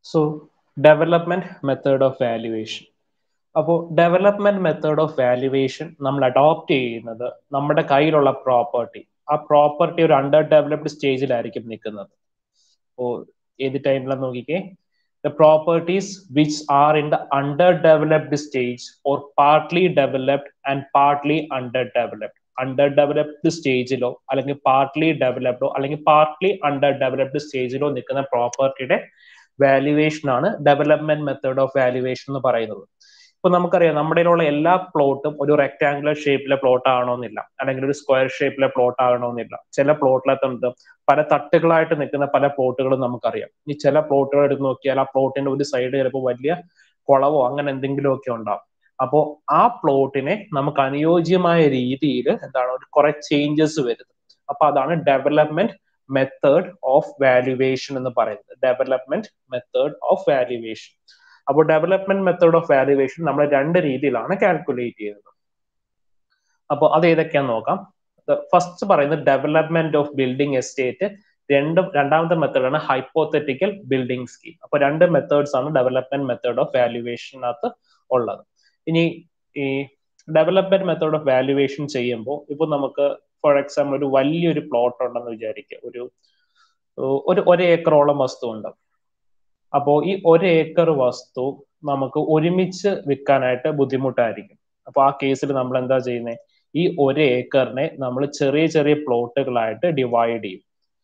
So development method of valuation അപ്പോൾ development method of valuation നമ്മൾ adopt ചെയ്യുന്നത് നമ്മുടെ കയ്യിലുള്ള പ്രോപ്പർട്ടി ആ പ്രോപ്പർട്ടി ഒരു അണ്ടർ ഡെവലപ്ഡ് സ്റ്റേജിലായിരിക്കും നിൽക്കുന്നത് അപ്പോൾ ഏത് ടൈമിലാണ് നോക്കിക്കേ the properties which are in the under developed stage or partly developed and partly under developed under developed സ്റ്റേജിലോ അല്ലെങ്കിൽ പാർട്ട്ലി ഡെവലപ്ഡോ അല്ലെങ്കിൽ പാർട്ട്ലി അണ്ടർ ഡെവലപ്ഡ് സ്റ്റേജിലോ നിൽക്കുന്ന പ്രോപ്പർട്ടിയുടെ വാല്യുവേഷൻ ആണ് ഡെവലപ്മെന്റ് മെത്തേഡ് ഓഫ് വാല്യുവേഷൻ എന്ന് പറയുന്നത് ഇപ്പൊ നമുക്കറിയാം നമ്മുടെ ഉള്ള എല്ലാ പ്ലോട്ടും ഒരു റെക്ടാംഗുലർ ഷേപ്പിലെ പ്ലോട്ട് ആകണമെന്നില്ല അല്ലെങ്കിൽ ഒരു സ്ക്വയർ ഷേപ്പിലെ പ്ലോട്ട് ആകണമെന്നില്ല ചില പ്ലോട്ടിലെത്തുന്നത് പല തട്ടുകളായിട്ട് നിൽക്കുന്ന പല പ്ലോട്ടുകളും നമുക്കറിയാം ഈ ചില പ്ലോട്ടുകൾ എടുത്ത് നോക്കിയാൽ ആ പ്ലോട്ടിന്റെ ഒരു സൈഡ് ചിലപ്പോൾ വലിയ കുളവോ അങ്ങനെ എന്തെങ്കിലും ഒക്കെ ഉണ്ടാവും അപ്പോൾ ആ പ്ലോട്ടിനെ നമുക്ക് അനുയോജ്യമായ രീതിയിൽ എന്താണ് ഒരു കുറെ ചേഞ്ചസ് വരുന്നത് അപ്പൊ അതാണ് ഡെവലപ്മെന്റ് മെത്തേഡ് ഓഫ് വാല്യുവേഷൻ എന്ന് പറയുന്നത് ഡെവലപ്മെന്റ് മെത്തേഡ് ഓഫ് വാല്യുവേഷൻ അപ്പോൾ ഡെവലപ്മെന്റ് മെത്തേഡ് ഓഫ് വാല്യുവേഷൻ നമ്മൾ രണ്ട് രീതിയിലാണ് കാൽക്കുലേറ്റ് ചെയ്യുന്നത് അപ്പോൾ അത് ഏതൊക്കെയാന്ന് നോക്കാം ഫസ്റ്റ് പറയുന്നത് ഡെവലപ്മെന്റ് ഓഫ് ബിൽഡിംഗ് എസ്റ്റേറ്റ് രണ്ടും രണ്ടാമത്തെ മെത്തേഡാണ് ഹൈപ്പോത്തറ്റിക്കൽ ബിൽഡിംഗ് സ്കീം അപ്പൊ രണ്ട് മെത്തേഡ്സ് ആണ് ഡെവലപ്മെന്റ് മെത്തേഡ് ഓഫ് വാല്യുവേഷനകത്ത് ഉള്ളത് ഇനി ഈ ഡെവലപ്മെന്റ് മെത്തേഡ് ഓഫ് വാല്യുവേഷൻ ചെയ്യുമ്പോൾ ഇപ്പൊ നമുക്ക് ഫോർ എക്സാമ്പിൾ ഒരു വലിയൊരു പ്ലോട്ട് ഉണ്ടെന്ന് വിചാരിക്കുക ഒരു ഒരു ഒരു ഏക്കറോളം വസ്തു ഉണ്ട് അപ്പോൾ ഈ ഒരു ഏക്കർ വസ്തു നമുക്ക് ഒരുമിച്ച് വിൽക്കാനായിട്ട് ബുദ്ധിമുട്ടായിരിക്കും അപ്പൊ ആ കേസിൽ നമ്മൾ എന്താ ചെയ്യുന്നത് ഈ ഒരു ഏക്കറിനെ നമ്മൾ ചെറിയ ചെറിയ പ്ലോട്ടുകളായിട്ട് ഡിവൈഡ് ചെയ്യും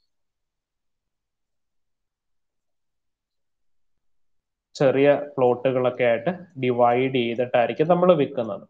ചെറിയ പ്ലോട്ടുകളൊക്കെ ആയിട്ട് ഡിവൈഡ് ചെയ്തിട്ടായിരിക്കും നമ്മൾ വിൽക്കുന്നത്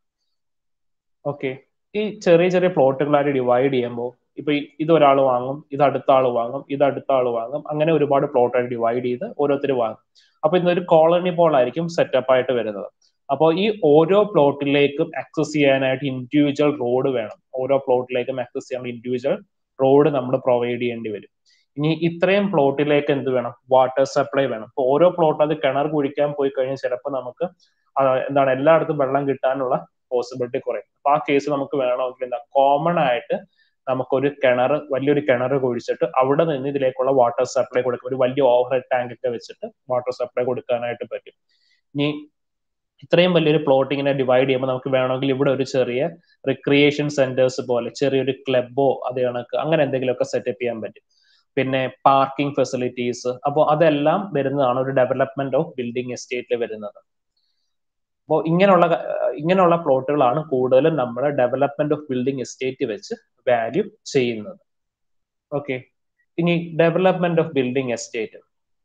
ഓക്കെ ഈ ചെറിയ ചെറിയ പ്ലോട്ടുകളായിട്ട് ഡിവൈഡ് ചെയ്യുമ്പോൾ ഇപ്പൊ ഇത് ഒരാൾ വാങ്ങും ഇത് അടുത്ത ആൾ വാങ്ങും ഇത് അടുത്ത ആൾ വാങ്ങും അങ്ങനെ ഒരുപാട് പ്ലോട്ടായിട്ട് ഡിവൈഡ് ചെയ്ത് ഓരോരുത്തർ വാങ്ങും അപ്പൊ ഇന്നൊരു കോളനി പോൾ ആയിരിക്കും സെറ്റപ്പ് ആയിട്ട് വരുന്നത് അപ്പോൾ ഈ ഓരോ പ്ലോട്ടിലേക്കും ആക്സസ് ചെയ്യാനായിട്ട് ഇൻഡിവിജ്വൽ റോഡ് വേണം ഓരോ പ്ലോട്ടിലേക്കും ആക്സസ് ചെയ്യാൻ ഇൻഡിവിജ്വൽ റോഡ് നമ്മൾ പ്രൊവൈഡ് ചെയ്യേണ്ടി വരും ഇനി ഇത്രയും പ്ലോട്ടിലേക്ക് എന്ത് വേണം വാട്ടർ സപ്ലൈ വേണം ഇപ്പൊ ഓരോ പ്ലോട്ട് അത് കിണർ കുഴിക്കാൻ പോയി കഴിഞ്ഞാൽ ചിലപ്പോൾ നമുക്ക് എന്താണ് എല്ലായിടത്തും വെള്ളം കിട്ടാനുള്ള പോസിബിലിറ്റി കുറയും അപ്പൊ ആ കേസ് നമുക്ക് വേണമെങ്കിൽ എന്താ കോമൺ ആയിട്ട് നമുക്കൊരു കിണർ വലിയൊരു കിണർ കുഴിച്ചിട്ട് അവിടെ നിന്ന് ഇതിലേക്കുള്ള വാട്ടർ സപ്ലൈ കൊടുക്കും ഒരു വലിയ ഓവർ ഹെഡ് ടാങ്ക് ഒക്കെ വെച്ചിട്ട് വാട്ടർ സപ്ലൈ കൊടുക്കാനായിട്ട് പറ്റും ഇനി ഇത്രയും വലിയൊരു പ്ലോട്ട് ഇങ്ങനെ ഡിവൈഡ് ചെയ്യുമ്പോൾ നമുക്ക് വേണമെങ്കിൽ ഇവിടെ ഒരു ചെറിയ റിക്രിയേഷൻ സെന്റേഴ്സ് പോലെ ചെറിയൊരു ക്ലബോ അത് കണക്ക് അങ്ങനെ എന്തെങ്കിലുമൊക്കെ സെറ്റപ്പ് ചെയ്യാൻ പറ്റും പിന്നെ പാർക്കിംഗ് ഫെസിലിറ്റീസ് അപ്പോൾ അതെല്ലാം വരുന്നതാണ് ഒരു ഡെവലപ്മെന്റ് ഓഫ് ബിൽഡിംഗ് എസ്റ്റേറ്റിൽ വരുന്നത് അപ്പോൾ ഇങ്ങനെയുള്ള ഇങ്ങനെയുള്ള പ്ലോട്ടുകളാണ് കൂടുതലും നമ്മൾ ഡെവലപ്മെന്റ് ഓഫ് ബിൽഡിംഗ് എസ്റ്റേറ്റ് വെച്ച് വാല്യൂ ചെയ്യുന്നത് ഓക്കെ ഇനി ഡെവലപ്മെന്റ് ഓഫ് ബിൽഡിംഗ് എസ്റ്റേറ്റ്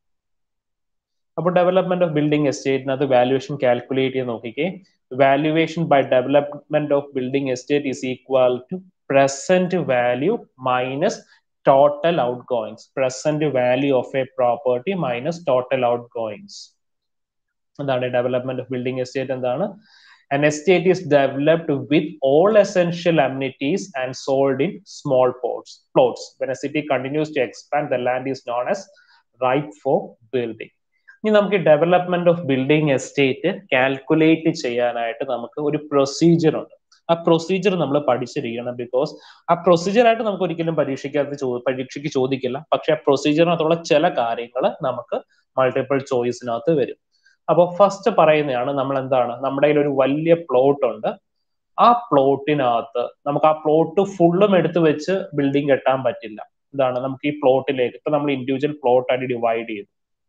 അപ്പോൾ ഡെവലപ്മെന്റ് ഓഫ് ബിൽഡിംഗ് എസ്റ്റേറ്റിനകത്ത് വാല്യുവേഷൻ കാൽക്കുലേറ്റ് ചെയ്ത് നോക്കിക്കേ valuation by development of building estate is equal to present value minus total outgoings present value of a property minus total outgoings എന്താണ് development of building estate എന്താണ് An estate is developed with all essential amenities and sold in small plots. plots. When a city continues to expand, the land is known as ripe for building. ഇനി നമുക്ക് development of building estate calculate ചെയ്യാനായിട്ട് നമുക്ക് ഒരു procedure ഉണ്ട് ആ procedure നമ്മൾ പഠിച്ചിരിക്കണം because ആ പ്രൊസീജിയർ ആയിട്ട് നമുക്ക് ഒരിക്കലും പരീക്ഷയ്ക്കകത്ത് പരീക്ഷയ്ക്ക് ചോദിക്കില്ല പക്ഷെ ആ പ്രൊസീജിയറിനകത്തുള്ള ചില കാര്യങ്ങൾ നമുക്ക് മൾട്ടിപ്പിൾ ചോയ്സിനകത്ത് വരും അപ്പോൾ ഫസ്റ്റ് പറയുന്നതാണ് നമ്മൾ എന്താണ് നമ്മുടെ കയ്യിൽ ഒരു വലിയ പ്ലോട്ട് ഉണ്ട് ആ പ്ലോട്ടിനകത്ത് നമുക്ക് ആ പ്ലോട്ട് ഫുള്ളും എടുത്ത് വെച്ച് ബിൽഡിംഗ് കെട്ടാൻ പറ്റില്ല എന്താണ് നമുക്ക് ഈ പ്ലോട്ടിലേക്ക് ഇപ്പൊ നമ്മൾ ഇൻഡിവിജ്വൽ പ്ലോട്ട് ആയിട്ട് ഡിവൈഡ് ചെയ്തു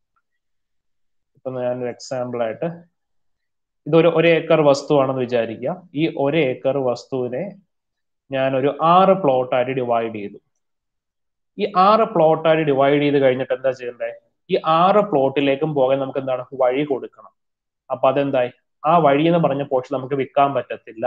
ഇപ്പൊ ഞാനൊരു എക്സാമ്പിൾ ആയിട്ട് ഇതൊരു ഒരു ഏക്കർ വസ്തുവാണെന്ന് വിചാരിക്കുക ഈ ഒരു ഏക്കർ വസ്തുവിനെ ഞാൻ ഒരു ആറ് പ്ലോട്ടായിട്ട് ഡിവൈഡ് ചെയ്തു ഈ ആറ് പ്ലോട്ടായിട്ട് ഡിവൈഡ് ചെയ്ത് കഴിഞ്ഞിട്ട് എന്താ ചെയ്യണ്ടേ ഈ ആറ് പ്ലോട്ടിലേക്കും പോകാൻ നമുക്ക് എന്താണ് വഴി കൊടുക്കണം അപ്പൊ അതെന്തായി ആ വഴി എന്ന് പറഞ്ഞ പോർഷൻ നമുക്ക് വിൽക്കാൻ പറ്റത്തില്ല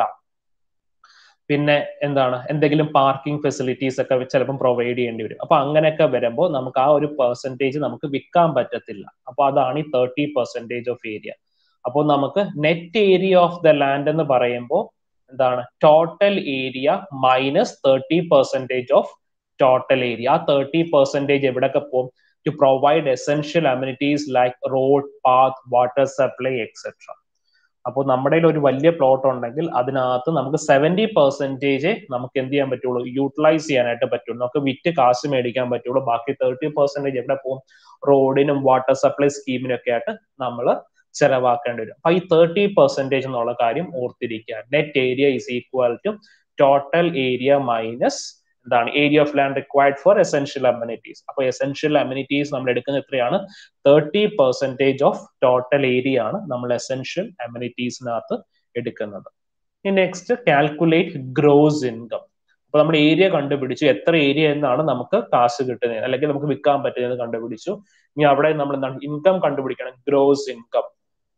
പിന്നെ എന്താണ് എന്തെങ്കിലും പാർക്കിംഗ് ഫെസിലിറ്റീസ് ഒക്കെ ചിലപ്പം പ്രൊവൈഡ് ചെയ്യേണ്ടി വരും അപ്പൊ അങ്ങനെയൊക്കെ വരുമ്പോൾ നമുക്ക് ആ ഒരു പെർസെൻറ്റേജ് നമുക്ക് വിൽക്കാൻ പറ്റത്തില്ല അപ്പൊ അതാണ് ഈ തേർട്ടി പെർസെൻറ്റേജ് ഓഫ് ഏരിയ അപ്പോൾ നമുക്ക് net area of the land എന്ന് പറയുമ്പോൾ എന്താണ് total area minus thirty percentage of total area ആ തേർട്ടി പെർസെൻറ്റേജ് എവിടെയൊക്കെ പോകും to provide essential amenities like road, path, water supply, etc. അപ്പോൾ നമ്മുടെ ഒരു വലിയ പ്ലോട്ട് ഉണ്ടെങ്കിൽ അതിനകത്ത് നമുക്ക് സെവന്റി പെർസെന്റേജ് നമുക്ക് എന്ത് ചെയ്യാൻ പറ്റുള്ളൂ യൂട്ടിലൈസ് ചെയ്യാനായിട്ട് പറ്റുള്ളൂ നമുക്ക് വിറ്റ് കാശ് മേടിക്കാൻ പറ്റുള്ളൂ ബാക്കി തേർട്ടി പെർസെന്റേജ് എവിടെ പോകും റോഡിനും വാട്ടർ സപ്ലൈ സ്കീമിനും ഒക്കെ ആയിട്ട് നമ്മൾ ചെലവാക്കേണ്ടി വരും അപ്പൊ ഈ തേർട്ടി പെർസെന്റേജ് എന്നുള്ള കാര്യം ഓർത്തിരിക്കുക net area is equal to total area minus എന്താണ് area of land required for essential amenities അപ്പൊ എസെൻഷ്യൽ അമ്യൂണിറ്റീസ് നമ്മൾ എടുക്കുന്ന എത്രയാണ് thirty percentage of total area ആണ് നമ്മൾ എസെൻഷ്യൽ അമ്യൂണിറ്റീസിനകത്ത് എടുക്കുന്നത് നെക്സ്റ്റ് കാൽക്കുലേറ്റ് ഗ്രോസ് ഇൻകം അപ്പൊ നമ്മൾ ഏരിയ കണ്ടുപിടിച്ചു എത്ര ഏരിയ എന്നാണ് നമുക്ക് കാശ് കിട്ടുന്നത് അല്ലെങ്കിൽ നമുക്ക് വിൽക്കാൻ പറ്റുന്നത് കണ്ടുപിടിച്ചു ഇനി അവിടെ നമ്മൾ എന്താണ് ഇൻകം കണ്ടുപിടിക്കണം ഗ്രോസ് ഇൻകം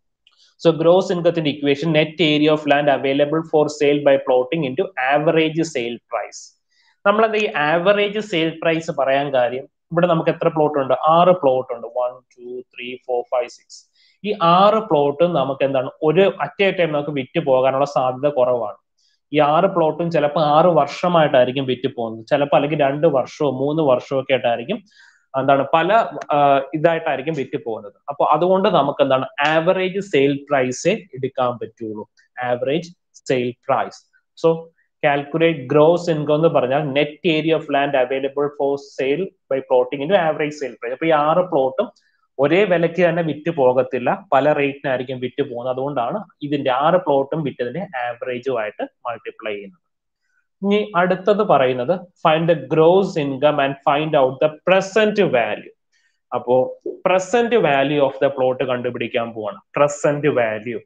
സോ ഗ്രോസ് ഇൻകത്തിന്റെ equation net area of land available for sale by plotting into average sale price നമ്മൾ എന്താ ഈ ആവറേജ് സെയിൽ പ്രൈസ് പറയാൻ കാര്യം ഇവിടെ നമുക്ക് എത്ര പ്ലോട്ട് ഉണ്ട് ആറ് പ്ലോട്ട് ഉണ്ട് one two three four five six ഈ ആറ് പ്ലോട്ടും നമുക്ക് എന്താണ് ഒരു അറ്റേ ടൈം നമുക്ക് വിറ്റ് പോകാനുള്ള സാധ്യത കുറവാണ് ഈ ആറ് പ്ലോട്ടും ചിലപ്പോൾ ആറ് വർഷമായിട്ടായിരിക്കും വിറ്റ് പോകുന്നത് ചിലപ്പോൾ അല്ലെങ്കിൽ രണ്ട് വർഷമോ മൂന്ന് വർഷമോ ഒക്കെ ആയിട്ടായിരിക്കും എന്താണ് പല ഇതായിട്ടായിരിക്കും വിറ്റ് പോകുന്നത് അപ്പൊ അതുകൊണ്ട് നമുക്ക് എന്താണ് ആവറേജ് സെയിൽ പ്രൈസേ എടുക്കാൻ പറ്റുള്ളൂ average sale price so calculate gross income എന്ന് പറഞ്ഞാൽ net area of land available for sale by plotting in average sale price അപ്പൊ ഈ ആറ് പ്ലോട്ടും ഒരേ വിലയ്ക്ക് തന്നെ വിറ്റ് പോകത്തില്ല പല റേറ്റിനായിരിക്കും വിറ്റ് പോകുന്നത് അതുകൊണ്ടാണ് ഇതിന്റെ ആറ് പ്ലോട്ടും വിറ്റതിന്റെ ആവറേജുമായിട്ട് മൾട്ടിപ്ലൈ ചെയ്യുന്നത് ഇനി അടുത്തത് പറയുന്നത് find the gross income and find out the present value അപ്പോ present value of the plot കണ്ടുപിടിക്കാൻ പോവാണ് പ്രസന്റ് വാല്യൂ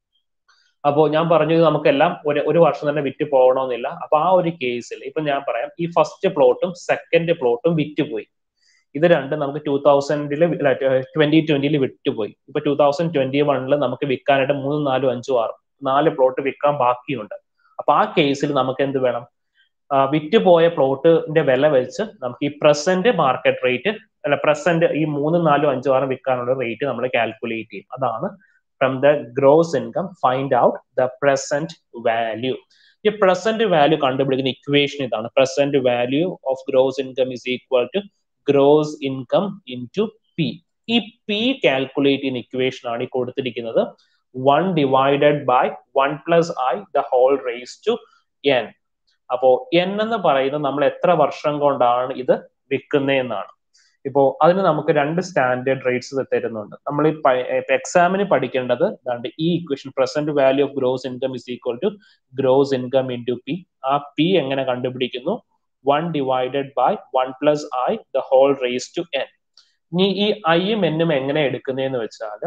അപ്പോ ഞാൻ പറഞ്ഞത് നമുക്കെല്ലാം ഒരു ഒരു വർഷം തന്നെ വിറ്റ് പോകണമെന്നില്ല അപ്പൊ ആ ഒരു കേസിൽ ഇപ്പൊ ഞാൻ പറയാം ഈ ഫസ്റ്റ് പ്ലോട്ടും സെക്കൻഡ് പ്ലോട്ടും വിറ്റ് പോയി ഇത് രണ്ടും നമുക്ക് ടൂ തൗസൻഡില് ട്വന്റി ട്വന്റിയിൽ വിറ്റുപോയി ഇപ്പൊ ടൂ തൗസൻഡ് ട്വന്റി വണ്ണിൽ നമുക്ക് വിൽക്കാനായിട്ട് മൂന്നും നാലും അഞ്ചും ആറും നാല് പ്ലോട്ട് വിൽക്കാൻ ബാക്കിയുണ്ട് അപ്പൊ ആ കേസിൽ നമുക്ക് എന്ത് വേണം വിറ്റ് പോയ പ്ലോട്ടിന്റെ വില വെച്ച് നമുക്ക് ഈ പ്രസന്റ് മാർക്കറ്റ് റേറ്റ് അല്ല പ്രസന്റ് ഈ മൂന്നും നാലും അഞ്ചും ആറും വിൽക്കാനുള്ള റേറ്റ് നമ്മൾ കാൽക്കുലേറ്റ് ചെയ്യും അതാണ് from the gross income find out the present value ഈ പ്രസന്റ് വാല്യൂ കണ്ടുപിടിക്കുന്ന ഇക്വേഷൻ ഇതാണ് present value of gross income is equal to gross income into P ഈ പി കാൽക്കുലേറ്റ് ചെയ്യുന്ന ഇക്വേഷൻ ആണ് ഈ കൊടുത്തിരിക്കുന്നത് one divided by one plus I the whole raise to N അപ്പോ N എന്ന് പറയുന്നത് നമ്മൾ എത്ര വർഷം കൊണ്ടാണ് ഇത് വിൽക്കുന്നതെന്നാണ് ഇപ്പോ അതിന് നമുക്ക് രണ്ട് സ്റ്റാൻഡേർഡ് റേറ്റ്സ് തരുന്നുണ്ട് നമ്മൾ ഈ എക്സാമിന് പഠിക്കേണ്ടത് ദാണ്ട് ഈ equation present value of gross income is equal to gross income into P ആ പി എങ്ങനെ കണ്ടുപിടിക്കുന്നു one divided by one plus I the whole raise to N ഇനി ഈ ഐയും എന്നും എങ്ങനെ എടുക്കുന്നതെന്ന് വെച്ചാൽ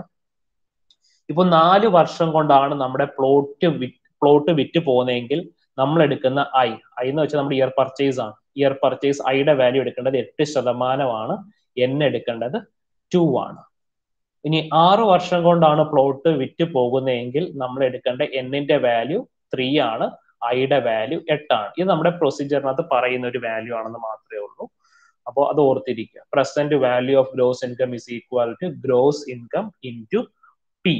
ഇപ്പൊ നാല് വർഷം കൊണ്ടാണ് നമ്മുടെ പ്ലോട്ട് പ്ലോട്ട് വിറ്റ് പോകുന്നതെങ്കിൽ നമ്മൾ എടുക്കുന്ന ഐ ഐ എന്ന് വെച്ചാൽ നമ്മുടെ ഇയർ പർച്ചേസ് ആണ് ഇയർ പർച്ചേസ് ഐയുടെ വാല്യൂ എടുക്കേണ്ടത് എട്ട് ശതമാനമാണ് എൻ എടുക്കേണ്ടത് ടു ആണ് ഇനി ആറ് വർഷം കൊണ്ടാണ് പ്ലോട്ട് വിറ്റ് പോകുന്നതെങ്കിൽ നമ്മൾ എടുക്കേണ്ട എന്നിന്റെ വാല്യൂ ത്രീ ആണ് ഐയുടെ വാല്യൂ എട്ടാണ് ഇത് നമ്മുടെ പ്രൊസീജിയറിനകത്ത് പറയുന്ന ഒരു വാല്യൂ ആണെന്ന് മാത്രമേ ഉള്ളൂ അപ്പോൾ അത് ഓർത്തിരിക്കുക present value of gross income is equal to gross income into P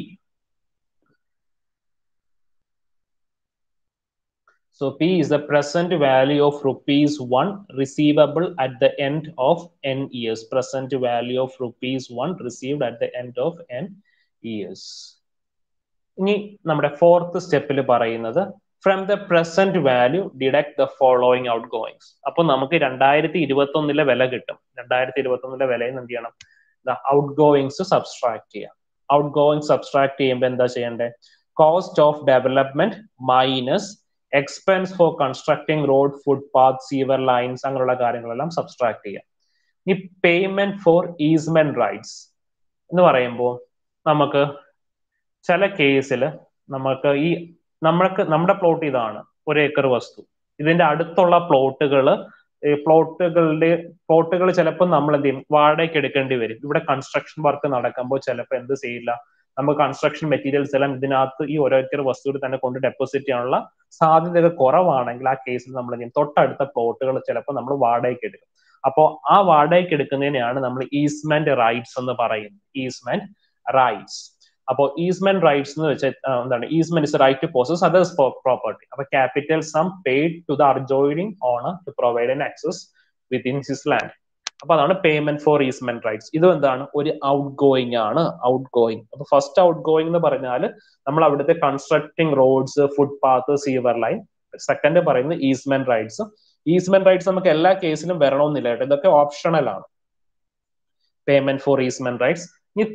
So P is the present value of rupees 1 receivable at the end of n years. Present value of rupees 1 received at the end of n years. ഇനി നമ്മുടെ fourth സ്റ്റെപ്പിൽ പറയുന്നത് from the present value deduct the following outgoings അപ്പൊ നമുക്ക് രണ്ടായിരത്തി ഇരുപത്തി ഒന്നിലെ വില കിട്ടും രണ്ടായിരത്തി ഇരുപത്തി ഒന്നിലെ വിലയിൽ എന്ത് ചെയ്യണം ദ ഔട്ട് ഗോയിങ്സ് സബ്സ്ട്രാക്ട് ചെയ്യാം ഔട്ട് ഗോയിങ് സബ്സ്ട്രാക്ട് ചെയ്യുമ്പോൾ എന്താ ചെയ്യേണ്ടത് cost of development minus expense for constructing road footpath sewer lines അങ്ങനെയുള്ള കാര്യങ്ങളെല്ലാം സബ്സ്ട്രാക്ട് ചെയ്യാം ഈ പേയ്മെന്റ് ഫോർ ഈസ്മെന്റ് റൈറ്റ്സ് എന്ന് പറയുമ്പോൾ നമുക്ക് ചില കേസിൽ നമുക്ക് ഈ നമ്മൾക്ക് നമ്മുടെ പ്ലോട്ട് ഇതാണ് ഒരു ഏക്കർ വസ്തു ഇതിന്റെ അടുത്തുള്ള പ്ലോട്ടുകൾ പ്ലോട്ടുകളുടെ പ്ലോട്ടുകൾ ചിലപ്പോൾ നമ്മൾ എന്ത് ചെയ്യും വാടകയ്ക്ക് എടുക്കേണ്ടി വരും ഇവിടെ കൺസ്ട്രക്ഷൻ വർക്ക് നടക്കുമ്പോൾ ചിലപ്പോൾ എന്ത് ചെയ്യില്ല നമുക്ക് കൺസ്ട്രക്ഷൻ മെറ്റീരിയൽസ് എല്ലാം ഇതിനകത്ത് ഈ ഓരോരുത്തർ വസ്തുവിൽ തന്നെ കൊണ്ട് ഡെപ്പോസിറ്റ് ചെയ്യാനുള്ള സാധ്യതകൾ കുറവാണെങ്കിൽ ആ കേസിൽ നമ്മൾ എന്ത് ചെയ്യും തൊട്ടടുത്ത പ്ലോട്ടുകൾ ചിലപ്പോൾ നമ്മൾ വാടകയ്ക്ക് എടുക്കും അപ്പോൾ ആ വാടകയ്ക്ക് എടുക്കുന്നതിനെയാണ് നമ്മൾ ഈസ്മെന്റ് റൈറ്റ്സ് എന്ന് പറയുന്നത് ഈസ്മെന്റ് റൈറ്റ്സ് അപ്പോൾ ഈസ്മെന്റ് റൈറ്റ്സ് എന്ന് വെച്ചാൽ എന്താണ് easement is right to possess others property അപ്പൊ capital sum paid to the adjoining owner to provide an access within his land അപ്പൊ അതാണ് പേയ്മെന്റ് ഫോർ ഈസ്മെന്റ് റൈറ്റ്സ് ഇതും എന്താണ് ഒരു ഔട്ട് ഗോയിങ് ആണ് ഔട്ട് ഗോയിങ് അപ്പൊ ഫസ്റ്റ് ഔട്ട് ഗോയിങ് എന്ന് പറഞ്ഞാൽ നമ്മൾ അവിടുത്തെ constructing roads footpath sewer line second പറയുന്നത് ഈസ്മെന്റ് റൈറ്റ്സ് ഈസ്മെന്റ് റൈറ്റ്സ് നമുക്ക് എല്ലാ കേസിലും വരണമെന്നില്ല കേട്ടോ ഇതൊക്കെ ഓപ്ഷണൽ ആണ് പേയ്മെന്റ് ഫോർ ഈസ്മെന്റ് റൈറ്റ്സ് ഇനി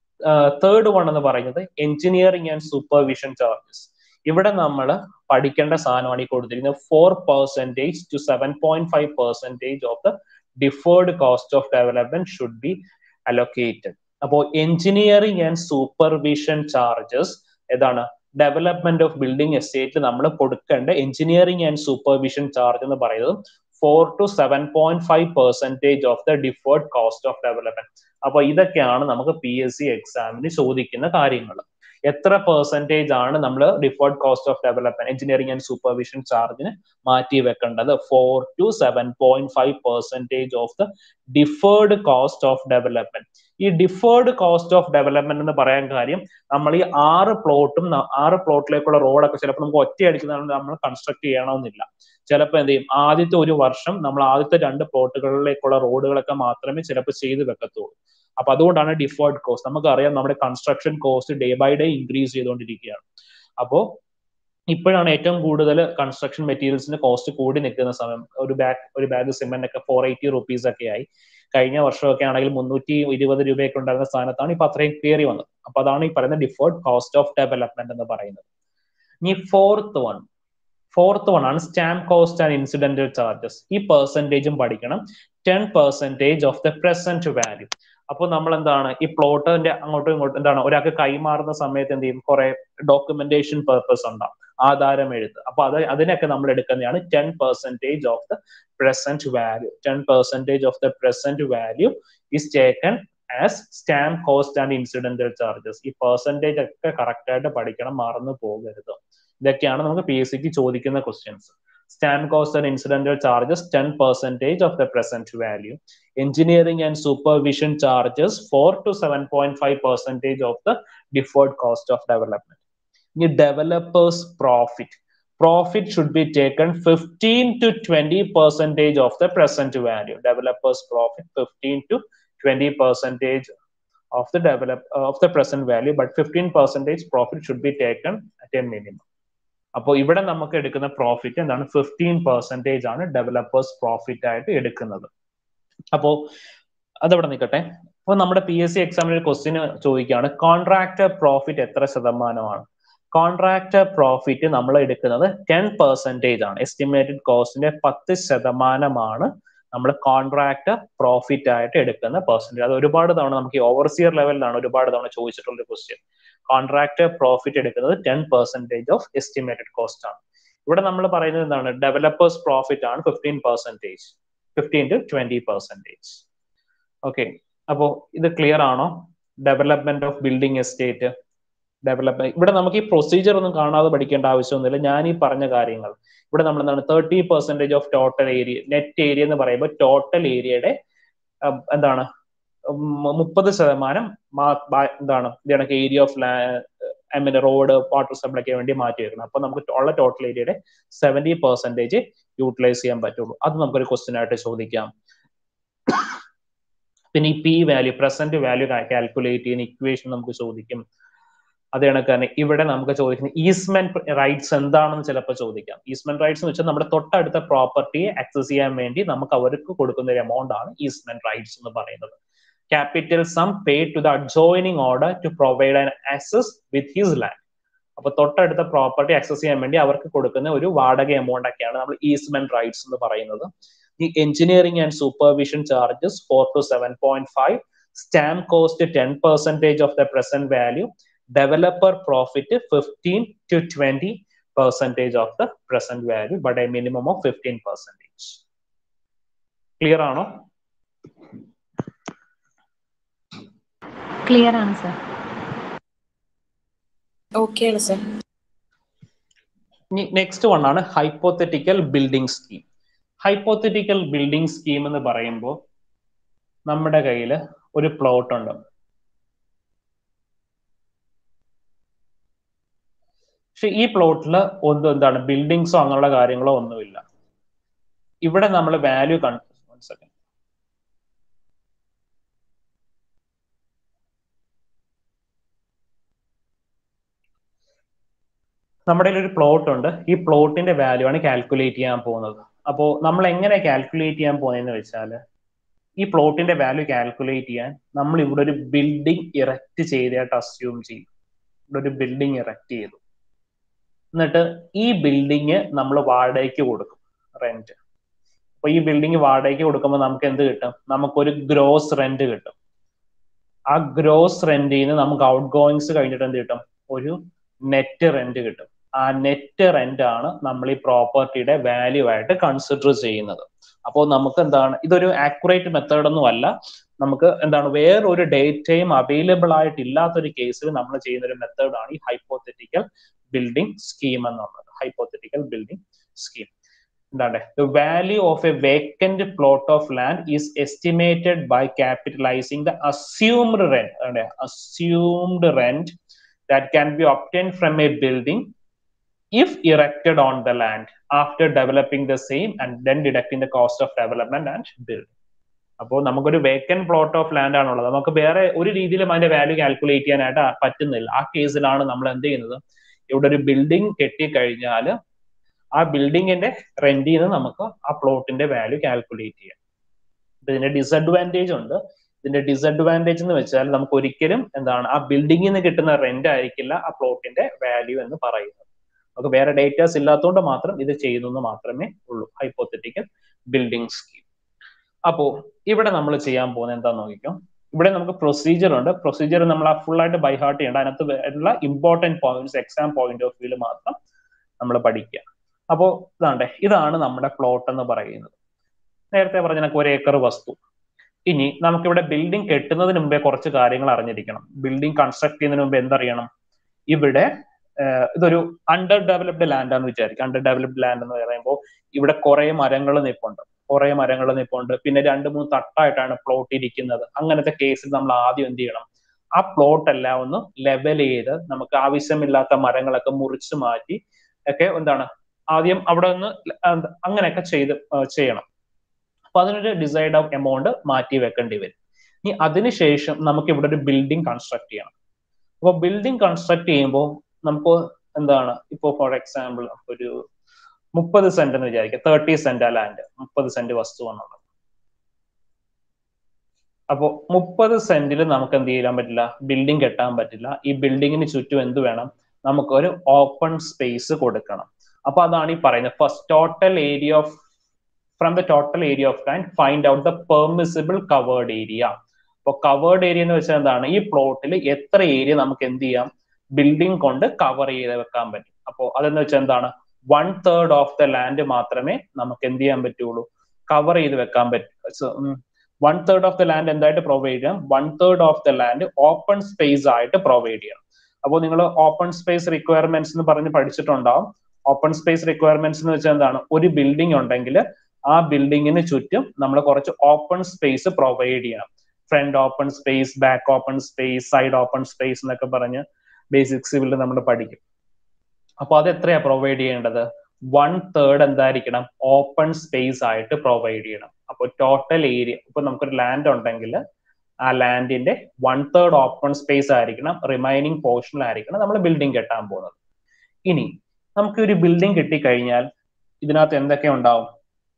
തേർഡ് വൺ എന്ന് പറയുന്നത് എഞ്ചിനീയറിംഗ് ആൻഡ് സൂപ്പർവിഷൻ ചാർജസ് ഇവിടെ നമ്മൾ പഠിക്കേണ്ട സാധനമാണ് ഈ കൊടുത്തിരിക്കുന്നത് four percentage to seven point five percentage of the deferred cost of development should be allocated അപ്പോൾ എഞ്ചിനീയറിംഗ് ആൻഡ് സൂപ്പർവിഷൻ ചാർജസ് ഏതാണ് ഡെവലപ്മെന്റ് ഓഫ് ബിൽഡിംഗ് എസ്റ്റേറ്റിൽ നമ്മൾ കൊടുക്കേണ്ട എഞ്ചിനീയറിംഗ് ആൻഡ് സൂപ്പർവിഷൻ ചാർജ് എന്ന് പറയുന്നത് four to seven point five percentage of the deferred cost of development അപ്പൊ ഇതൊക്കെയാണ് നമുക്ക് പി എസ് സി എക്സാമിന് ചോദിക്കുന്ന കാര്യങ്ങൾ എത്ര പെർസെൻറ്റേജ് ആണ് നമ്മൾ deferred cost of development engineering and supervision ചാർജിന് മാറ്റി വെക്കേണ്ടത് four to seven point five percentage of the deferred cost of development ഈ ഡിഫേർഡ് കോസ്റ്റ് ഓഫ് ഡെവലപ്മെന്റ് എന്ന് പറയാൻ കാര്യം നമ്മൾ ഈ ആറ് പ്ലോട്ടും ആറ് പ്ലോട്ടിലേക്കുള്ള റോഡൊക്കെ ചിലപ്പോൾ നമുക്ക് ഒറ്റയടിക്കുന്നതാണ് നമ്മൾ കൺസ്ട്രക്ട് ചെയ്യണമെന്നില്ല ചിലപ്പോൾ എന്ത് ചെയ്യും ആദ്യത്തെ ഒരു വർഷം നമ്മൾ ആദ്യത്തെ രണ്ട് പ്ലോട്ടുകളിലേക്കുള്ള റോഡുകളൊക്കെ മാത്രമേ ചിലപ്പോൾ ചെയ്ത് വെക്കത്തുള്ളൂ അപ്പൊ അതുകൊണ്ടാണ് ഡിഫേർഡ് കോസ്റ്റ് നമുക്കറിയാം നമ്മുടെ construction cost day by day increase ചെയ്തുകൊണ്ടിരിക്കുകയാണ് അപ്പോൾ ഇപ്പോഴാണ് ഏറ്റവും കൂടുതൽ കൺസ്ട്രക്ഷൻ മെറ്റീരിയൽസിന്റെ കോസ്റ്റ് കൂടി നിൽക്കുന്ന സമയം ഒരു ബാഗ് ഒരു ബാഗ് സിമെന്റ് ഒക്കെ ഫോർ എയ്റ്റി റുപ്പീസ് ഒക്കെ ആയി കഴിഞ്ഞ വർഷമൊക്കെ ആണെങ്കിൽ മുന്നൂറ്റി ഇരുപത് രൂപയൊക്കെ ഉണ്ടായിരുന്ന സ്ഥാനത്താണ് ഇപ്പൊ അത്രയും കയറി വന്നത് അപ്പൊ അതാണ് ഈ പറയുന്ന ഡിഫേർഡ് കോസ്റ്റ് ഓഫ് ഡെവലപ്മെന്റ് എന്ന് പറയുന്നത് ഇനി ഫോർത്ത് വൺ ഫോർത്ത് വൺ ആണ് stamp cost and incidental charges ഈ പെർസെൻറ്റേജും പഠിക്കണം ten percentage of the present value അപ്പോൾ നമ്മൾ എന്താണ് ഈ പ്ലോട്ടിന്റെ അങ്ങോട്ടും ഇങ്ങോട്ടും എന്താണ് ഒരാൾക്ക് കൈമാറുന്ന സമയത്ത് എന്ത് ചെയ്യും കുറെ ഡോക്യുമെന്റേഷൻ പേർപ്പസ് ഉണ്ടാവും ആധാരം എഴുത്ത് അപ്പൊ അത് അതിനൊക്കെ നമ്മൾ എടുക്കുന്നതാണ് ten percentage of the present value ten percentage of the present value is taken as stamp cost and incidental charges ഈ പെർസെൻറ്റേജ് ഒക്കെ കറക്റ്റ് ആയിട്ട് പഠിക്കണം മറന്നു പോകരുത് ഇതൊക്കെയാണ് നമുക്ക് പി എസ് സിക്ക് ചോദിക്കുന്ന questions stamp cost and incidental charges ten percentage of the present value engineering and supervision charges 4 to 7.5 percentage of the deferred cost of development. The developer's profit. Profit should be taken 15 to 20 percentage of the present value. Developer's profit 15 to 20 percentage of the develop of the present value, but 15 percentage profit should be taken at a minimum. അപ്പോൾ ഇവിടെ നമുക്ക് എടുക്കുന്ന profit എന്താണ് fifteen percentage ആണ് developers profit ആയിട്ട് എടുക്കുന്നത് അപ്പോ അതവിടെ നിൽക്കട്ടെ അപ്പൊ നമ്മുടെ പി എസ് സി എക്സാമിന് ഒരു ക്വസ്റ്റ്യൻ ചോദിക്കുകയാണ് കോൺട്രാക്ടർ പ്രോഫിറ്റ് എത്ര ശതമാനമാണ് കോൺട്രാക്ടർ പ്രോഫിറ്റ് നമ്മൾ എടുക്കുന്നത് ടെൻ പെർസെൻറ്റേജ് ആണ് എസ്റ്റിമേറ്റഡ് കോസ്റ്റിന്റെ പത്ത് ശതമാനമാണ് നമ്മൾ കോൺട്രാക്ടർ പ്രോഫിറ്റ് ആയിട്ട് എടുക്കുന്ന പെർസെൻറ്റേജ് അത് ഒരുപാട് തവണ നമുക്ക് ഓവർസിയർ ലെവലിലാണ് ഒരുപാട് തവണ ചോദിച്ചിട്ടുള്ള ക്വസ്റ്റ്യൻ കോൺട്രാക്ടർ പ്രോഫിറ്റ് എടുക്കുന്നത് ten percentage of estimated cost ആണ് ഇവിടെ നമ്മൾ പറയുന്നത് എന്താണ് ഡെവലപ്പേഴ്സ് പ്രോഫിറ്റ് ആണ് fifteen percentage fifteen to twenty percentage okay അപ്പോൾ ഇത് ക്ലിയർ ആണോ development of building estate development ഇവിടെ നമുക്ക് ഈ പ്രൊസീജിയർ ഒന്നും കാണാതെ പഠിക്കേണ്ട ആവശ്യമൊന്നുമില്ല ഞാൻ ഈ പറഞ്ഞ കാര്യങ്ങൾ ഇവിടെ നമ്മൾ എന്താണ് thirty percentage of total area net area എന്ന് പറയുമ്പോൾ ടോട്ടൽ ഏരിയയുടെ എന്താണ് മുപ്പത് ശതമാനം എന്താണ് ഇതണക്ക് area of I mean road water സപ്ലൈക്ക് വേണ്ടി മാറ്റി വെക്കണം അപ്പൊ നമുക്ക് ഉള്ള ടോട്ടൽ ഏരിയയുടെ സെവന്റി പെർസെന്റേജ് യൂട്ടിലൈസ് ചെയ്യാൻ പറ്റുള്ളൂ അത് നമുക്കൊരു ക്വസ്റ്റ്യൻ ആയിട്ട് ചോദിക്കാം പിന്നെ ഈ P value present value calculate ചെയ്യുന്ന ഇക്വേഷൻ നമുക്ക് ചോദിക്കും അത് കണക്ക് തന്നെ ഇവിടെ നമുക്ക് ചോദിക്കുന്ന ഈസ്മെന്റ് റൈറ്റ്സ് എന്താണെന്ന് ചിലപ്പോൾ ചോദിക്കാം ഈസ്മെന്റ് റൈറ്റ്സ് എന്ന് വെച്ചാൽ നമ്മുടെ തൊട്ടടുത്ത പ്രോപ്പർട്ടിയെ ആക്സസ് ചെയ്യാൻ വേണ്ടി നമുക്ക് അവർക്ക് കൊടുക്കുന്ന ഒരു എമൗണ്ട് ആണ് ഈസ്മെന്റ് റൈറ്റ്സ് എന്ന് പറയുന്നത് capital sum pay to the adjoining order to provide an access with his land അപ്പൊ തൊട്ടടുത്ത പ്രോപ്പർട്ടി ആക്സസ് ചെയ്യാൻ വേണ്ടി അവർക്ക് കൊടുക്കുന്ന ഒരു വാടക എമൗണ്ട് ഒക്കെയാണ് നമ്മൾ ഈസ്മെന്റ് റൈറ്റ്സ് എന്ന് പറയുന്നത് ഈ engineering and supervision charges four to seven point five stamp cost ten percentage of the present value developer profit fifteen to twenty percentage of the present value but a minimum of fifteen percentage clear ആണോ clear ആണ് sir okay ആണ് sir next one ആണ് hypothetical building scheme hypothetical building scheme എന്ന് പറയുമ്പോൾ നമ്മുടെ കയ്യിൽ ഒരു plot ഉണ്ട് പക്ഷെ ഈ പ്ലോട്ടിൽ ഒന്നും എന്താണ് ബിൽഡിങ്സോ അങ്ങനെയുള്ള കാര്യങ്ങളോ ഒന്നുമില്ല ഇവിടെ നമ്മൾ വാല്യൂ സെക്കൻഡ് നമ്മുടെ ഒരു പ്ലോട്ട് ഉണ്ട് ഈ പ്ലോട്ടിന്റെ വാല്യൂ ആണ് കാൽക്കുലേറ്റ് ചെയ്യാൻ പോകുന്നത് അപ്പോൾ നമ്മൾ എങ്ങനെ കാൽക്കുലേറ്റ് ചെയ്യാൻ പോകുന്നതെന്ന് വെച്ചാൽ ഈ പ്ലോട്ടിന്റെ വാല്യൂ കാൽക്കുലേറ്റ് ചെയ്യാൻ നമ്മൾ ഇവിടെ ഒരു ബിൽഡിംഗ് ഇറക്റ്റ് ചെയ്തായിട്ട് അസ്യൂം ചെയ്യും ഇവിടെ ഒരു ബിൽഡിംഗ് ഇറക്റ്റ് ചെയ്തു എന്നിട്ട് ഈ ബിൽഡിങ് നമ്മൾ വാടകയ്ക്ക് കൊടുക്കും റെന്റ് അപ്പൊ ഈ ബിൽഡിംഗ് വാടകയ്ക്ക് കൊടുക്കുമ്പോൾ നമുക്ക് എന്ത് കിട്ടും നമുക്കൊരു ഗ്രോസ് റെന്റ് കിട്ടും ആ ഗ്രോസ് റെന്റിൽ നിന്ന് നമുക്ക് ഔട്ട് ഗോയിങ്സ് കഴിഞ്ഞിട്ട് എന്ത് കിട്ടും ഒരു നെറ്റ് റെന്റ് കിട്ടും ആ നെറ്റ് റെന്റ് ആണ് നമ്മൾ ഈ പ്രോപ്പർട്ടിയുടെ വാല്യൂ ആയിട്ട് കൺസിഡർ ചെയ്യുന്നത് അപ്പോൾ നമുക്ക് എന്താണ് ഇതൊരു ആക്യുറേറ്റ് മെത്തേഡ് ഒന്നും അല്ല നമുക്ക് എന്താണ് വേറൊരു ഡേറ്റയും അവൈലബിൾ ആയിട്ടില്ലാത്തൊരു കേസിൽ നമ്മൾ ചെയ്യുന്ന ഒരു മെത്തേഡാണ് ഈ ഹൈപ്പോത്തറ്റിക്കൽ ബിൽഡിംഗ് സ്കീം എന്നുള്ളത് ഹൈപ്പോത്തറ്റിക്കൽ ബിൽഡിംഗ് സ്കീം എന്താണ് the value of a vacant plot of land is estimated by capitalising the assumed rent assumed rent that can be obtain from a building if erected on the land after developing the same and then deducting the cost of development and building. അപ്പോൾ നമുക്കൊരു vacant plot of land ആണുള്ളത് നമുക്ക് വേറെ ഒരു രീതിയിലും അതിന്റെ value calculate ചെയ്യാനായിട്ട് പറ്റുന്നില്ല ആ കേസിലാണ് നമ്മൾ എന്ത് ചെയ്യുന്നത് ഇവിടെ ഒരു ബിൽഡിംഗ് കെട്ടിക്കഴിഞ്ഞാൽ ആ ബിൽഡിങ്ങിന്റെ റെന്റിൽ നിന്ന് നമുക്ക് ആ പ്ലോട്ടിന്റെ വാല്യൂ കാൽക്കുലേറ്റ് ചെയ്യാം ഇതിന്റെ ഡിസഡ്വാൻറ്റേജ് ഉണ്ട് ഇതിന്റെ ഡിസഡ്വാൻറ്റേജ് എന്ന് വെച്ചാൽ നമുക്ക് ഒരിക്കലും എന്താണ് ആ ബിൽഡിങ്ങിൽ നിന്ന് കിട്ടുന്ന റെന്റ് ആയിരിക്കില്ല ആ പ്ലോട്ടിന്റെ വാല്യൂ എന്ന് പറയുന്നത് നമുക്ക് വേറെ ഡേറ്റാസ് ഇല്ലാത്തതുകൊണ്ട് മാത്രം ഇത് ചെയ്യുന്നു മാത്രമേ ഉള്ളൂ ഹൈപ്പോത്തറ്റിക്കൽ ബിൽഡിംഗ് സ്കീം അപ്പോ ഇവിടെ നമ്മൾ ചെയ്യാൻ പോകുന്നത് എന്താന്ന് നോക്കിക്കോ ഇവിടെ നമുക്ക് പ്രൊസീജിയർ ഉണ്ട് പ്രൊസീജിയർ നമ്മൾ ആ ഫുൾ ആയിട്ട് ബൈ ഹാർട്ട് ചെയ്യേണ്ട അതിനകത്ത് ഉള്ള important points exam point of വ്യൂല് മാത്രം നമ്മൾ പഠിക്കുക അപ്പോൾ ഇതാണ്ടേ ഇതാണ് നമ്മുടെ പ്ലോട്ട് എന്ന് പറയുന്നത് നേരത്തെ പറഞ്ഞ കണക്ക് ഒരു ഏക്കർ വസ്തു ഇനി നമുക്കിവിടെ ബിൽഡിംഗ് കെട്ടുന്നതിന് മുമ്പേ കുറച്ച് കാര്യങ്ങൾ അറിഞ്ഞിരിക്കണം ബിൽഡിംഗ് കൺസ്ട്രക്ട് ചെയ്യുന്നതിന് മുമ്പ് എന്തറിയണം ഇവിടെ ഇതൊരു അണ്ടർ ഡെവലപ്ഡ് ലാൻഡ് ആണെന്ന് വിചാരിക്കും അണ്ടർ ഡെവലപ്ഡ് ലാൻഡ് എന്ന് പറയുമ്പോൾ ഇവിടെ കുറെ മരങ്ങൾ നിൽപ്പുണ്ട് കുറെ മരങ്ങൾ നിൽപ്പുണ്ട് പിന്നെ രണ്ട് മൂന്ന് തട്ടായിട്ടാണ് പ്ലോട്ട് ഇരിക്കുന്നത് അങ്ങനത്തെ കേസിൽ നമ്മൾ ആദ്യം എന്ത് ചെയ്യണം ആ പ്ലോട്ട് എല്ലാം ഒന്ന് ലെവൽ ചെയ്ത് നമുക്ക് ആവശ്യമില്ലാത്ത മരങ്ങളൊക്കെ മുറിച്ച് മാറ്റി ഒക്കെ എന്താണ് ആദ്യം അവിടെ ഒന്ന് അങ്ങനെയൊക്കെ ചെയ്ത് ചെയ്യണം അപ്പൊ അതിനൊരു ഡിസൈഡ് ഓഫ് എമൗണ്ട് മാറ്റി വെക്കേണ്ടി വരും ഇനി അതിനുശേഷം നമുക്ക് ഇവിടെ ഒരു ബിൽഡിംഗ് കൺസ്ട്രക്ട് ചെയ്യണം അപ്പോൾ ബിൽഡിംഗ് കൺസ്ട്രക്ട് ചെയ്യുമ്പോൾ നമുക്ക് എന്താണ് ഇപ്പോൾ ഫോർ എക്സാമ്പിൾ ഒരു മുപ്പത് സെന്റ് എന്ന് വിചാരിക്കുക തേർട്ടി സെന്റ് ആ ലാൻഡ് മുപ്പത് സെന്റ് വസ്തുവാണുള്ളത് അപ്പോൾ മുപ്പത് സെന്റിൽ നമുക്ക് എന്ത് ചെയ്യാൻ പറ്റില്ല ബിൽഡിംഗ് കെട്ടാൻ പറ്റില്ല ഈ ബിൽഡിങ്ങിന് ചുറ്റും എന്ത് വേണം നമുക്കൊരു ഓപ്പൺ സ്പേസ് കൊടുക്കണം അപ്പൊ അതാണ് ഈ പറയുന്നത് first total area of from the total area of land find out the permissible covered area അപ്പോൾ കവേർഡ് ഏരിയ എന്ന് വെച്ചാൽ എന്താണ് ഈ പ്ലോട്ടിൽ എത്ര ഏരിയ നമുക്ക് എന്ത് ചെയ്യാം ബിൽഡിംഗ് കൊണ്ട് കവർ ചെയ്ത് വെക്കാൻ പറ്റും അപ്പോൾ അതെന്ന് വെച്ചാൽ എന്താണ് one third of the land മാത്രമേ നമുക്ക് എന്ത് ചെയ്യാൻ പറ്റുള്ളൂ കവർ ചെയ്ത് വെക്കാൻ പറ്റും one third of the land എന്തായിട്ട് പ്രൊവൈഡ് ചെയ്യാം one third of the land open space ആയിട്ട് പ്രൊവൈഡ് ചെയ്യണം അപ്പോൾ നിങ്ങൾ ഓപ്പൺ സ്പേസ് റിക്വയർമെന്റ്സ് എന്ന് പറഞ്ഞ് പഠിച്ചിട്ടുണ്ടാവും ഓപ്പൺ സ്പേസ് റിക്വയർമെന്റ്സ് എന്ന് വെച്ചാൽ എന്താണ് ഒരു ബിൽഡിംഗ് ഉണ്ടെങ്കിൽ ആ ബിൽഡിങ്ങിന് ചുറ്റും നമ്മൾ കുറച്ച് ഓപ്പൺ സ്പേസ് പ്രൊവൈഡ് ചെയ്യണം front open space back open space side open space എന്നൊക്കെ പറഞ്ഞ് ബേസിക് സിവിലിൽ നമ്മൾ പഠിക്കും അപ്പൊ അത് എത്രയാ പ്രൊവൈഡ് ചെയ്യേണ്ടത് വൺ തേർഡ് എന്തായിരിക്കണം ഓപ്പൺ സ്പേസ് ആയിട്ട് പ്രൊവൈഡ് ചെയ്യണം അപ്പൊ ടോട്ടൽ ഏരിയ ഇപ്പൊ നമുക്കൊരു ലാൻഡ് ഉണ്ടെങ്കിൽ ആ ലാൻഡിന്റെ വൺ തേർഡ് ഓപ്പൺ സ്പേസ് ആയിരിക്കണം റിമൈനിങ് പോർഷനിലായിരിക്കണം നമ്മൾ ബിൽഡിംഗ് കെട്ടാൻ പോകുന്നത് ഇനി നമുക്ക് ഒരു ബിൽഡിംഗ് കിട്ടിക്കഴിഞ്ഞാൽ ഇതിനകത്ത് എന്തൊക്കെ ഉണ്ടാവും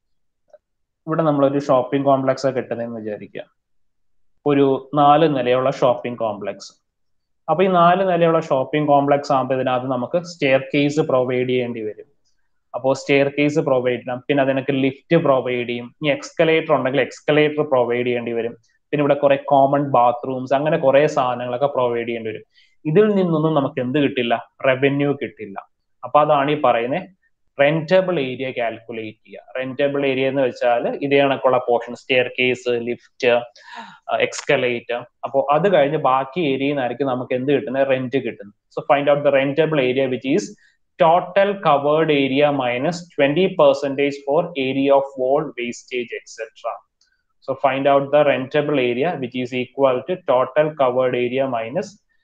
ഇവിടെ നമ്മളൊരു ഷോപ്പിംഗ് കോംപ്ലക്സ് കെട്ടുന്നതെന്ന് വിചാരിക്കുക ഒരു നാല് നിലയുള്ള ഷോപ്പിംഗ് കോംപ്ലക്സ് അപ്പൊ ഈ നാല് നിലയുള്ള ഷോപ്പിംഗ് കോംപ്ലക്സ് ആകുമ്പോൾ ഇതിനകത്ത് നമുക്ക് സ്റ്റെയർ കേസ് പ്രൊവൈഡ് ചെയ്യേണ്ടി വരും അപ്പോൾ സ്റ്റെയർ കേസ് പ്രൊവൈഡ് ചെയ്യണം പിന്നെ അതിനൊക്കെ ലിഫ്റ്റ് പ്രൊവൈഡ് ചെയ്യും ഇനി എക്സ്കലേറ്റർ ഉണ്ടെങ്കിൽ എക്സ്കലേറ്റർ പ്രൊവൈഡ് ചെയ്യേണ്ടി വരും പിന്നെ ഇവിടെ കുറെ കോമൺ ബാത്റൂംസ് അങ്ങനെ കുറെ സാധനങ്ങളൊക്കെ പ്രൊവൈഡ് ചെയ്യേണ്ടി വരും ഇതിൽ നിന്നൊന്നും നമുക്ക് എന്ത് കിട്ടില്ല റവന്യൂ കിട്ടില്ല അപ്പൊ അതാണ് ഈ പറയുന്നത് റെന്റബിൾ ഏരിയ കാൽക്കുലേറ്റ് ചെയ്യുക റെന്റബിൾ ഏരിയ എന്ന് വെച്ചാൽ ഇതേ കണക്കുള്ള portion staircase lift escalator അപ്പോൾ അത് കഴിഞ്ഞ് ബാക്കി ഏരിയയിൽ നിന്നായിരിക്കും നമുക്ക് എന്ത് കിട്ടുന്നത് റെന്റ് കിട്ടുന്നത് so find out the rentable area which is total covered area minus twenty percentage for area of wall wastage etcetera So find out the rentable area which is equal to total covered area minus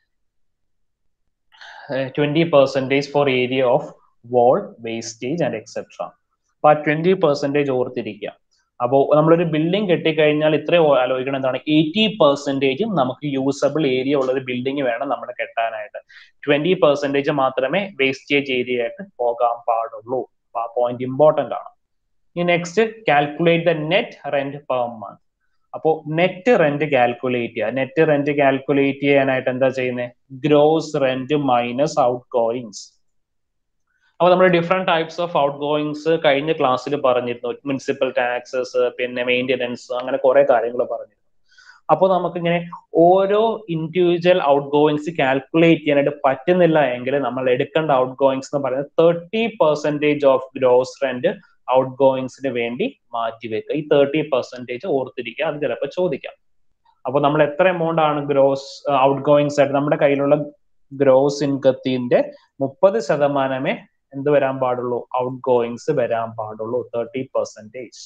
uh, 20 percentage for area of wall, wastage and etc. അപ്പൊ ആ twenty percentage ഓർത്തിരിക്കുക അപ്പോൾ നമ്മളൊരു building കെട്ടിക്കഴിഞ്ഞാൽ ഇത്രയും ആലോചിക്കണം എന്താണ് eighty പെർസെന്റേജും നമുക്ക് usable area ഉള്ള ഒരു ബിൽഡിംഗ് വേണം നമ്മൾ കെട്ടാനായിട്ട് ട്വന്റി പെർസെന്റേജ് മാത്രമേ വേസ്റ്റേജ് ഏരിയ ആയിട്ട് പോകാൻ പാടുള്ളൂ അപ്പൊ ആ പോയിന്റ് ഇമ്പോർട്ടന്റ് ആണ് ഇനി next calculate the net rent per month അപ്പോൾ നെറ്റ് റെന്റ് കാൽക്കുലേറ്റ് ചെയ്യുക നെറ്റ് റെന്റ് കാൽക്കുലേറ്റ് ചെയ്യാനായിട്ട് എന്താ ചെയ്യുന്നത് gross rent minus outgoings അപ്പോൾ നമ്മൾ different types of outgoings കഴിഞ്ഞ ക്ലാസ്സിൽ പറഞ്ഞിരുന്നു മുനിസിപ്പൽ ടാക്സസ് പിന്നെ മെയിൻ്റെനൻസ് അങ്ങനെ കുറെ കാര്യങ്ങൾ പറഞ്ഞിരുന്നു അപ്പോൾ നമുക്കിങ്ങനെ ഓരോ ഇൻഡിവിജ്വൽ ഔട്ട് ഗോയിങ്സ് കാൽക്കുലേറ്റ് ചെയ്യാനായിട്ട് പറ്റുന്നില്ല എങ്കിൽ നമ്മൾ എടുക്കേണ്ട ഔട്ട് ഗോയിങ്സ് എന്ന് പറയുന്നത് thirty percentage of gross rent ഔട്ട് ഗോയിങ്സിന് വേണ്ടി മാറ്റി വെക്കുക ഈ തേർട്ടി പെർസെൻറ്റേജ് ഓർത്തിരിക്കുക അത് ചിലപ്പോൾ ചോദിക്കാം അപ്പോൾ നമ്മൾ എത്ര എമൗണ്ട് ആണ് ഗ്രോസ് ഔട്ട് ഗോയിങ്സ് ആയിട്ട് നമ്മുടെ കയ്യിലുള്ള ഗ്രോസ് ഇൻകത്തിന്റെ മുപ്പത് ശതമാനമേ എന്ത് വരാൻ പാടുള്ളൂ ഔട്ട് ഗോയിങ്സ് വരാൻ പാടുള്ളൂ തേർട്ടി പെർസെൻറ്റേജ്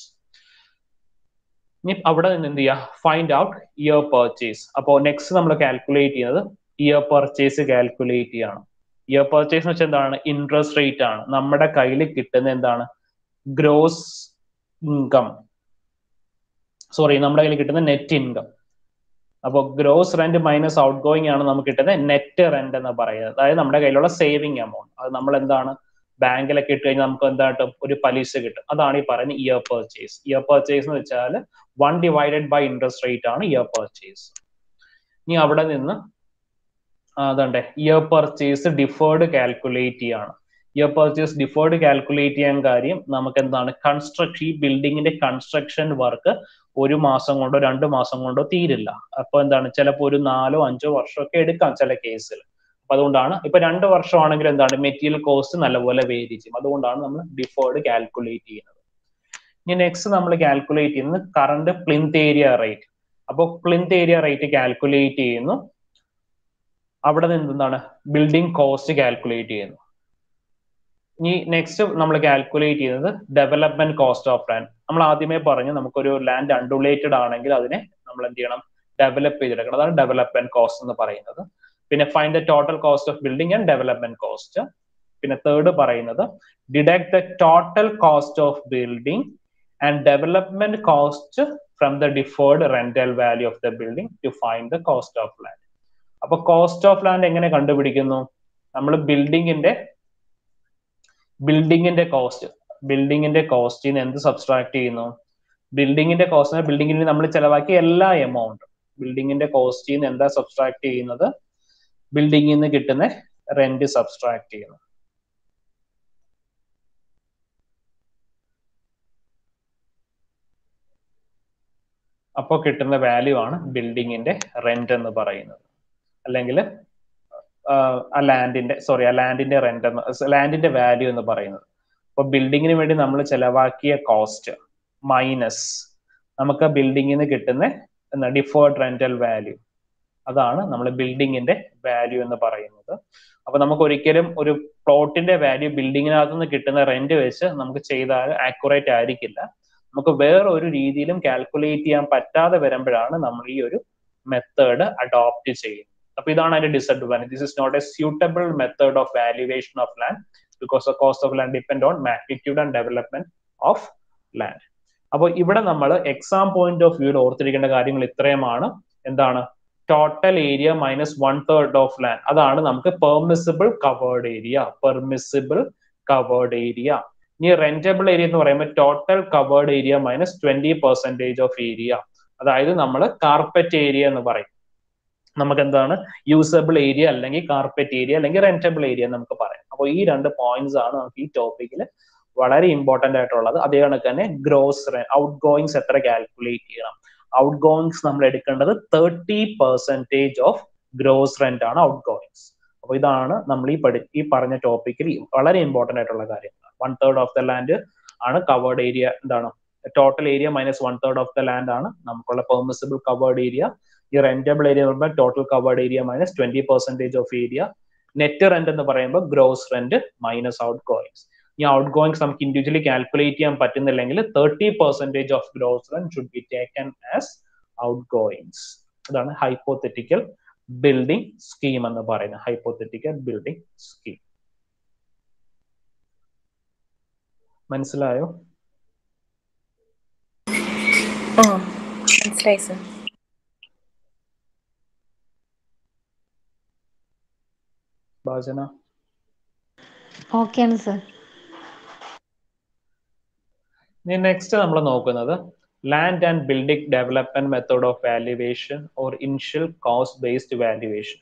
ഇനി അവിടെ നിന്ന് എന്ത് ചെയ്യുക ഫൈൻഡ് ഔട്ട് ഇയർ പർച്ചേസ് അപ്പോൾ നെക്സ്റ്റ് നമ്മൾ കാൽക്കുലേറ്റ് ചെയ്യുന്നത് ഇയർ പർച്ചേസ് കാൽക്കുലേറ്റ് ചെയ്യണം ഇയർ പർച്ചേസ് എന്ന് വെച്ചാൽ എന്താണ് ഇൻട്രസ്റ്റ് റേറ്റ് ആണ് നമ്മുടെ കയ്യിൽ കിട്ടുന്ന എന്താണ് ഗ്രോസ് ഇൻകം സോറി നമ്മുടെ കയ്യിൽ കിട്ടുന്ന നെറ്റ് ഇൻകം അപ്പോൾ gross rent minus outgoing ആണ് നമുക്ക് കിട്ടുന്നത് നെറ്റ് റെന്റ് എന്ന് പറയുന്നത് അതായത് നമ്മുടെ കയ്യിലുള്ള സേവിങ് എമൗണ്ട് അത് നമ്മൾ എന്താണ് ബാങ്കിലൊക്കെ ഇട്ട് കഴിഞ്ഞാൽ നമുക്ക് എന്താ കിട്ടും ഒരു പലിശ കിട്ടും അതാണ് ഈ പറയുന്ന ഇയർ പർച്ചേസ് ഇയർ പർച്ചേസ് എന്ന് വെച്ചാൽ one divided by interest rate ആണ് ഇയർ പർച്ചേസ് ഇനി അവിടെ നിന്ന് അതുണ്ട് ഇയർ പർച്ചേസ് ഡിഫേർഡ് കാൽക്കുലേറ്റ് ചെയ്യാണ് ഇയർ പർച്ചേസ് ഡിഫേർഡ് കാൽക്കുലേറ്റ് ചെയ്യാൻ കാര്യം നമുക്ക് എന്താണ് കൺസ്ട്രക്ഷൻ ഈ ബിൽഡിങ്ങിന്റെ കൺസ്ട്രക്ഷൻ വർക്ക് ഒരു മാസം കൊണ്ടോ രണ്ട് മാസം കൊണ്ടോ തീരില്ല അപ്പൊ എന്താണ് ചിലപ്പോൾ ഒരു നാലോ അഞ്ചോ വർഷമൊക്കെ എടുക്കാം ചില കേസിൽ അപ്പൊ അതുകൊണ്ടാണ് ഇപ്പൊ രണ്ട് വർഷമാണെങ്കിൽ എന്താണ് മെറ്റീരിയൽ കോസ്റ്റ് നല്ലപോലെ വേരി ചെയ്യും അതുകൊണ്ടാണ് നമ്മൾ ഡിഫേർഡ് കാൽക്കുലേറ്റ് ചെയ്യുന്നത് ഇനി നെക്സ്റ്റ് നമ്മൾ കാൽക്കുലേറ്റ് ചെയ്യുന്നത് കറണ്ട് പ്ലിന്ത് ഏരിയ റേറ്റ് അപ്പോൾ പ്ലിന്ത് ഏരിയ റേറ്റ് കാൽക്കുലേറ്റ് ചെയ്യുന്നു അവിടെ നിന്ന് എന്താണ് ബിൽഡിംഗ് കോസ്റ്റ് കാൽക്കുലേറ്റ് ചെയ്യുന്നു ഇനി നെക്സ്റ്റ് നമ്മൾ കാൽക്കുലേറ്റ് ചെയ്യുന്നത് ഡെവലപ്മെന്റ് കോസ്റ്റ് ഓഫ് ലാൻഡ് നമ്മൾ ആദ്യമേ പറഞ്ഞു നമുക്കൊരു ലാൻഡ് അൺഡുലേറ്റഡ് ആണെങ്കിൽ അതിനെ നമ്മൾ എന്ത് ചെയ്യണം ഡെവലപ്പ് ചെയ്തെടുക്കണം അതാണ് ഡെവലപ്മെന്റ് കോസ്റ്റ് എന്ന് പറയുന്നത് പിന്നെ find the total cost of building and development cost പിന്നെ തേർഡ് പറയുന്നത് deduct the total cost of building and development cost from the deferred rental value of the building to find the cost of land അപ്പൊ cost of land എങ്ങനെ കണ്ടുപിടിക്കുന്നു നമ്മൾ ബിൽഡിങ്ങിന്റെ ബിൽഡിങ്ങിന്റെ cost ബിൽഡിങ്ങിന്റെ കോസ്റ്റിൽ നിന്ന് എന്ത് സബ്സ്ട്രാക്ട് ചെയ്യുന്നു ബിൽഡിങ്ങിന്റെ കോസ്റ്റ് ബിൽഡിങ്ങിന് നമ്മൾ ചെലവാക്കിയ എല്ലാ എമൗണ്ട് ബിൽഡിങ്ങിന്റെ കോസ്റ്റിൽ നിന്ന് എന്താ സബ്സ്ട്രാക്ട് ചെയ്യുന്നത് ബിൽഡിങ്ങിൽ നിന്ന് കിട്ടുന്ന റെന്റ് സബ്സ്ട്രാക്ട് ചെയ്യുന്നു അപ്പോൾ കിട്ടുന്ന വാല്യൂ ആണ് ബിൽഡിങ്ങിന്റെ റെന്റ് എന്ന് പറയുന്നത് അല്ലെങ്കിൽ ആ ലാൻഡിന്റെ സോറി ആ ലാൻഡിന്റെ റെന്റ് എന്ന് ലാൻഡിന്റെ വാല്യൂ എന്ന് പറയുന്നത് അപ്പൊ ബിൽഡിങ്ങിന് വേണ്ടി നമ്മൾ ചെലവാക്കിയ കോസ്റ്റ് മൈനസ് നമുക്ക് ബിൽഡിങ്ങിൽ നിന്ന് കിട്ടുന്ന എന്താ ഡിഫേർഡ് റെന്റൽ വാല്യൂ അതാണ് നമ്മൾ ബിൽഡിങ്ങിന്റെ വാല്യൂ എന്ന് പറയുന്നത് അപ്പൊ നമുക്ക് ഒരിക്കലും ഒരു പ്ലോട്ടിന്റെ വാല്യൂ ബിൽഡിങ്ങിനകത്ത് നിന്ന് കിട്ടുന്ന റെന്റ് വെച്ച് നമുക്ക് ചെയ്താൽ ആക്യുറേറ്റ് ആയിരിക്കില്ല നമുക്ക് വേറെ ഒരു രീതിയിലും കാൽക്കുലേറ്റ് ചെയ്യാൻ പറ്റാതെ വരുമ്പോഴാണ് നമ്മൾ ഈ ഒരു മെത്തേഡ് അഡോപ്റ്റ് ചെയ്യുന്നത് അപ്പൊ ഇതാണ് അതിന്റെ disadvantage this is not a suitable method of valuation of land because the cost of land depend on magnitude and development of land അപ്പോൾ ഇവിടെ നമ്മൾ എക്സാം പോയിന്റ് ഓഫ് വ്യൂവിൽ ഓർത്തിരിക്കേണ്ട കാര്യങ്ങൾ ഇത്രയുമാണ് എന്താണ് total area minus one third of land അതാണ് നമുക്ക് permissible covered area permissible covered area ഇനി റെന്റബിൾ ഏരിയ എന്ന് പറയുമ്പോൾ total covered area minus twenty percentage of area അതായത് നമ്മൾ കാർപ്പറ്റ് ഏരിയ എന്ന് പറയും നമുക്ക് എന്താണ് യൂസബിൾ ഏരിയ അല്ലെങ്കിൽ കാർപ്പറ്റ് ഏരിയ അല്ലെങ്കിൽ റെന്റബിൾ ഏരിയ നമുക്ക് പറയാം അപ്പോൾ ഈ രണ്ട് പോയിന്റ്സ് ആണ് നമുക്ക് ഈ ടോപ്പിക്കിൽ വളരെ ഇമ്പോർട്ടന്റ് ആയിട്ടുള്ളത് അതേ കണക്ക് തന്നെ ഗ്രോസ് ഔട്ട് ഗോയിങ്സ് എത്ര കാൽക്കുലേറ്റ് ചെയ്യണം ഔട്ട് ഗോയിങ്സ് നമ്മൾ എടുക്കേണ്ടത് thirty percentage of gross rent ആണ് ഔട്ട് ഗോയിങ്സ് അപ്പോൾ ഇതാണ് നമ്മൾ ഈ പഠി ഈ പറഞ്ഞ ടോപ്പിക്കിൽ വളരെ ഇമ്പോർട്ടന്റ് ആയിട്ടുള്ള കാര്യങ്ങൾ one third of the land ആണ് കവേർഡ് ഏരിയ എന്താണ് total area minus one third of the land ആണ് നമുക്കുള്ള പെർമിസിബിൾ കവേർഡ് ഏരിയ ഈ റെന്റബിൾ ഏരിയ എന്ന് പറയുമ്പോൾ total covered area minus twenty percentage of area net rent എന്ന് പറയുമ്പോൾ gross rent minus outgoings ഈ ഔട്ട് ഗോയിങ്സ് നമുക്ക് ഇൻഡിവിജ്വലി കാൽക്കുലേറ്റ് ചെയ്യാൻ പറ്റുന്നില്ലെങ്കിൽ thirty percentage of gross rent should be taken as outgoings അതാണ് hypothetical building scheme എന്ന് പറയുന്നത് hypothetical building scheme മനസ്സിലായോ മനസ്സിലായി സർ ഭാജന ഓക്കെയാണ് സർ ഇനി നെക്സ്റ്റ് നമ്മൾ നോക്കുന്നത് land and building development method of valuation or initial cost based valuation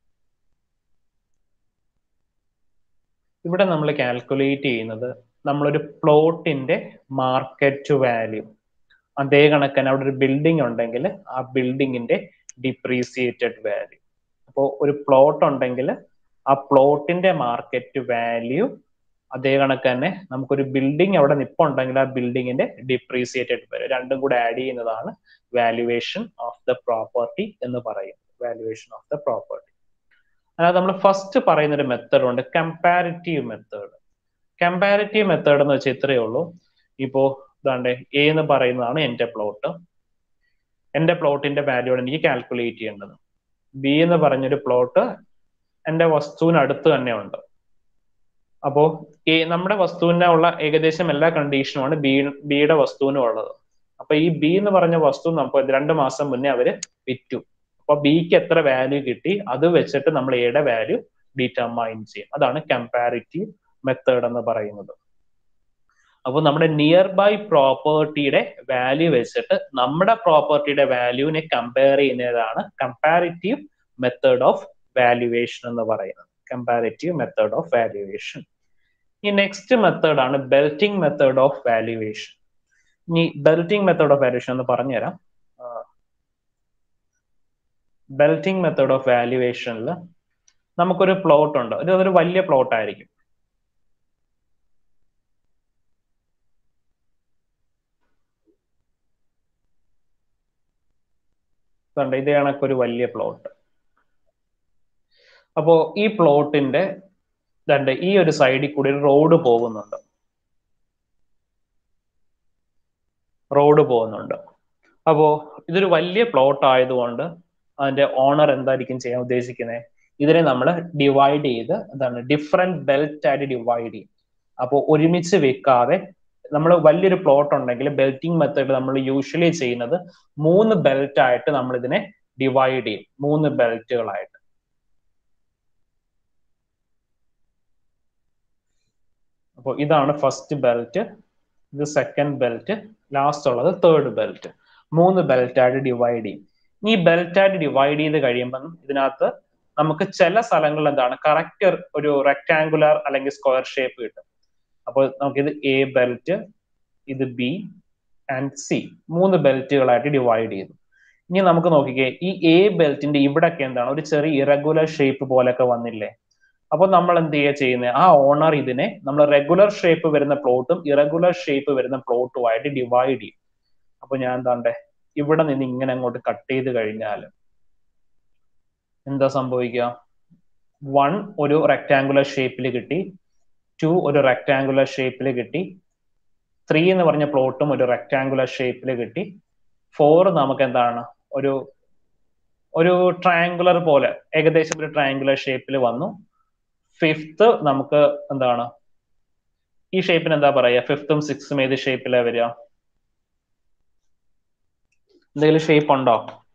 ഇവിടെ നമ്മൾ കാൽക്കുലേറ്റ് ചെയ്യുന്നത് നമ്മളൊരു പ്ലോട്ടിന്റെ മാർക്കറ്റ് വാല്യൂ അതേ കണക്കിന് അവിടെ ഒരു ബിൽഡിംഗ് ഉണ്ടെങ്കിൽ ആ ബിൽഡിങ്ങിന്റെ ഡിപ്രീസിയേറ്റഡ് വാല്യൂ അപ്പോൾ ഒരു പ്ലോട്ട് ഉണ്ടെങ്കിൽ ആ പ്ലോട്ടിന്റെ മാർക്കറ്റ് വാല്യൂ അതേ കണക്ക് തന്നെ നമുക്കൊരു ബിൽഡിംഗ് അവിടെ നിപ്പുണ്ടെങ്കിൽ ആ ബിൽഡിങ്ങിന്റെ ഡിപ്രീസിയേറ്റഡ് വാല്യൂ രണ്ടും കൂടെ ആഡ് ചെയ്യുന്നതാണ് വാല്യുവേഷൻ ഓഫ് ദ പ്രോപ്പർട്ടി എന്ന് പറയുന്നത് വാല്യുവേഷൻ ഓഫ് ദ പ്രോപ്പർട്ടി അതായത് നമ്മൾ ഫസ്റ്റ് പറയുന്ന ഒരു മെത്തേഡ് ഉണ്ട് കമ്പാരിറ്റീവ് മെത്തേഡ് കമ്പാരിറ്റീവ് മെത്തേഡ് എന്ന് വെച്ചാൽ ഇത്രയേ ഉള്ളൂ ഇപ്പോ ഇതാണ്ട് എ എന്ന് പറയുന്നതാണ് എന്റെ പ്ലോട്ട് എന്റെ പ്ലോട്ടിന്റെ വാല്യൂ ആണ് എനിക്ക് കാൽക്കുലേറ്റ് ചെയ്യേണ്ടത് ബി എന്ന് പറഞ്ഞൊരു പ്ലോട്ട് എന്റെ വസ്തുവിന് അടുത്ത് തന്നെ ഉണ്ട് അപ്പോ ഈ നമ്മുടെ വസ്തുവിന്റെ ഉള്ള ഏകദേശം എല്ലാ കണ്ടീഷനുമാണ് ബി ബിയുടെ വസ്തുവിനും ഉള്ളത് അപ്പൊ ഈ ബി എന്ന് പറഞ്ഞ വസ്തു നമുക്ക് രണ്ട് മാസം മുന്നേ അവര് വിറ്റു അപ്പൊ ബിക്ക് എത്ര വാല്യൂ കിട്ടി അത് വെച്ചിട്ട് നമ്മൾ എയുടെ വാല്യൂ ഡിറ്റർമൈൻ ചെയ്യും അതാണ് കമ്പാരിറ്റീവ് മെത്തേഡ് എന്ന് പറയുന്നത് അപ്പോൾ നമ്മുടെ നിയർ ബൈ പ്രോപ്പർട്ടിയുടെ വാല്യൂ വെച്ചിട്ട് നമ്മുടെ പ്രോപ്പർട്ടിയുടെ വാല്യൂവിനെ കമ്പയർ ചെയ്യുന്നതാണ് കമ്പാരിറ്റീവ് മെത്തേഡ് ഓഫ് വാല്യുവേഷൻ എന്ന് പറയുന്നത് കമ്പാരിറ്റീവ് മെത്തേഡ് ഓഫ് വാല്യുവേഷൻ ഈ നെക്സ്റ്റ് മെത്തേഡ് ആണ് ബെൽറ്റിംഗ് മെത്തേഡ് ഓഫ് വാല്യുവേഷൻ ഇനി ബെൽറ്റിംഗ് മെത്തേഡ് ഓഫ് വാല്യുവേഷൻ എന്ന് പറഞ്ഞുതരാം ബെൽറ്റിംഗ് മെത്തേഡ് ഓഫ് വാല്യുവേഷനിൽ നമുക്കൊരു പ്ലോട്ട് ഉണ്ട് ഇത് അതൊരു വലിയ പ്ലോട്ട് ആയിരിക്കും കണ്ട ഇത് കണക്കൊരു വലിയ പ്ലോട്ട് അപ്പോ ഈ പ്ലോട്ടിന്റെ രണ്ട് ഈ ഒരു സൈഡിൽ കൂടി ഒരു റോഡ് പോകുന്നുണ്ട് റോഡ് പോകുന്നുണ്ട് അപ്പോ ഇതൊരു വലിയ പ്ലോട്ട് ആയതുകൊണ്ട് അതിന്റെ ഓണർ എന്തായിരിക്കും ചെയ്യാൻ ഉദ്ദേശിക്കുന്നത് ഇതിനെ നമ്മൾ ഡിവൈഡ് ചെയ്ത് എന്താണ് ഡിഫറെന്റ് ബെൽറ്റ് ആയിട്ട് ഡിവൈഡ് ചെയ്യും അപ്പോൾ ഒരുമിച്ച് വെക്കാതെ നമ്മൾ വലിയൊരു പ്ലോട്ട് ഉണ്ടെങ്കിൽ ബെൽറ്റിംഗ് മെത്തേഡ് നമ്മൾ യൂഷ്വലി ചെയ്യുന്നത് മൂന്ന് ബെൽറ്റ് ആയിട്ട് നമ്മൾ ഇതിനെ ഡിവൈഡ് ചെയ്യും മൂന്ന് ബെൽറ്റുകളായിട്ട് അപ്പോൾ ഇതാണ് ഫസ്റ്റ് ബെൽറ്റ് ഇത് സെക്കൻഡ് ബെൽറ്റ് ലാസ്റ്റ് ഉള്ളത് തേർഡ് ബെൽറ്റ് മൂന്ന് ബെൽറ്റ് ആയിട്ട് ഡിവൈഡ് ചെയ്യും ഈ ബെൽറ്റ് ആയിട്ട് ഡിവൈഡ് ചെയ്ത് കഴിയുമ്പം ഇതിനകത്ത് നമുക്ക് ചില സ്ഥലങ്ങളിൽ എന്താണ് കറക്റ്റ് ഒരു റെക്ടാങ്കുലർ അല്ലെങ്കിൽ സ്ക്വയർ ഷേപ്പ് കിട്ടും അപ്പോൾ നമുക്കിത് എ ബെൽറ്റ് ഇത് ബി ആൻഡ് സി മൂന്ന് ബെൽറ്റുകളായിട്ട് ഡിവൈഡ് ചെയ്തു ഇനി നമുക്ക് നോക്കിക്കേ ഈ എ ബെൽറ്റിന്റെ ഇവിടെയൊക്കെ എന്താണ് ഒരു ചെറിയ ഇറഗുലർ ഷേപ്പ് പോലൊക്കെ വന്നില്ലേ അപ്പൊ നമ്മൾ എന്ത് ചെയ്യുക ചെയ്യുന്നത് ആ ഓണർ ഇതിനെ നമ്മൾ റെഗുലർ ഷേപ്പ് വരുന്ന പ്ലോട്ടും ഇറഗുലർ ഷേപ്പ് വരുന്ന പ്ലോട്ടുമായിട്ട് ഡിവൈഡ് ചെയ്യും അപ്പൊ ഞാൻ എന്താണ്ടേ ഇവിടെ നിന്ന് ഇങ്ങനെ അങ്ങോട്ട് കട്ട് ചെയ്ത് കഴിഞ്ഞാൽ എന്താ സംഭവിക്കുക വൺ ഒരു റെക്ടാങ്കുലർ ഷേപ്പിൽ കിട്ടി ടു ഒരു റെക്ടാങ്കുലർ ഷേപ്പിൽ കിട്ടി ത്രീ എന്ന് പറഞ്ഞ പ്ലോട്ടും ഒരു റെക്ടാങ്കുലർ ഷേപ്പിൽ കിട്ടി ഫോർ നമുക്ക് എന്താണ് ഒരു ഒരു ട്രയാങ്കുലർ പോലെ ഏകദേശം ഒരു ട്രയാങ്കുലർ ഷേപ്പിൽ വന്നു ഫിഫ്ത്ത് നമുക്ക് എന്താണ് ഈ ഷേപ്പിന് എന്താ പറയുക ഫിഫ്ത്തും സിക്സും ഏത് ഷേപ്പിലാണ് വരിക എന്തെങ്കിലും ഷേപ്പ് ഉണ്ടോ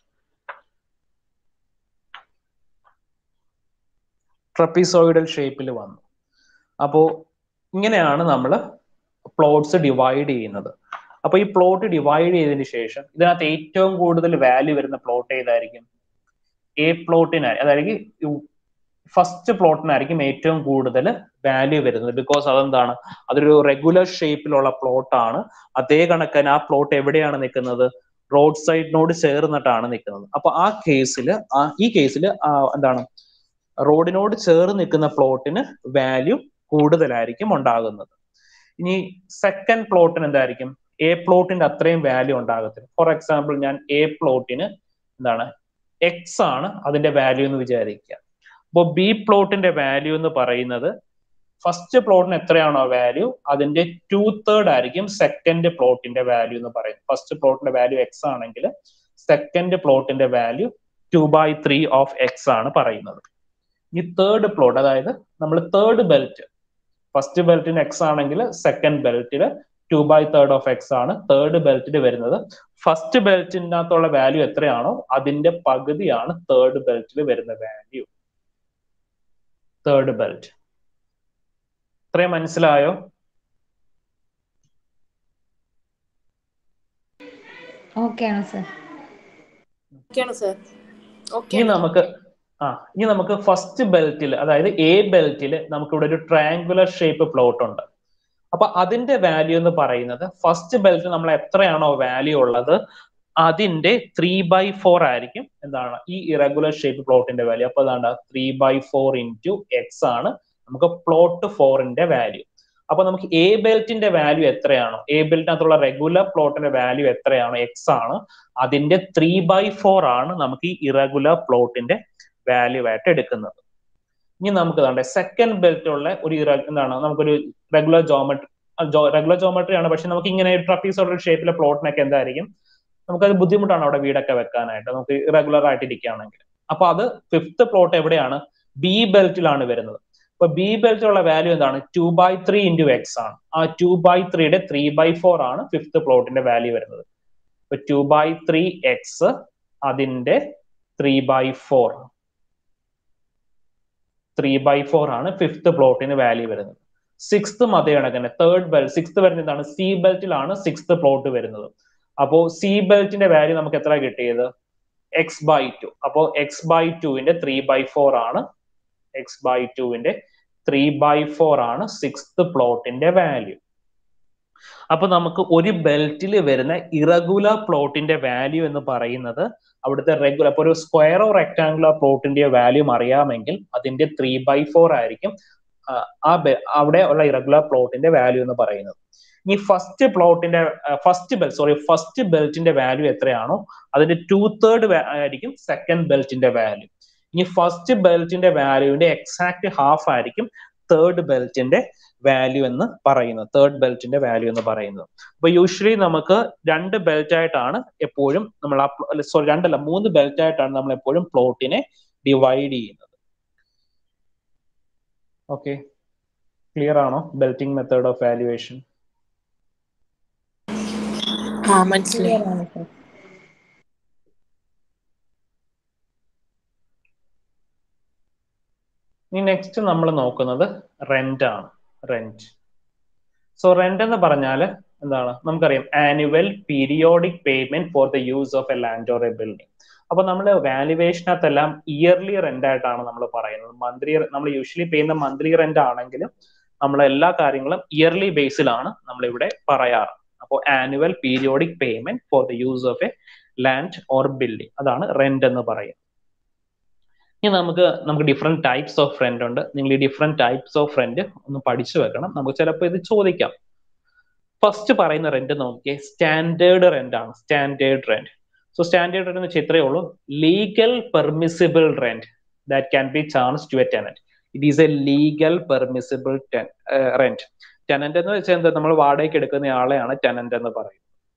ട്രപ്പീസോയിഡൽ ഷേപ്പിൽ വന്നു അപ്പോ ഇങ്ങനെയാണ് നമ്മൾ പ്ലോട്ട്സ് ഡിവൈഡ് ചെയ്യുന്നത് അപ്പൊ ഈ പ്ലോട്ട് ഡിവൈഡ് ചെയ്തതിന് ശേഷം ഇതിനകത്ത് ഏറ്റവും കൂടുതൽ വാല്യൂ വരുന്ന പ്ലോട്ട് ഏതായിരിക്കും എ പ്ലോട്ടിനായി അതായത് ഫസ്റ്റ് പ്ലോട്ടിനായിരിക്കും ഏറ്റവും കൂടുതൽ വാല്യൂ വരുന്നത് ബിക്കോസ് അതെന്താണ് അതൊരു റെഗുലർ ഷേപ്പിലുള്ള പ്ലോട്ടാണ് അതേ കണക്കിന് ആ പ്ലോട്ട് എവിടെയാണ് നിൽക്കുന്നത് റോഡ് സൈഡിനോട് ചേർന്നിട്ടാണ് നിൽക്കുന്നത് അപ്പൊ ആ കേസിൽ ഈ കേസിൽ എന്താണ് റോഡിനോട് ചേർന്ന് നിൽക്കുന്ന പ്ലോട്ടിന് വാല്യൂ കൂടുതലായിരിക്കും ഉണ്ടാകുന്നത് ഇനി സെക്കൻഡ് പ്ലോട്ടിന് എന്തായിരിക്കും എ പ്ലോട്ടിന്റെ അത്രയും വാല്യൂ ഉണ്ടാകത്തില്ല ഫോർ എക്സാമ്പിൾ ഞാൻ എ പ്ലോട്ടിന് എന്താണ് എക്സ് ആണ് അതിന്റെ വാല്യൂ എന്ന് വിചാരിക്കുക അപ്പോൾ ബി പ്ലോട്ടിന്റെ വാല്യൂ എന്ന് പറയുന്നത് ഫസ്റ്റ് പ്ലോട്ടിന് എത്രയാണോ വാല്യൂ അതിന്റെ ടു തേർഡ് ആയിരിക്കും സെക്കൻഡ് പ്ലോട്ടിന്റെ വാല്യൂ എന്ന് പറയുന്നത് ഫസ്റ്റ് പ്ലോട്ടിന്റെ വാല്യൂ എക്സ് ആണെങ്കിൽ സെക്കൻഡ് പ്ലോട്ടിന്റെ value two by three of X ആണ് പറയുന്നത് ഈ തേർഡ് പ്ലോട്ട് അതായത് നമ്മൾ തേർഡ് ബെൽറ്റ് ഫസ്റ്റ് ബെൽറ്റിന് എക്സ് ആണെങ്കിൽ സെക്കൻഡ് ബെൽറ്റിൽ two by third of X ആണ് തേർഡ് ബെൽറ്റിൽ വരുന്നത് ഫസ്റ്റ് ബെൽറ്റിനകത്തുള്ള വാല്യൂ എത്രയാണോ അതിന്റെ പകുതിയാണ് തേർഡ് ബെൽറ്റിൽ വരുന്ന വാല്യൂ തേർഡ് ബെൽറ്റ് ഇത്രയും മനസ്സിലായോ ഓക്കെ ആണ് സർ ഓക്കെയാണ് സർ ഓക്കെ ഇനി നമുക്ക് ആ ഇനി നമുക്ക് ഫസ്റ്റ് ബെൽറ്റിൽ അതായത് എ ബെൽറ്റിൽ നമുക്ക് ഇവിടെ ഒരു ട്രയാങ്കുലർ ഷേപ്പ് പ്ലോട്ട് ഉണ്ട് അപ്പൊ അതിന്റെ വാല്യൂ എന്ന് പറയുന്നത് ഫസ്റ്റ് ബെൽറ്റിൽ നമ്മൾ എത്രയാണോ വാല്യൂ ഉള്ളത് അതിന്റെ ത്രീ ബൈ ഫോർ ആയിരിക്കും എന്താണ് ഈ ഇറഗുലർ ഷേപ്പ് പ്ലോട്ടിന്റെ വാല്യൂ അപ്പൊ അതാണ് three by four into X ആണ് നമുക്ക് പ്ലോട്ട് ഫോറിന്റെ വാല്യൂ അപ്പൊ നമുക്ക് എ ബെൽറ്റിന്റെ വാല്യൂ എത്രയാണോ എ ബെൽറ്റിനകത്തുള്ള റെഗുലർ പ്ലോട്ടിന്റെ വാല്യൂ എത്രയാണോ എക്സ് ആണ് അതിന്റെ ത്രീ ബൈ ഫോർ ആണ് നമുക്ക് ഈ ഇറഗുലർ പ്ലോട്ടിന്റെ വാല്യൂ ആയിട്ട് എടുക്കുന്നത് ഇനി നമുക്ക് കണ്ടേ സെക്കൻഡ് ബെൽറ്റ് ഉള്ള ഒരു ഇറ- എന്താണ് നമുക്കൊരു റെഗുലർ ജോമെട്രി റെഗുലർ ജോമെട്രി ആണ് പക്ഷെ നമുക്ക് ഇങ്ങനെ ട്രപ്പീസ് ഷേപ്പിലെ പ്ലോട്ടിനൊക്കെ എന്തായിരിക്കും നമുക്കത് ബുദ്ധിമുട്ടാണ് അവിടെ വീടൊക്കെ വെക്കാനായിട്ട് നമുക്ക് ഇറഗുലർ ആയിട്ട് ഇരിക്കുകയാണെങ്കിൽ അപ്പൊ അത് ഫിഫ്ത്ത് പ്ലോട്ട് എവിടെയാണ് ബി ബെൽറ്റിലാണ് വരുന്നത് അപ്പൊ ബി ബെൽറ്റിലുള്ള വാല്യൂ എന്താണ് two by three into X ആണ് ആ ടു ബൈ ത്രീയുടെ ത്രീ ബൈ ഫോർ ആണ് ഫിഫ്ത്ത് പ്ലോട്ടിന്റെ വാല്യൂ വരുന്നത് ഇപ്പൊ ടു ബൈ ത്രീ എക്സ് അതിന്റെ three by four three by four ആണ് ഫിഫ്ത്ത് പ്ലോട്ടിന് വാല്യൂ വരുന്നത് സിക്സ്ത് അതേ കണക്കന്നെ തേർഡ് ബെൽറ്റ് സിക്സ്ത് വരുന്നത് എന്താണ് സി ബെൽറ്റിലാണ് സിക്സ്ത് പ്ലോട്ട് വരുന്നത് അപ്പോ സി ബെൽറ്റിന്റെ വാല്യൂ നമുക്ക് എത്ര കിട്ടിയത് എക്സ് ബൈ ടു അപ്പോ എക്സ് ബൈ ടുവിന്റെ ത്രീ ബൈ ഫോർ ആണ് എക്സ് ബൈ ടുവിന്റെ ത്രീ ബൈ ഫോർ ആണ് സിക്സ്ത് പ്ലോട്ടിന്റെ വാല്യൂ അപ്പൊ നമുക്ക് ഒരു ബെൽറ്റിൽ വരുന്ന ഇറഗുലർ പ്ലോട്ടിന്റെ വാല്യൂ എന്ന് പറയുന്നത് അവിടുത്തെ റെഗുലർ അപ്പൊ ഒരു സ്ക്വയറോ റെക്ടാങ്കുലർ പ്ലോട്ടിന്റെ വാല്യൂ അറിയാമെങ്കിൽ അതിന്റെ ത്രീ ബൈ ഫോർ ആയിരിക്കും ആ, ആ ബെ- അവിടെ ഉള്ള ഇറഗുലർ പ്ലോട്ടിന്റെ വാല്യൂ എന്ന് പറയുന്നത് ഇനി ഫസ്റ്റ് പ്ലോട്ടിന്റെ ഫസ്റ്റ് ബെൽറ്റ് സോറി ഫസ്റ്റ് ബെൽറ്റിന്റെ വാല്യൂ എത്രയാണോ അതിന്റെ ടു തേർഡ് ആയിരിക്കും സെക്കൻഡ് ബെൽറ്റിന്റെ വാല്യൂ ഇനി ഫസ്റ്റ് ബെൽറ്റിന്റെ വാല്യൂവിന്റെ എക്സാക്ട് ഹാഫ് ആയിരിക്കും തേർഡ് ബെൽറ്റിന്റെ വാല്യൂ എന്ന് പറയുന്നത് തേർഡ് ബെൽറ്റിന്റെ വാല്യൂ എന്ന് പറയുന്നത് അപ്പൊ യൂഷ്വലി നമുക്ക് രണ്ട് ബെൽറ്റ് ആയിട്ടാണ് എപ്പോഴും നമ്മൾ സോറി രണ്ടല്ല മൂന്ന് ബെൽറ്റ് ആയിട്ടാണ് നമ്മൾ എപ്പോഴും പ്ലോട്ടിനെ ഡിവൈഡ് ചെയ്യുന്നത് ഓക്കെ ക്ലിയർ ആണോ ബെൽറ്റിംഗ് മെത്തേഡ് ഓഫ് വാല്യുവേഷൻ ആ മനസ്സിലായി ക്ലിയർ ആണ് സർ ഇനി നെക്സ്റ്റ് നമ്മൾ നോക്കുന്നത് റെന്റ് ആണ് റെന്റ് സോ റെന്റ് എന്ന് പറഞ്ഞാൽ എന്താണ് നമുക്കറിയാം annual periodic payment for the use of a land or a building അപ്പൊ നമ്മൾ വാല്യുവേഷനകത്തെല്ലാം ഇയർലി റെന്റ് ആയിട്ടാണ് നമ്മൾ പറയുന്നത് മന്ത്ലി നമ്മൾ യൂഷ്വലി ചെയ്യുന്ന മന്ത്ലി റെന്റ് ആണെങ്കിലും നമ്മൾ എല്ലാ കാര്യങ്ങളും ഇയർലി ബേസിലാണ് നമ്മൾ ഇവിടെ പറയാറ് അപ്പോൾ annual periodic payment for the use of a land or building അതാണ് റെന്റ് എന്ന് പറയുന്നത് ഇനി നമുക്ക് നമുക്ക് ഡിഫറെന്റ് ടൈപ്സ് ഓഫ് റെന്റ് ഉണ്ട് നിങ്ങൾ ഈ ഡിഫറെന്റ് ടൈപ്സ് ഓഫ് റെന്റ് ഒന്ന് പഠിച്ചു വെക്കണം നമുക്ക് ചിലപ്പോൾ ഇത് ചോദിക്കാം ഫസ്റ്റ് പറയുന്ന റെന്റ് നോക്കിയേ സ്റ്റാൻഡേർഡ് റെന്റ് ആണ് standard rent so standard rent എന്ന് വെച്ചാൽ ഇത്രയേ ഉള്ളൂ legal permissible rent that can be charge to a tenant it is a legal permissible rent tenant എന്ന് വെച്ചാൽ എന്താ നമ്മൾ വാടകയ്ക്ക് എടുക്കുന്ന ആളെയാണ് ടെനന്റ് എന്ന് പറയുന്നത്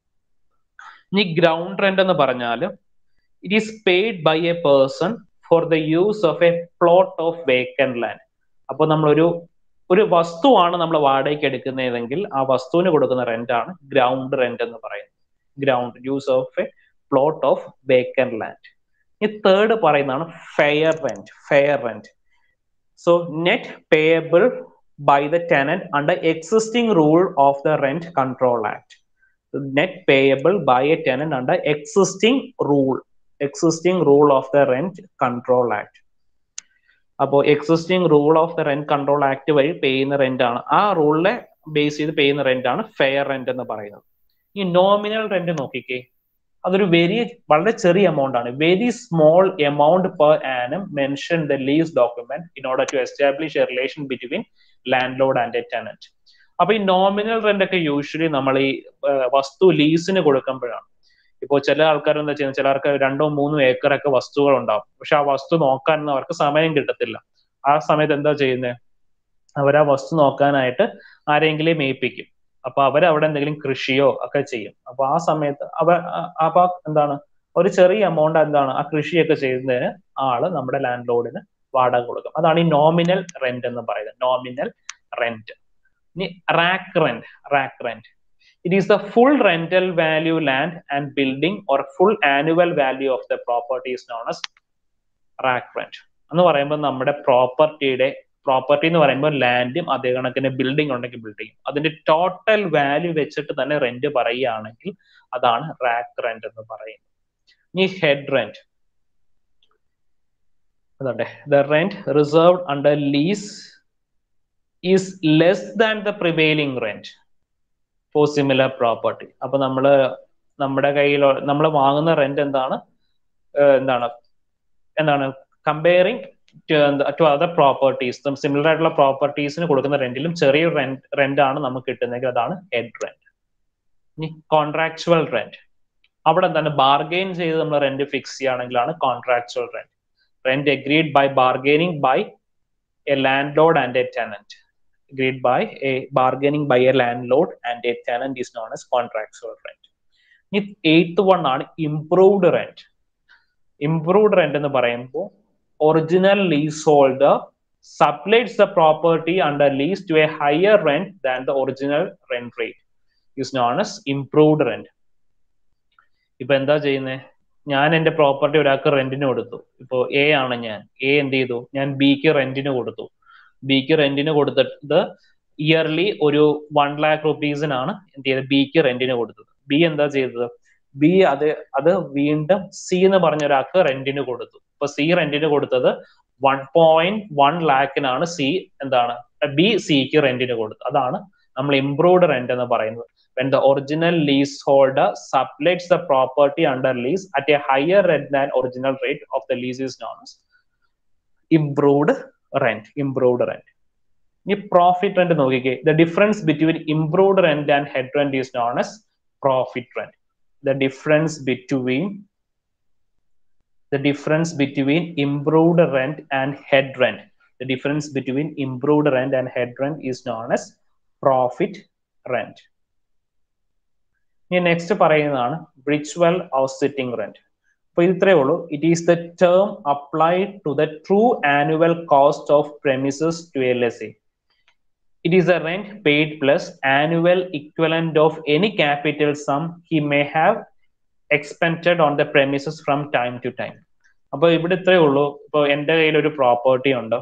ഇനി ഗ്രൗണ്ട് റെന്റ് എന്ന് പറഞ്ഞാൽ it is paid by a person for the use of a plot of vacant land അപ്പോൾ നമ്മളൊരു ഒരു വസ്തുവാണ് നമ്മൾ വാടകയ്ക്ക് എടുക്കുന്നതെങ്കിൽ ആ വസ്തുവിന് കൊടുക്കുന്ന റെന്റ് ആണ് ഗ്രൗണ്ട് റെന്റ് എന്ന് പറയുന്നത് ground use of a plot of vacant land ഈ തേർഡ് പറയുന്നതാണ് fair rent fair rent so net payable by the tenant under existing rule of the rent control act net payable by a tenant under existing rule existing rule of the rent control act അപ്പോൾ existing rule of the rent control act വഴി ചെയ്യുന്ന rent ആണ് ആ റൂളിനെ base ചെയ്ത് ചെയ്യുന്ന rent ആണ് fair rent എന്ന് പറയുന്നത് ഈ നോമിനൽ റെന്റ് നോക്കിക്കേ അതൊരു വെരി വളരെ ചെറിയ എമൗണ്ട് ആണ് very small amount per annum mention the lease document in order to establish a relation between landlord and a tenant അപ്പൊ ഈ നോമിനൽ റെന്റ് ഒക്കെ യൂഷ്വലി നമ്മൾ ഈ ഏഹ്, വസ്തു ലീസിന് കൊടുക്കുമ്പോഴാണ് ഇപ്പോൾ ചില ആൾക്കാർ എന്താ ചെയ്യുന്നത് ചിലർക്ക് രണ്ടോ മൂന്നോ ഏക്കറൊക്കെ വസ്തുക്കൾ ഉണ്ടാവും പക്ഷെ ആ വസ്തു നോക്കാനൊന്നും അവർക്ക് സമയം കിട്ടത്തില്ല ആ സമയത്ത് എന്താ ചെയ്യുന്നത് അവർ ആ വസ്തു നോക്കാനായിട്ട് ആരെങ്കിലും മേയിപ്പിക്കും അപ്പൊ അവർ അവിടെ എന്തെങ്കിലും കൃഷിയോ ഒക്കെ ചെയ്യും അപ്പൊ ആ സമയത്ത് അവ ആ- അപ്പൊ എന്താണ് ഒരു ചെറിയ എമൗണ്ട് എന്താണ് ആ കൃഷിയൊക്കെ ചെയ്യുന്നതിന് ആള് നമ്മുടെ ലാൻഡ് ലോഡിന് വാടക കൊടുക്കും അതാണ് ഈ നോമിനൽ റെന്റ് എന്ന് പറയുന്നത് നോമിനൽ റെന്റ് ഇനി rack rent rack rent it is the full rental value land and building or full annual value of the property is known as rack rent എന്ന് പറയുമ്പോൾ നമ്മുടെ പ്രോപ്പർട്ടിയുടെ പ്രോപ്പർട്ടി എന്ന് പറയുമ്പോൾ ലാൻഡും അതേ കണക്കിന് ബിൽഡിംഗ് ഉണ്ടെങ്കിൽ ബിൽഡിംഗ് അതിന്റെ ടോട്ടൽ വാല്യൂ വെച്ചിട്ട് തന്നെ റെന്റ് പറയുകയാണെങ്കിൽ അതാണ് റാക്ക് റെന്റ് എന്ന് പറയുന്നത് ഇനി ഹെഡ് റെന്റ് അതുകൊണ്ട് the rent reserved under lease is less than the prevailing rent for similar property അപ്പൊ നമ്മള് നമ്മുടെ കയ്യിൽ നമ്മൾ വാങ്ങുന്ന റെന്റ് എന്താണ് ഏഹ് എന്താണ് എന്താണ് comparing to other properties similar ആയിട്ടുള്ള പ്രോപ്പർട്ടീസിന് കൊടുക്കുന്ന റെന്റിലും ചെറിയ റെന്റ് റെന്റ് ആണ് നമുക്ക് കിട്ടുന്നതെങ്കിൽ അതാണ് ഹെഡ് റെന്റ് ഇനി കോൺട്രാക്ച്വൽ റെന്റ് അവിടെ എന്താണ് ബാർഗെയിൻ ചെയ്ത് നമ്മൾ റെന്റ് ഫിക്സ് ചെയ്യുകയാണെങ്കിലാണ് contractual rent rent agreed by bargaining by a landlord and a tenant agreed by a bargaining by a landlord and a tenant is known as contractual rent. ഇനി eighth one ആണ് improved rent improved rent എന്ന് പറയുമ്പോൾ original lease holder sublets the property under lease to a higher rent than the original rent rate is known as improved rent ഇപ്പൊ എന്താ ചെയ്യുന്നത് ഞാൻ എന്റെ property ഒരാൾക്ക് റെന്റിന് കൊടുത്തു ഇപ്പോ എ ആണ് ഞാൻ എ എന്ത് ചെയ്തു ഞാൻ ബിക്ക് റെന്റിന് കൊടുത്തു ബിക്ക് റെന്റിന് കൊടുത്തിട്ട് ഇയർലി ഒരു വൺ ലാക്ക് റുപ്പീസിനാണ് എന്ത് ചെയ്തത് ബിക്ക് റെന്റിന് കൊടുത്തത് ബി എന്താ ചെയ്തത് ബി അത് അത് വീണ്ടും സി എന്ന് പറഞ്ഞ ഒരാൾക്ക് റെന്റിന് കൊടുത്തു ഇപ്പൊ സി റെന്റിന് കൊടുത്തത് വൺ പോയിന്റ് വൺ ലാക്കിനാണ് സി എന്താണ് ബി സിക്ക് റെന്റിന് കൊടുത്തത് അതാണ് നമ്മൾ ഇംപ്രൂവ്ഡ് റെന്റ് എന്ന് പറയുന്നത് when the original leaseholder sublets the property under lease at a higher rent than original rate of the lease is known as improved rent improved rent ഇനി പ്രോഫിറ്റ് റെന്റ് നോക്കിക്കേ the difference between improved rent and head rent is known as profit rent the difference between the difference between improved rent and head rent the difference between improved rent and head rent is known as profit rent ഇനി next പറയുന്നതാണ് ബ്രിച്ച്വെൽ house sitting rent അപ്പൊ ഇത് ഇത്രയേ ഉള്ളൂ it is the term applied to the true annual cost of premises to L S A it is a rent paid plus annual equivalent of any capital sum he may have expended on the premises from time to time അപ്പൊ ഇവിടെ ഇത്രയേ ഉള്ളൂ ഇപ്പൊ എന്റെ കയ്യിൽ ഒരു property ഉണ്ട്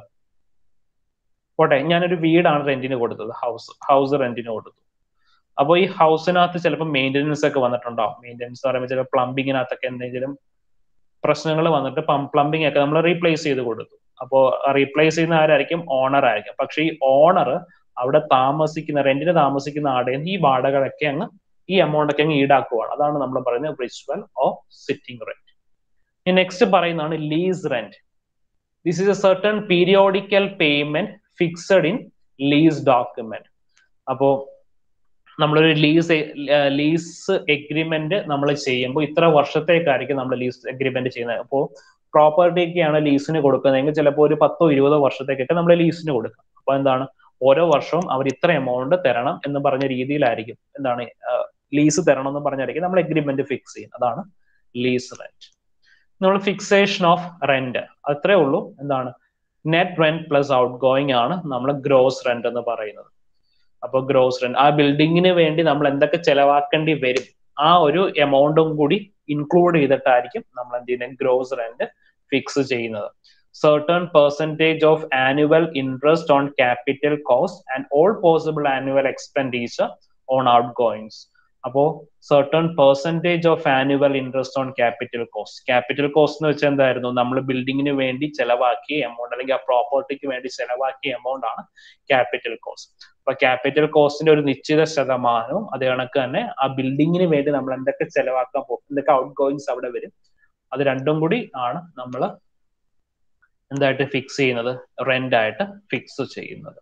പോട്ടെ ഞാനൊരു വീടാണ് റെന്റിന് കൊടുത്തത് ഹൗസ് ഹൗസ് റെന്റിന് കൊടുത്തു അപ്പോൾ ഈ ഹൗസിനകത്ത് ചിലപ്പോൾ മെയിൻ്റെനൻസ് ഒക്കെ വന്നിട്ടുണ്ടാവും മെയിൻ്റെനൻസ് എന്ന് പറയുമ്പോൾ ചിലപ്പോൾ പ്ലംബിങ്ങിനകത്തൊക്കെ എന്തെങ്കിലും പ്രശ്നങ്ങൾ വന്നിട്ട് പ്ലംബിംഗ് ഒക്കെ നമ്മൾ റീപ്ലേസ് ചെയ്ത് കൊടുത്തു അപ്പോൾ റീപ്ലേസ് ചെയ്യുന്ന ആരായിരിക്കും ഓണർ ആയിരിക്കും പക്ഷെ ഈ ഓണർ അവിടെ താമസിക്കുന്ന റെന്റിന് താമസിക്കുന്ന ആടെ ഈ വാടകളൊക്കെ അങ്ങ് ഈ എമൗണ്ട് ഒക്കെ അങ്ങ് ഈടാക്കുവാണ് അതാണ് നമ്മൾ പറയുന്നത് റിച്വൽ ഓഫ് സിറ്റിംഗ് റെന്റ് ഇനി നെക്സ്റ്റ് പറയുന്നതാണ് lease rent this is a certain periodical payment fixed in lease document അപ്പോ നമ്മളൊരു ലീസ് ലീസ് എഗ്രിമെന്റ് നമ്മൾ ചെയ്യുമ്പോൾ ഇത്ര വർഷത്തേക്കായിരിക്കും നമ്മൾ ലീസ് എഗ്രിമെന്റ് ചെയ്യുന്നത് അപ്പോൾ പ്രോപ്പർട്ടിക്കാണ് ലീസിന് കൊടുക്കുന്നതെങ്കിൽ ചിലപ്പോൾ ഒരു പത്തോ ഇരുപതോ വർഷത്തേക്കൊക്കെ നമ്മൾ ലീസിന് കൊടുക്കാം അപ്പൊ എന്താണ് ഓരോ വർഷവും അവർ ഇത്ര എമൗണ്ട് തരണം എന്ന് പറഞ്ഞ രീതിയിലായിരിക്കും എന്താണ് ലീസ് തരണം എന്ന് പറഞ്ഞായിരിക്കും നമ്മൾ എഗ്രിമെന്റ് ഫിക്സ് ചെയ്യുന്നത് അതാണ് ലീസ് റെന്റ് നമ്മൾ ഫിക്സേഷൻ ഓഫ് റെന്റ് അത്രേ ഉള്ളൂ എന്താണ് net rent plus outgoing ആണ് നമ്മൾ ഗ്രോസ് റെന്റ് എന്ന് പറയുന്നത് അപ്പൊ ഗ്രോസ് റെന്റ് ആ ബിൽഡിങ്ങിന് വേണ്ടി നമ്മൾ എന്തൊക്കെ ചെലവാക്കേണ്ടി വരും ആ ഒരു എമൗണ്ടും കൂടി ഇൻക്ലൂഡ് ചെയ്തിട്ടായിരിക്കും നമ്മൾ എന്ത് ചെയ്യുന്നത് ഗ്രോസ് റെന്റ് ഫിക്സ് ചെയ്യുന്നത് certain percentage of annual interest on capital cost and all possible annual expenditure on outgoings അപ്പോ certain percentage of annual interest on capital cost capital cost എന്ന് വെച്ചാൽ എന്തായിരുന്നു നമ്മൾ ബിൽഡിങ്ങിന് വേണ്ടി ചെലവാക്കിയ എമൗണ്ട് അല്ലെങ്കിൽ ആ പ്രോപ്പർട്ടിക്ക് വേണ്ടി ചെലവാക്കിയ എമൗണ്ട് ആണ് ക്യാപിറ്റൽ കോസ്റ്റ് അപ്പൊ ക്യാപിറ്റൽ കോസ്റ്റിന്റെ ഒരു നിശ്ചിത ശതമാനവും അത് കണക്ക് തന്നെ ആ ബിൽഡിങ്ങിന് വേണ്ടി നമ്മൾ എന്തൊക്കെ ചെലവാക്കാൻ പോകും എന്തൊക്കെ ഔട്ട് ഗോയിങ്സ് അവിടെ വരും അത് രണ്ടും കൂടി ആണ് നമ്മൾ എന്തായിട്ട് ഫിക്സ് ചെയ്യുന്നത് റെന്റ് ആയിട്ട് ഫിക്സ് ചെയ്യുന്നത്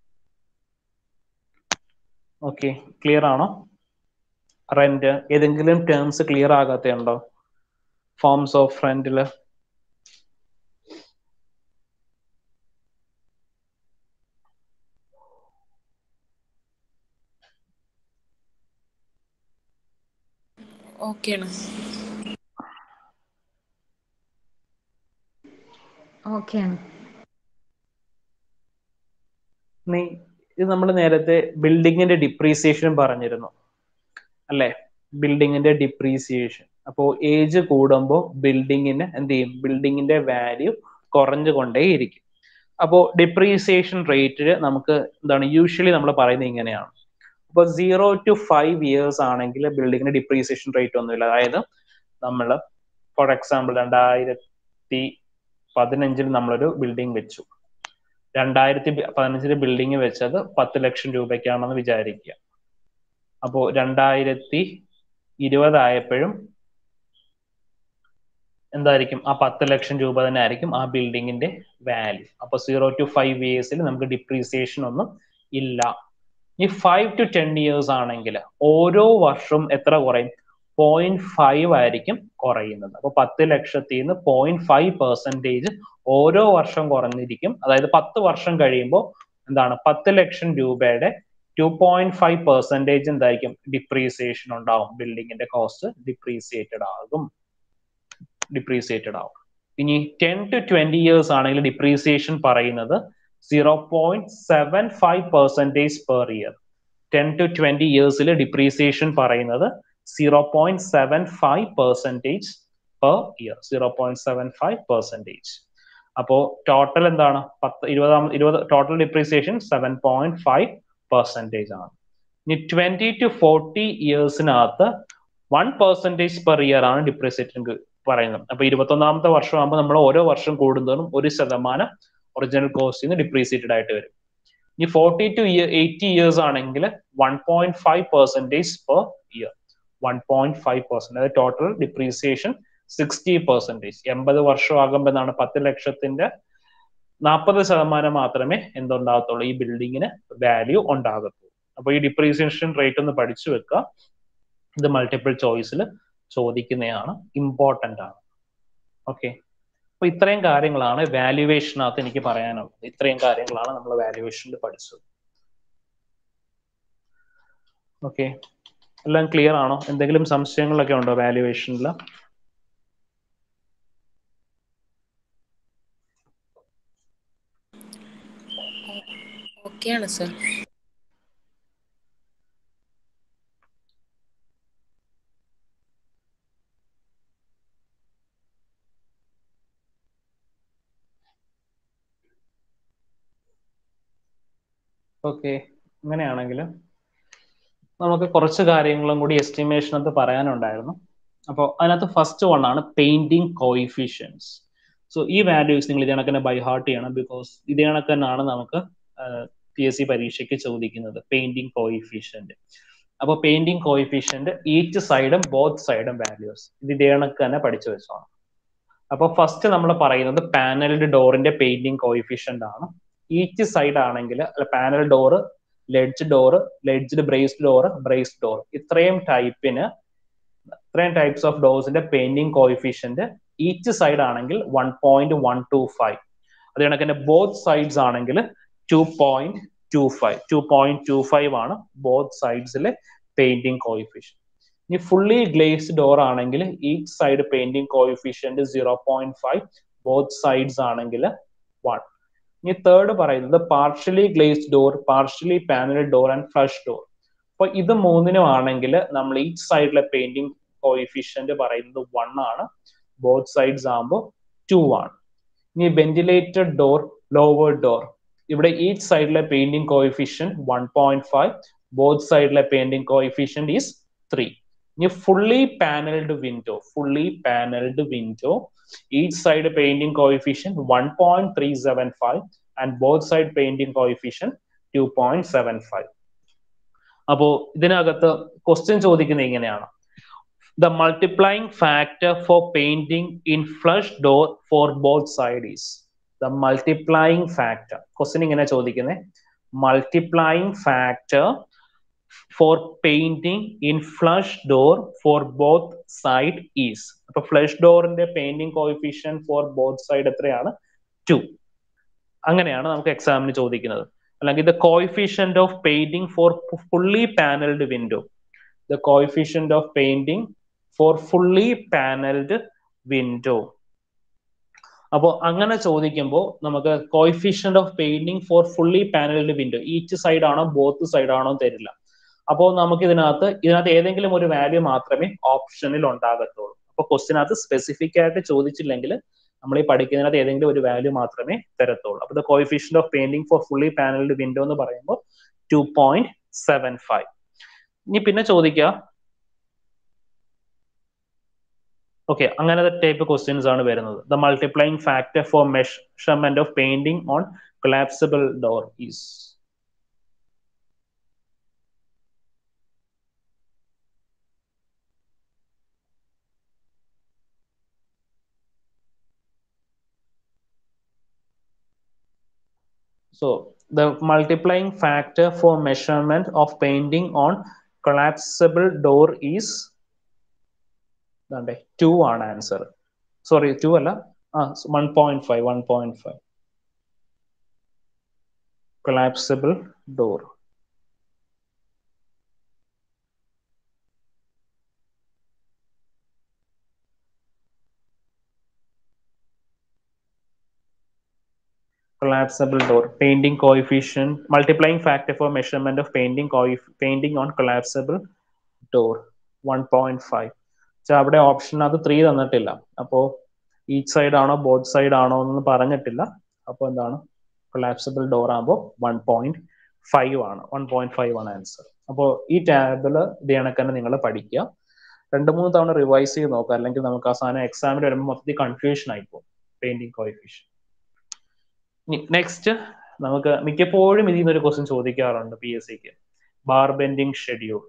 ഓക്കെ ക്ലിയർ ആണോ റെന്റ് ഏതെങ്കിലും ടേംസ് ക്ലിയർ ആകാത്തുണ്ടോ ഫോംസ് ഓഫ് റെന്റില് ഓക്കെയാണ് ഓക്കെയാണ് നീ ഇത് നമ്മൾ നേരത്തെ ബിൽഡിങ്ങിന്റെ ഡിപ്രീസിയേഷൻ പറഞ്ഞിരുന്നു അല്ലെ ബിൽഡിങ്ങിന്റെ ഡിപ്രീസിയേഷൻ അപ്പോൾ ഏജ് കൂടുമ്പോൾ ബിൽഡിങ്ങിന് എന്ത് ചെയ്യും ബിൽഡിങ്ങിന്റെ വാല്യൂ കുറഞ്ഞുകൊണ്ടേയിരിക്കും അപ്പോൾ ഡിപ്രീസിയേഷൻ റേറ്റിൽ നമുക്ക് എന്താണ് യൂഷ്വലി നമ്മൾ പറയുന്നത് ഇങ്ങനെയാണ് അപ്പോൾ സീറോ ടു ഫൈവ് ഇയേഴ്സ് ആണെങ്കിൽ ബിൽഡിങ്ങിന് ഡിപ്രീസിയേഷൻ റേറ്റ് ഒന്നുമില്ല അതായത് നമ്മൾ ഫോർ എക്സാമ്പിൾ രണ്ടായിരത്തി പതിനഞ്ചിൽ നമ്മളൊരു ബിൽഡിംഗ് വെച്ചു രണ്ടായിരത്തി പതിനഞ്ചില് ബിൽഡിംഗ് വെച്ചത് പത്ത് ലക്ഷം രൂപയ്ക്കാണെന്ന് വിചാരിക്കുക അപ്പോൾ രണ്ടായിരത്തി ഇരുപതായപ്പോഴും എന്തായിരിക്കും ആ പത്ത് ലക്ഷം രൂപ തന്നെ ആയിരിക്കും ആ ബിൽഡിങ്ങിന്റെ വാല്യൂ അപ്പൊ സീറോ ടു ഫൈവ് ഇയേഴ്സിൽ നമുക്ക് ഡിപ്രീസിയേഷൻ ഒന്നും ഇല്ല ഈ ഫൈവ് ടു ടെൻ ഇയേഴ്സ് ആണെങ്കിൽ ഓരോ വർഷവും എത്ര കുറയും പോയിന്റ് ഫൈവ് ആയിരിക്കും കുറയുന്നത് അപ്പൊ പത്ത് ലക്ഷത്തിൽ നിന്ന് പോയിന്റ് ഫൈവ് പെർസെൻറ്റേജ് ഓരോ വർഷം കുറഞ്ഞിരിക്കും അതായത് പത്ത് വർഷം കഴിയുമ്പോൾ എന്താണ് പത്ത് ലക്ഷം രൂപയുടെ ടു പോയിന്റ് ഫൈവ് പെർസെൻറ്റേജ് എന്തായിരിക്കും ഡിപ്രീസിയേഷൻ ഉണ്ടാവും ബിൽഡിങ്ങിന്റെ കോസ്റ്റ് ഡിപ്രീസിയേറ്റഡ് ആകും ഡിപ്രീസിയേറ്റഡ് ആവും ഇനി ടെൻ ടു ട്വന്റി ഇയേഴ്സ് ആണെങ്കിൽ ഡിപ്രീസിയേഷൻ പറയുന്നത് zero point seven five percentage per year ten to twenty ഇയേഴ്സിൽ ഡിപ്രീസിയേഷൻ പറയുന്നത് zero point seven five percentage per year zero point seven five percentage അപ്പോ total എന്താണ് പത്ത് ഇരുപതാം ഇരുപത് total depreciation seven point five percentage ആണ് ഇനി ട്വന്റി ടു ഫോർട്ടി ഇയേഴ്സിനകത്ത് വൺ പെർസെൻറ്റേജ് പെർ ഇയർ ആണ് ഡിപ്രീസിയേഷൻ പറയുന്നത് അപ്പൊ ഇരുപത്തൊന്നാമത്തെ വർഷം ആകുമ്പോൾ നമ്മൾ ഓരോ വർഷം കൂടുന്നതും ഒരു ശതമാനം ഒറിജിനൽ കോസ്റ്റിൽ നിന്ന് ഡിപ്രീസിയേറ്റഡ് ആയിട്ട് വരും ഇനി forty to year eighty years ആണെങ്കിൽ one point five percentage per year one point five percent അതായത് ടോട്ടൽ ഡിപ്രീസിയേഷൻ സിക്സ്റ്റി പെർസെൻറ്റേജ് എൺപത് വർഷം ആകുമ്പോൾ എന്താണ് പത്ത് ലക്ഷത്തിന്റെ നാൽപ്പത് ശതമാനം മാത്രമേ എന്തുണ്ടാകത്തുള്ളൂ ഈ ബിൽഡിങ്ങിന് വാല്യൂ ഉണ്ടാകത്തുള്ളൂ അപ്പൊ ഈ ഡിപ്രീസിയേഷൻ റേറ്റ് ഒന്ന് പഠിച്ചു വെക്കുക ഇത് മൾട്ടിപ്പിൾ ചോയ്സിൽ ചോദിക്കുന്നതാണ് ഇമ്പോർട്ടൻ്റ് ആണ് ഓക്കെ അപ്പൊ ഇത്രയും കാര്യങ്ങളാണ് വാല്യുവേഷനകത്ത് എനിക്ക് പറയാനുള്ളത് ഇത്രയും കാര്യങ്ങളാണ് നമ്മൾ വാല്യുവേഷനിൽ പഠിച്ചത് ഓക്കെ എല്ലാം ക്ലിയർ ആണോ എന്തെങ്കിലും സംശയങ്ങളൊക്കെ ഉണ്ടോ വാല്യുവേഷനിൽ ഓക്കെയാണ് സർ ഓക്കെ അങ്ങനെയാണെങ്കിൽ നമുക്ക് കുറച്ച് കാര്യങ്ങളും കൂടി എസ്റ്റിമേഷനകത്ത് പറയാനുണ്ടായിരുന്നു അപ്പോൾ അതിനകത്ത് ഫസ്റ്റ് വൺ ആണ് പെയിന്റിങ് കോയിഫിഷ്യൻസ് സോ ഈ വാല്യൂസ് നിങ്ങൾ ഇതേ കണക്ക് തന്നെ ബൈ ഹാർട്ട് ചെയ്യണം ബിക്കോസ് ഇതേ കണക്ക് തന്നെയാണ് നമുക്ക് പി എസ് സി പരീക്ഷയ്ക്ക് ചോദിക്കുന്നത് പെയിന്റിങ് കോയിഫിഷ്യന്റ് അപ്പോൾ പെയിന്റിങ് കോയിഫിഷ്യന്റ് ഈച്ച് സൈഡും ബോത്ത് സൈഡും വാല്യൂസ് ഇത് ഇതേ കണക്ക് തന്നെ പഠിച്ചു വെച്ചോണം അപ്പോൾ ഫസ്റ്റ് നമ്മൾ പറയുന്നത് പാനൽഡ് ഡോറിന്റെ പെയിന്റിങ് കോയിഫിഷ്യന്റ് ആണ് ഈച്ച് സൈഡ് ആണെങ്കിൽ അല്ല panel door ledge door ledged braced door braced door ഇത്രയും ടൈപ്പിന് ഇത്രയും ടൈപ്സ് ഓഫ് ഡോർസിന്റെ പെയിന്റിങ് കോയിഫിഷ്യന്റ് ഈച്ച് സൈഡ് ആണെങ്കിൽ one point one two five അത് കണക്കിന്റെ ബോത്ത് സൈഡ്സ് ആണെങ്കിൽ two point two five two point two five ആണ് ബോത്ത് സൈഡ്സിലെ പെയിന്റിങ് കോയിഫിഷ്യൻ ഇനി ഫുള്ളി ഗ്ലേസ്ഡ് ഡോർ ആണെങ്കിൽ each side painting coefficient zero point five both sides ആണെങ്കിൽ one ഇനി third പറയുന്നത് partially glazed door partially panel door and flush door അപ്പൊ ഇത് മൂന്നിനും ആണെങ്കിൽ നമ്മൾ ഈച്ച് സൈഡിലെ പെയിന്റിങ് കോയിഫിഷ്യന്റ് പറയുന്നത് വൺ ആണ് ബോത്ത് സൈഡ്സ് ആകുമ്പോൾ ടു ആണ് ഇനി വെന്റിലേറ്റഡ് ഡോർ ലോവർ ഡോർ ഇവിടെ ഈച്ച് സൈഡിലെ painting coefficient one point five both സൈഡിലെ പെയിന്റിങ് കോയിഫിഷ്യൻ ഈസ് ത്രീ ഇനി fully panelled window fully panelled window each side painting coefficient 1.375 and both side painting coefficient 2.75 അപ്പോ ഇതിനകത്ത് question ചോദിക്കുന്നത് ഇങ്ങനെയാണ് the multiplying factor for painting in flush door for both side is the multiplying factor question ഇങ്ങനെ ചോദിക്കുന്നത് multiplying factor for painting in flush door for both side is അപ്പൊ flush ഡോറിന്റെ painting coefficient for both side എത്രയാണ് two അങ്ങനെയാണ് നമുക്ക് എക്സാമിന് ചോദിക്കുന്നത് അല്ലെങ്കിൽ the coefficient of painting for fully panelled window the coefficient of painting for fully panelled window അപ്പോൾ അങ്ങനെ ചോദിക്കുമ്പോൾ നമുക്ക് coefficient of painting for fully panelled window each side ആണോ ബോത്ത് സൈഡ് ആണോ തരില്ല അപ്പോൾ നമുക്ക് ഇതിനകത്ത് ഇതിനകത്ത് ഏതെങ്കിലും ഒരു വാല്യൂ മാത്രമേ ഓപ്ഷനിൽ ഉണ്ടാകത്തുള്ളൂ അപ്പൊ ക്വസ്റ്റിനകത്ത് സ്പെസിഫിക് ആയിട്ട് ചോദിച്ചില്ലെങ്കിൽ നമ്മൾ ഈ പഠിക്കുന്നതിനകത്ത് ഏതെങ്കിലും ഒരു വാല്യൂ മാത്രമേ തരത്തുള്ളൂ അപ്പൊ coefficient of painting for fully panelled window എന്ന് പറയുമ്പോൾ ടു പോയിന്റ് സെവൻ ഫൈവ് ഇനി പിന്നെ ചോദിക്കുക ഓക്കെ അങ്ങനത്തെ ടൈപ്പ് ക്വസ്റ്റ്യൻസ് ആണ് വരുന്നത് the multiplying factor for measurement of painting on collapsible door is So the multiplying factor for measurement of painting on collapsible door is ദാണ്ടേ two ആണ് answer sorry two അല്ല ആ one point five one point five collapsible door collapsible door painting coefficient multiplying factor for measurement of painting coef- painting on collapsible door 1.5 പക്ഷെ അവിടെ option അത് three തന്നിട്ടില്ല അപ്പോ each side ആണോ both side ആണോ എന്ന് പറഞ്ഞിട്ടില്ല അപ്പോൾ എന്താണ് കൊളാപ്സിബിൾ ഡോർ ആകുമ്പോൾ വൺ പോയിന്റ് ഫൈവ് ആണ് വൺ പോയിന്റ് ഫൈവ് ആണ് ആൻസർ അപ്പോൾ ഈ ടാബിള് ഇത് കണക്കന്നെ നിങ്ങൾ പഠിക്കുക രണ്ട് മൂന്ന് തവണ റിവൈസ് ചെയ്ത് നോക്കുക അല്ലെങ്കിൽ നമുക്ക് ആ സാധനം എക്സാമിന് വരുമ്പോൾ മൊത്തത്തിൽ കൺഫ്യൂഷൻ ആയിപ്പോകും പെയിന്റിംഗ് കോയിഫിഷ്യൻ നെക്സ്റ്റ് നമുക്ക് മിക്കപ്പോഴും ഇതിൽ നിന്ന് ഒരു ക്വസ്റ്റ്യൻ ചോദിക്കാറുണ്ട് പി എസ് സിക്ക് ബാർ ബെൻഡിങ് ഷെഡ്യൂൾ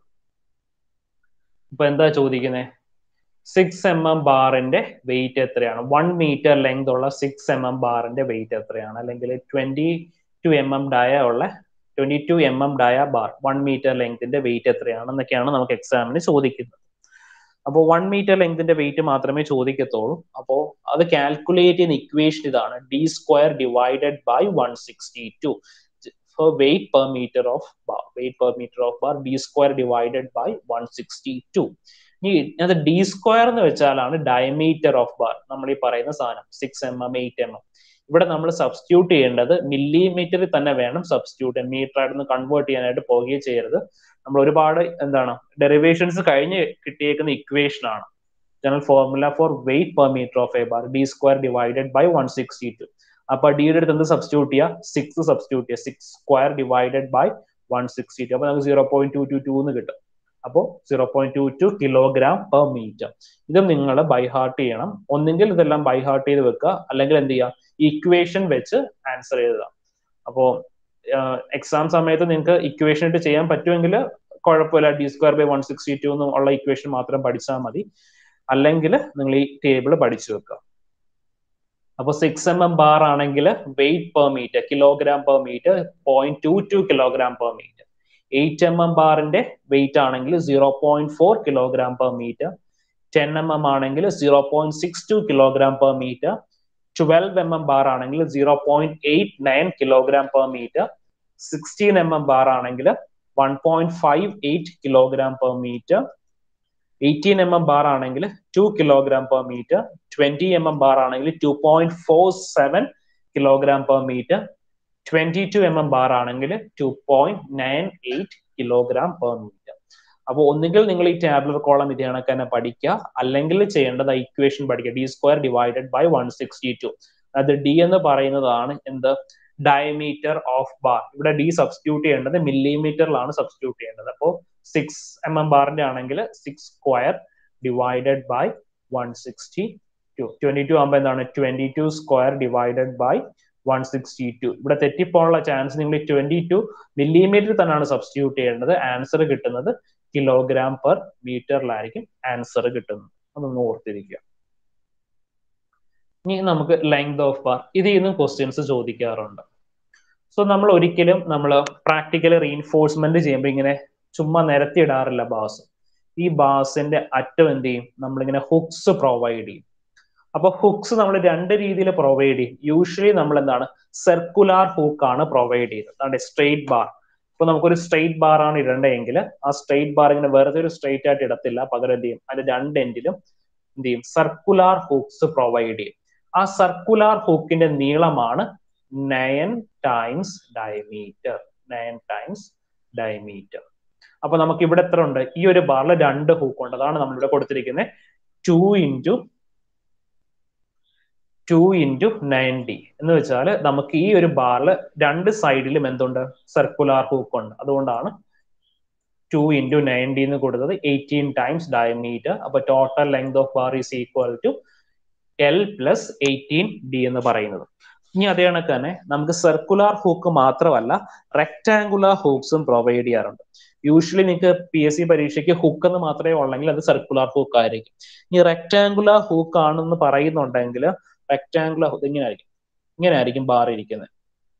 ഇപ്പൊ എന്താ ചോദിക്കുന്നത് സിക്സ് എം എം ബാറിന്റെ വെയിറ്റ് എത്രയാണ് വൺ മീറ്റർ ലെങ്ത് ഉള്ള സിക്സ് എം എം ബാറിന്റെ വെയിറ്റ് എത്രയാണ് അല്ലെങ്കിൽ twenty two M M dia ഉള്ള twenty two M M dia bar one metre ലെങ്തിന്റെ വെയിറ്റ് എത്രയാണെന്നൊക്കെയാണ് നമുക്ക് എക്സാമിന് ചോദിക്കുന്നത് അപ്പോൾ വൺ മീറ്റർ ലെങ്തിന്റെ വെയിറ്റ് മാത്രമേ ചോദിക്കത്തുള്ളൂ അപ്പോൾ അത് കാൽക്കുലേറ്റ് ചെയ്യുന്ന ഇക്വേഷൻ ഇതാണ് D square divided by one sixty two for weight per meter of bar weight per meter of bar d square divided by 162 ഇനി അത് ഡി സ്ക്വയർ എന്ന് വെച്ചാലാണ് ഡയമീറ്റർ ഓഫ് ബാർ നമ്മൾ ഈ പറയുന്ന സാധനം six M M eight M M ഇവിടെ നമ്മൾ substitute ചെയ്യേണ്ടത് മില്ലിമീറ്ററിൽ തന്നെ വേണം സബ്സ്റ്റിറ്റ്യൂട്ട് മീറ്റർ ആയിട്ട് കൺവേർട്ട് ചെയ്യാനായിട്ട് പോവുകയും ചെയ്യരുത് നമ്മൾ ഒരുപാട് എന്താണ് ഡെറിവേഷൻസ് കഴിഞ്ഞ് കിട്ടിയേക്കുന്ന ഇക്വേഷൻ ആണ് general formula for weight per metre of a bar D square divided by one sixty two അപ്പൊ ഡിയുടെ അടുത്ത് എന്ത് സബ്സ്റ്റിറ്റ്യൂട്ട് ചെയ്യുക സിക്സ് സബ്സ്റ്റിറ്റ്യൂട്ട് ചെയ്യുക six square divided by one sixty two അപ്പൊ നമുക്ക് zero point two two two എന്ന് കിട്ടും അപ്പോൾ zero point two two kilogram per metre ഇതും നിങ്ങൾ ബൈ ഹാർട്ട് ചെയ്യണം ഒന്നെങ്കിൽ ഇതെല്ലാം ബൈ ഹാർട്ട് ചെയ്ത് വെക്കുക അല്ലെങ്കിൽ എന്ത് ചെയ്യുക ഇക്വേഷൻ വെച്ച് ആൻസർ ചെയ്തതാ അപ്പോ എക്സാം സമയത്ത് നിങ്ങൾക്ക് ഇക്വേഷൻ ഇട്ട് ചെയ്യാൻ പറ്റുമെങ്കിൽ കുഴപ്പമില്ല D square by one sixty two എന്നുള്ള ഇക്വേഷൻ മാത്രം പഠിച്ചാൽ മതി അല്ലെങ്കിൽ നിങ്ങൾ ഈ ടേബിൾ പഠിച്ചു വെക്കുക അപ്പോൾ സിക്സ് എം എം ബാർ ആണെങ്കിൽ weight per metre kilogram per metre point two two kilogram per metre eight M M ബാറിന്റെ വെയിറ്റ് ആണെങ്കിൽ zero point four kilogram per metre ten M M ആണെങ്കിൽ zero point six two kilogram per metre twelve M M bar ആണെങ്കിൽ zero point eight nine kilogram per metre sixteen M M bar ആണെങ്കിൽ one point five eight kilogram per metre eighteen M M bar ആണെങ്കിൽ two kilogram per metre twenty M M bar ആണെങ്കിൽ two point four seven kilogram per metre twenty two M M bar ആണെങ്കിൽ two point nine eight kilogram per metre അപ്പോൾ ഒന്നുകിൽ നിങ്ങൾ ഈ tabular column ഇത് കണക്ക് തന്നെ പഠിക്കുക അല്ലെങ്കിൽ ചെയ്യേണ്ടത് ഇക്വേഷൻ പഠിക്കുക D square divided by one sixty two അത് ഡി എന്ന് പറയുന്നതാണ് എന്ത് ഡയമീറ്റർ ഓഫ് ബാർ ഇവിടെ ഡി സബ്സ്റ്റിറ്റ്യൂട്ട് ചെയ്യേണ്ടത് മില്ലിമീറ്ററിലാണ് സബ്സ്റ്റിറ്റ്യൂട്ട് ചെയ്യേണ്ടത് അപ്പോൾ സിക്സ് എം എം ബാറിന്റെ ആണെങ്കിൽ six square divided by one sixty two twenty two ആകുമ്പോൾ എന്താണ് twenty two square divided by one sixty two ഇവിടെ തെറ്റിപ്പോകാനുള്ള ചാൻസ് നിങ്ങൾ ട്വന്റി ടു മില്ലിമീറ്റർ തന്നെയാണ് സബ്സ്റ്റിറ്റ്യൂട്ട് ചെയ്യേണ്ടത് ആൻസർ കിട്ടുന്നത് കിലോഗ്രാം പെർ മീറ്ററിലായിരിക്കും ആൻസർ കിട്ടുന്നത് അതൊന്ന് ഓർത്തിരിക്കുക ഇനി നമുക്ക് ലെങ്ത് ഓഫ് ബാർ ഇതിൽ നിന്നും ക്വസ്റ്റ്യൻസ് ചോദിക്കാറുണ്ട് സോ നമ്മൾ ഒരിക്കലും നമ്മൾ പ്രാക്ടിക്കൽ റീഇൻഫോഴ്സ്മെന്റ് ചെയ്യുമ്പോൾ ഇങ്ങനെ ചുമ്മാ നിരത്തിയിടാറില്ല ബാസ് ഈ ബാസിന്റെ അറ്റം എന്ത് ചെയ്യും നമ്മളിങ്ങനെ ഹുക്സ് പ്രൊവൈഡ് ചെയ്യും അപ്പൊ ഹുക്സ് നമ്മൾ രണ്ട് രീതിയിൽ പ്രൊവൈഡ് ചെയ്യും യൂഷ്വലി നമ്മൾ എന്താണ് സർക്കുലാർ ഹൂക്ക് ആണ് പ്രൊവൈഡ് ചെയ്യുന്നത് അതാണ്ട് സ്ട്രെയിറ്റ് ബാർ ഇപ്പൊ നമുക്കൊരു സ്ട്രെയിറ്റ് ബാർ ആണ് ഇടേണ്ടതെങ്കിൽ ആ സ്ട്രെയിറ്റ് ബാർ ഇങ്ങനെ വെറുതെ ഒരു സ്ട്രെയിറ്റ് ആയിട്ട് ഇടത്തില്ല പകരം എന്ത് ചെയ്യും അതിന്റെ രണ്ട് എൻഡിലും എന്ത് ചെയ്യും സർക്കുലാർ ഹൂക്സ് പ്രൊവൈഡ് ചെയ്യും ആ സർക്കുലാർ ഹൂക്കിന്റെ നീളമാണ് nine times diameter nine times diameter അപ്പൊ നമുക്ക് ഇവിടെ എത്ര ഉണ്ട് ഈ ഒരു ബാറിൽ രണ്ട് ഹൂക്ക് ഉണ്ട് അതാണ് നമ്മളിവിടെ കൊടുത്തിരിക്കുന്നത് two into two into nine D എന്ന് വെച്ചാൽ നമുക്ക് ഈ ഒരു ബാറിൽ രണ്ട് സൈഡിലും എന്തുണ്ട് സർക്കുലാർ ഹൂക്ക് ഉണ്ട് അതുകൊണ്ടാണ് ടു ഇൻറ്റു നയൻ ഡി എന്ന് കൊടുത്തത് എയ്റ്റീൻ ടൈംസ് ഡയമീറ്റർ അപ്പൊ total length of bar is equal to L plus eighteen D എന്ന് പറയുന്നത് ഇനി അതേ കണക്ക് തന്നെ നമുക്ക് സർക്കുലാർ ഹൂക്ക് മാത്രമല്ല റെക്ടാങ്കുലാർ ഹൂക്സും പ്രൊവൈഡ് ചെയ്യാറുണ്ട് യൂഷ്വലി നിങ്ങൾക്ക് പി എസ് സി പരീക്ഷയ്ക്ക് ഹുക്ക് എന്ന് മാത്രമേ ഉള്ളെങ്കിൽ അത് സർക്കുലാർ ഹൂക്ക് ആയിരിക്കും ഇനി റെക്ടാങ്കുലാർ ഹൂക്ക് ആണെന്ന് പറയുന്നുണ്ടെങ്കിൽ റെക്ടാങ്കുലർ ഹൂക്ക് ഇങ്ങനെ ആയിരിക്കും ഇങ്ങനെ ആയിരിക്കും ബാർ ഇരിക്കുന്നത്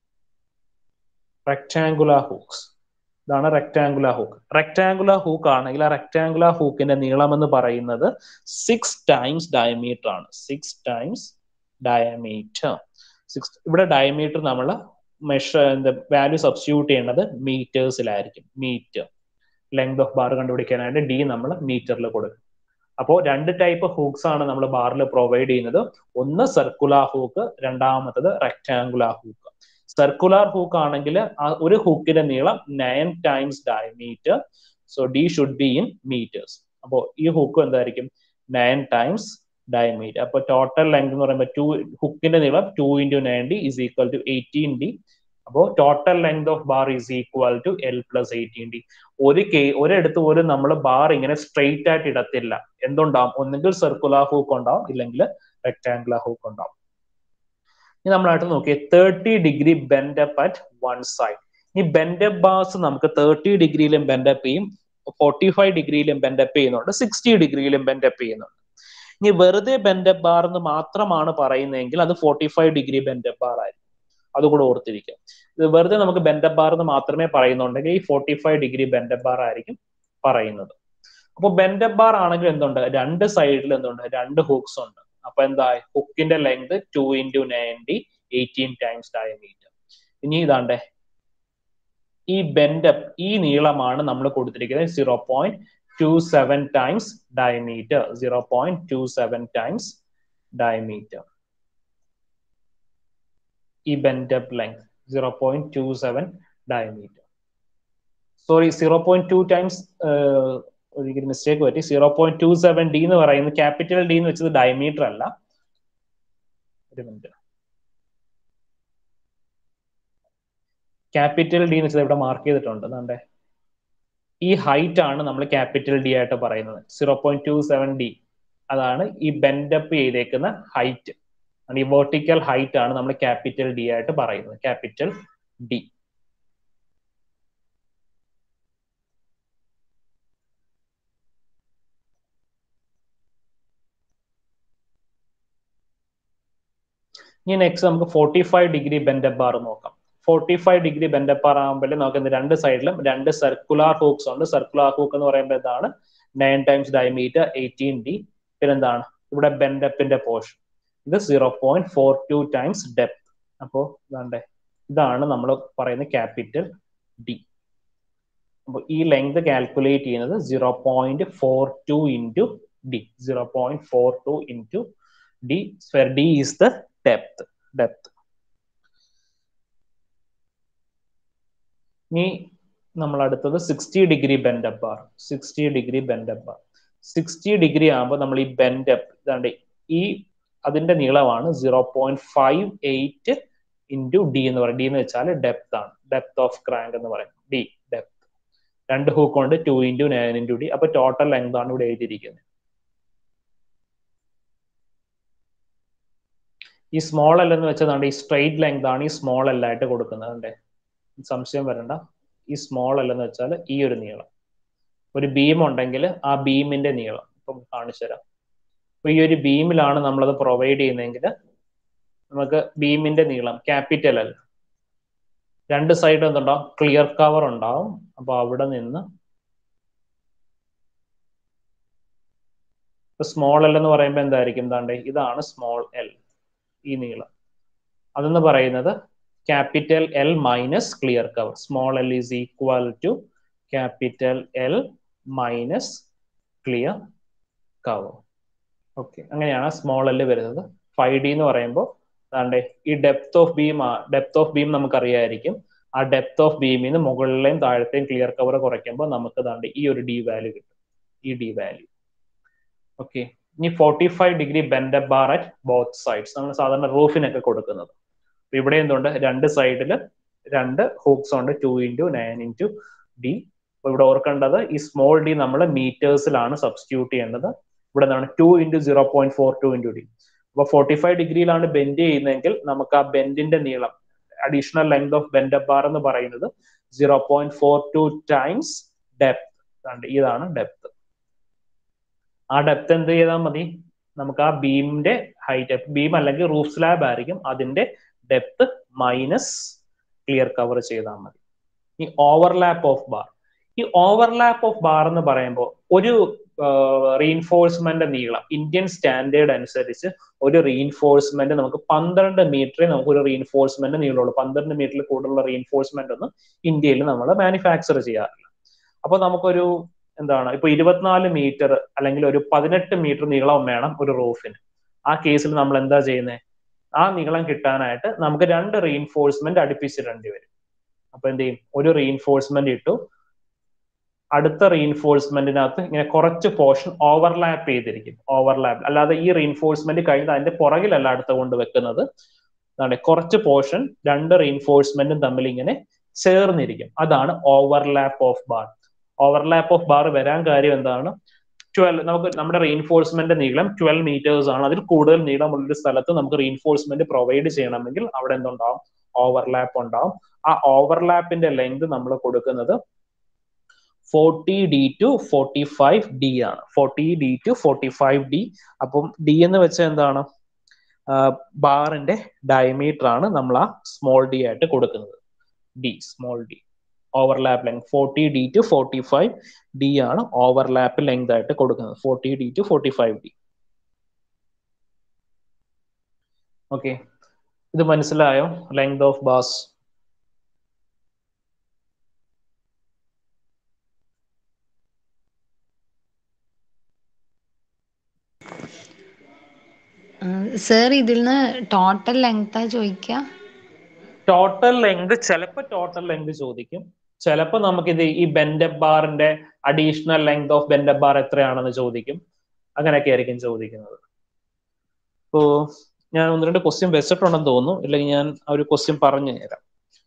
റെക്ടാങ്കുലാർ ഹൂക്സ് ഇതാണ് റെക്ടാങ്കുലാർ ഹൂക്ക് റെക്ടാങ്കുലാർ ഹൂക്ക് ആണെങ്കിൽ ആ റെക്ടാങ്കുലാർ ഹൂക്കിന്റെ നീളം എന്ന് പറയുന്നത് സിക്സ് ടൈംസ് ഡയമീറ്റർ ആണ് സിക്സ് ടൈംസ് ഡയമീറ്റർ സിക്സ് ഇവിടെ ഡയമീറ്റർ നമ്മൾ മെഷർ എന്താ വാല്യൂ സബ്സ്റ്റിറ്റ്യൂട്ട് ചെയ്യേണ്ടത് മീറ്റേഴ്സിലായിരിക്കും മീറ്റർ ലെങ്ത് ഓഫ് ബാർ കണ്ടുപിടിക്കാനായിട്ട് ഡി നമ്മൾ മീറ്ററിൽ കൊടുക്കും അപ്പോൾ രണ്ട് ടൈപ്പ് ഹൂക്സ് ആണ് നമ്മൾ ബാറിൽ പ്രൊവൈഡ് ചെയ്യുന്നത് ഒന്ന് സർക്കുലാർ ഹൂക്ക് രണ്ടാമത്തത് റെക്ടാങ്കുലാർ ഹൂക്ക് സർക്കുലാർ ഹൂക്ക് ആണെങ്കിൽ ഒരു ഹൂക്കിന്റെ നീളം nine times diameter so D should be in metres അപ്പോൾ ഈ ഹൂക്ക് എന്തായിരിക്കും നയൻ ടൈംസ് ഡയമീറ്റർ അപ്പൊ ടോട്ടൽ ലെങ്ത് എന്ന് പറയുമ്പോൾ ടു ഹുക്കിന്റെ നീളം two into nine D is equal to eighteen D അപ്പോൾ total length of bar is equal to L plus eighteen D ഒരു കേ ഒരിടത്ത് പോലും നമ്മൾ ബാർ ഇങ്ങനെ സ്ട്രെയിറ്റ് ആയിട്ട് ഇടത്തില്ല എന്തുണ്ടാവും ഒന്നുകിൽ സർക്കുലാർ ഹൂക്ക് ഉണ്ടാവും ഇല്ലെങ്കിൽ റെക്ടാങ്കുലർ ഹൂക്ക് ഉണ്ടാവും ഇനി നമ്മളായിട്ട് നോക്കിയേ thirty degree bent up at one side ഈ ബെൻഡപ്പ് ബാർസ് നമുക്ക് തേർട്ടി ഡിഗ്രിയിലും ബെൻഡപ്പ് ചെയ്യും ഫോർട്ടി ഫൈവ് ഡിഗ്രിയിലും ബെൻഡപ്പ് ചെയ്യുന്നുണ്ട് സിക്സ്റ്റി ഡിഗ്രിയിലും ബെൻഡപ്പ് ചെയ്യുന്നുണ്ട് ഇനി വെറുതെ ബെൻഡപ്പ് ബാർ എന്ന് മാത്രമാണ് പറയുന്നതെങ്കിൽ അത് forty five degree bent up bar ആയിരിക്കും അതുകൂടെ ഓർത്തിരിക്കുക ഇത് വെറുതെ നമുക്ക് ബെൻഡപ്പ് ബാർ എന്ന് മാത്രമേ പറയുന്നുണ്ടെങ്കിൽ ഈ forty five degree bent up bar ആയിരിക്കും പറയുന്നത് അപ്പൊ ബെൻഡപ്പ് ബാർ ആണെങ്കിൽ എന്തുണ്ട് രണ്ട് സൈഡിൽ എന്തുണ്ട് രണ്ട് ഹുക്സ് ഉണ്ട് അപ്പൊ എന്താ ഹുക്കിന്റെ length two into ninety eighteen times diameter ഇനി ഇതാണ്ടേ ഈ ബെൻഡപ്പ് ഈ നീളമാണ് നമ്മൾ കൊടുത്തിരിക്കുന്നത് zero point two seven times diameter zero point two seven times diameter ഈ bent up length zero point two seven diameter sorry zero point two times ഒരിക്കലും mistake പറ്റി zero point two seven D എന്ന് പറയുന്നത് capital D എന്ന് വെച്ചത് diameter അല്ല ഒരു minute capital D എന്ന് വെച്ചത് ഇവിടെ മാർക്ക് ചെയ്തിട്ടുണ്ട് എന്താണ്ടേ ഈ ഹൈറ്റ് ആണ് നമ്മൾ ക്യാപിറ്റൽ ഡി ആയിട്ട് പറയുന്നത് zero point two seven D അതാണ് ഈ ബെൻഡപ്പ് ചെയ്തേക്കുന്ന ഹൈറ്റ് ഈ വെർട്ടിക്കൽ ഹൈറ്റ് ആണ് നമ്മൾ ക്യാപിറ്റൽ ഡി ആയിട്ട് പറയുന്നത് ക്യാപിറ്റൽ ഡി ഇനി നെക്സ്റ്റ് നമുക്ക് forty five degree bent up bar നോക്കാം forty five degree bent up bar ആകുമ്പോൾ നമുക്ക് രണ്ട് സൈഡിലും രണ്ട് സർക്കുലാർ ഹൂക്സ് ഉണ്ട് സർക്കുലാർ ഹൂക്ക് എന്ന് പറയുമ്പോൾ എന്താണ് nine times diameter eighteen D പിന്നെന്താണ് ഇവിടെ ബെൻഡപ്പിന്റെ പോർഷൻ ഇത് zero point four two times depth അപ്പോൾ ഇതാണ്ടേ ഇതാണ് നമ്മൾ പറയുന്ന ക്യാപിറ്റൽ ഡി അപ്പോൾ ഈ ലെങ്ത് കാൽക്കുലേറ്റ് ചെയ്യുന്നത് zero point four two into D zero point four two into D where D is the depth depth ഇനി നമ്മൾ അടുത്തത് sixty degree bent up bar sixty degree bent up bar sixty degree ആകുമ്പോൾ നമ്മൾ ഈ bent up ഇതാണ്ട് ഈ അതിന്റെ നീളമാണ് zero point five eight into D എന്ന് പറയും ഡി എന്ന് വെച്ചാൽ ഡെപ്ത് ആണ് ഡെപ്ത് ഓഫ് ക്രാങ്ക് എന്ന് പറയും ഡി ഡെപ്ത് രണ്ട് ഹൂക്ക് കൊണ്ട് two into nine into D അപ്പൊ ടോട്ടൽ ലെങ്ത് ആണ് ഇവിടെ എഴുതിയിരിക്കുന്നത് ഈ സ്മോൾ എൽ എന്ന് വെച്ചതാണ് ഈ സ്ട്രെയിറ്റ് ലെങ്ത് ആണ് ഈ സ്മോൾ എൽ ആയിട്ട് കൊടുക്കുന്നത് അല്ലേ സംശയം വരണ്ട ഈ സ്മോൾ എൽ എന്ന് വെച്ചാൽ ഈ ഒരു നീളം ഒരു ബീം ഉണ്ടെങ്കിൽ ആ ബീമിന്റെ നീളം ഇപ്പം കാണിച്ചു തരാം അപ്പൊ ഈ ഒരു ബീമിലാണ് നമ്മളത് പ്രൊവൈഡ് ചെയ്യുന്നതെങ്കിൽ നമുക്ക് ബീമിന്റെ നീളം ക്യാപിറ്റൽ എൽ രണ്ട് സൈഡ് എന്തുണ്ടാവും ക്ലിയർ കവർ ഉണ്ടാവും അപ്പൊ അവിടെ നിന്ന് സ്മോൾ എൽ എന്ന് പറയുമ്പോൾ എന്തായിരിക്കും എന്താണ്ട് ഇതാണ് സ്മോൾ എൽ ഈ നീളം അതെന്ന് പറയുന്നത് capital L minus clear cover small L is equal to capital L minus clear cover okay അങ്ങനെയാണ് സ്മോൾ എൽ വരുന്നത് ഫൈവ് ഡി എന്ന് പറയുമ്പോൾ അതാണ്ട് ഈ depth of beam depth of beam നമുക്കറിയായിരിക്കും ആ ഡെപ്ത് ഓഫ് ബീമിൽ നിന്ന് മുകളിലെയും താഴത്തെയും ക്ലിയർ കവർ കുറയ്ക്കുമ്പോൾ നമുക്ക് ദാണ്ട് ഈ ഒരു ഡി വാല്യൂ കിട്ടും ഈ ഡി വാല്യൂ ഓക്കെ ഇനി forty five degree bend bar at both sides നമ്മൾ സാധാരണ റൂഫിനൊക്കെ കൊടുക്കുന്നത് അപ്പൊ ഇവിടെ എന്തുണ്ട് രണ്ട് സൈഡിൽ രണ്ട് ഹൂക്സ് ഉണ്ട് two into nine into D അപ്പൊ ഇവിടെ ഓർക്കേണ്ടത് ഈ സ്മോൾ ഡി നമ്മൾ മീറ്റേഴ്സിലാണ് സബ്സ്റ്റിറ്റ്യൂട്ട് ചെയ്യേണ്ടത് ഇവിടെ എന്താണ് two into zero point four two into D അപ്പൊ ഫോർട്ടി ഫൈവ് ഡിഗ്രിയിലാണ് ബെൻഡ് ചെയ്യുന്നതെങ്കിൽ നമുക്ക് ആ ബെൻഡിന്റെ നീളം additional length of bend bar എന്ന് പറയുന്നത് zero point four two times depth ഇതാണ് ഡെപ്ത് ആ ഡെപ്ത് എന്ത് ചെയ്താൽ മതി നമുക്ക് ആ ബീമിന്റെ ഹൈറ്റ് ബീം അല്ലെങ്കിൽ റൂഫ് സ്ലാബ് ആയിരിക്കും അതിന്റെ ഡെപ്ത് മൈനസ് ക്ലിയർ കവർ ചെയ്താൽ മതി ഈ ഓവർലാപ്പ് ഓഫ് ബാർ ഈ ഓവർലാപ്പ് ഓഫ് ബാർ എന്ന് പറയുമ്പോൾ ഒരു റീൻഫോഴ്സ്മെന്റ് നീളം ഇന്ത്യൻ സ്റ്റാൻഡേർഡ് അനുസരിച്ച് ഒരു റീൻഫോഴ്സ്മെന്റ് നമുക്ക് പന്ത്രണ്ട് മീറ്ററേ നമുക്ക് ഒരു റീൻഫോഴ്സ്മെന്റ് നീളമുള്ളൂ പന്ത്രണ്ട് മീറ്ററിൽ കൂടുതലുള്ള റീൻഫോഴ്സ്മെന്റ് ഒന്നും ഇന്ത്യയിൽ നമ്മൾ മാനുഫാക്ചർ ചെയ്യാറില്ല അപ്പൊ നമുക്കൊരു എന്താണ് ഇപ്പൊ ഇരുപത്തിനാല് മീറ്റർ അല്ലെങ്കിൽ ഒരു പതിനെട്ട് മീറ്റർ നീളം വേണം ഒരു റൂഫിന് ആ കേസിൽ നമ്മൾ എന്താ ചെയ്യുന്നത് ആ നീളം കിട്ടാനായിട്ട് നമുക്ക് രണ്ട് റീൻഫോഴ്സ്മെന്റ് അടുപ്പിച്ചിടേണ്ടി വരും അപ്പൊ എന്ത് ചെയ്യും ഒരു റീൻഫോഴ്സ്മെന്റ് ഇട്ടു അടുത്ത റീൻഫോഴ്സ്മെന്റിനകത്ത് ഇങ്ങനെ കുറച്ച് പോർഷൻ ഓവർലാപ്പ് ചെയ്തിരിക്കും ഓവർലാപ്പ് അല്ലാതെ ഈ റീൻഫോഴ്സ്മെന്റ് കഴിഞ്ഞ് അതിന്റെ പുറകിലല്ല അടുത്ത കൊണ്ട് വെക്കുന്നത് അതാണ് കുറച്ച് പോർഷൻ രണ്ട് റീൻഫോഴ്സ്മെന്റും തമ്മിൽ ഇങ്ങനെ ചേർന്നിരിക്കും അതാണ് overlap of bar overlap of bar വരാൻ കാര്യം എന്താണ് ട്വൽവ് നമുക്ക് നമ്മുടെ റീൻഫോഴ്സ്മെന്റ് നീളം ട്വൽവ് മീറ്റേഴ്സ് ആണ് അതിൽ കൂടുതൽ നീളമുള്ള ഒരു സ്ഥലത്ത് നമുക്ക് റീൻഫോഴ്സ്മെന്റ് പ്രൊവൈഡ് ചെയ്യണമെങ്കിൽ അവിടെ എന്തുണ്ടാവും ഓവർലാപ്പ് ഉണ്ടാവും ആ ഓവർലാപ്പിന്റെ ലെങ്ത് നമ്മൾ കൊടുക്കുന്നത് forty D to forty five D ആണ് forty D to forty five D അപ്പം ഡി എന്ന് വെച്ചാൽ എന്താണ് ബാറിന്റെ ഡയമീറ്റർ ആണ് നമ്മൾ ആ സ്മോൾ ഡി ആയിട്ട് കൊടുക്കുന്നത് D small D overlap length forty D to forty five D ആണ് ഓവർലാപ്പ് ലെങ്ത് ആയിട്ട് കൊടുക്കുന്നത് forty D to forty five D okay ഇത് മനസ്സിലായോ ലെങ്ത് ഓഫ് ബാസ് സർ ഇതിൽ നിന്ന് ടോട്ടൽ ലെങ്താ ചോദിക്കുക ടോട്ടൽ ലെങ്ത് ചിലപ്പോൾ ടോട്ടൽ ലെങ്ത് ചോദിക്കും ചിലപ്പോൾ നമുക്കിത് ഈ ബെൻഡബ് ബാറിന്റെ additional length of bent up bar എത്രയാണെന്ന് ചോദിക്കും അങ്ങനെയൊക്കെ ആയിരിക്കും ചോദിക്കുന്നത് ഇപ്പോ ഞാൻ ഒന്ന് രണ്ട് ക്വസ്റ്റ്യൻ വെച്ചിട്ടുണ്ടെന്ന് തോന്നുന്നു ഇല്ലെങ്കിൽ ഞാൻ ആ ഒരു ക്വസ്റ്റ്യൻ പറഞ്ഞു തരാം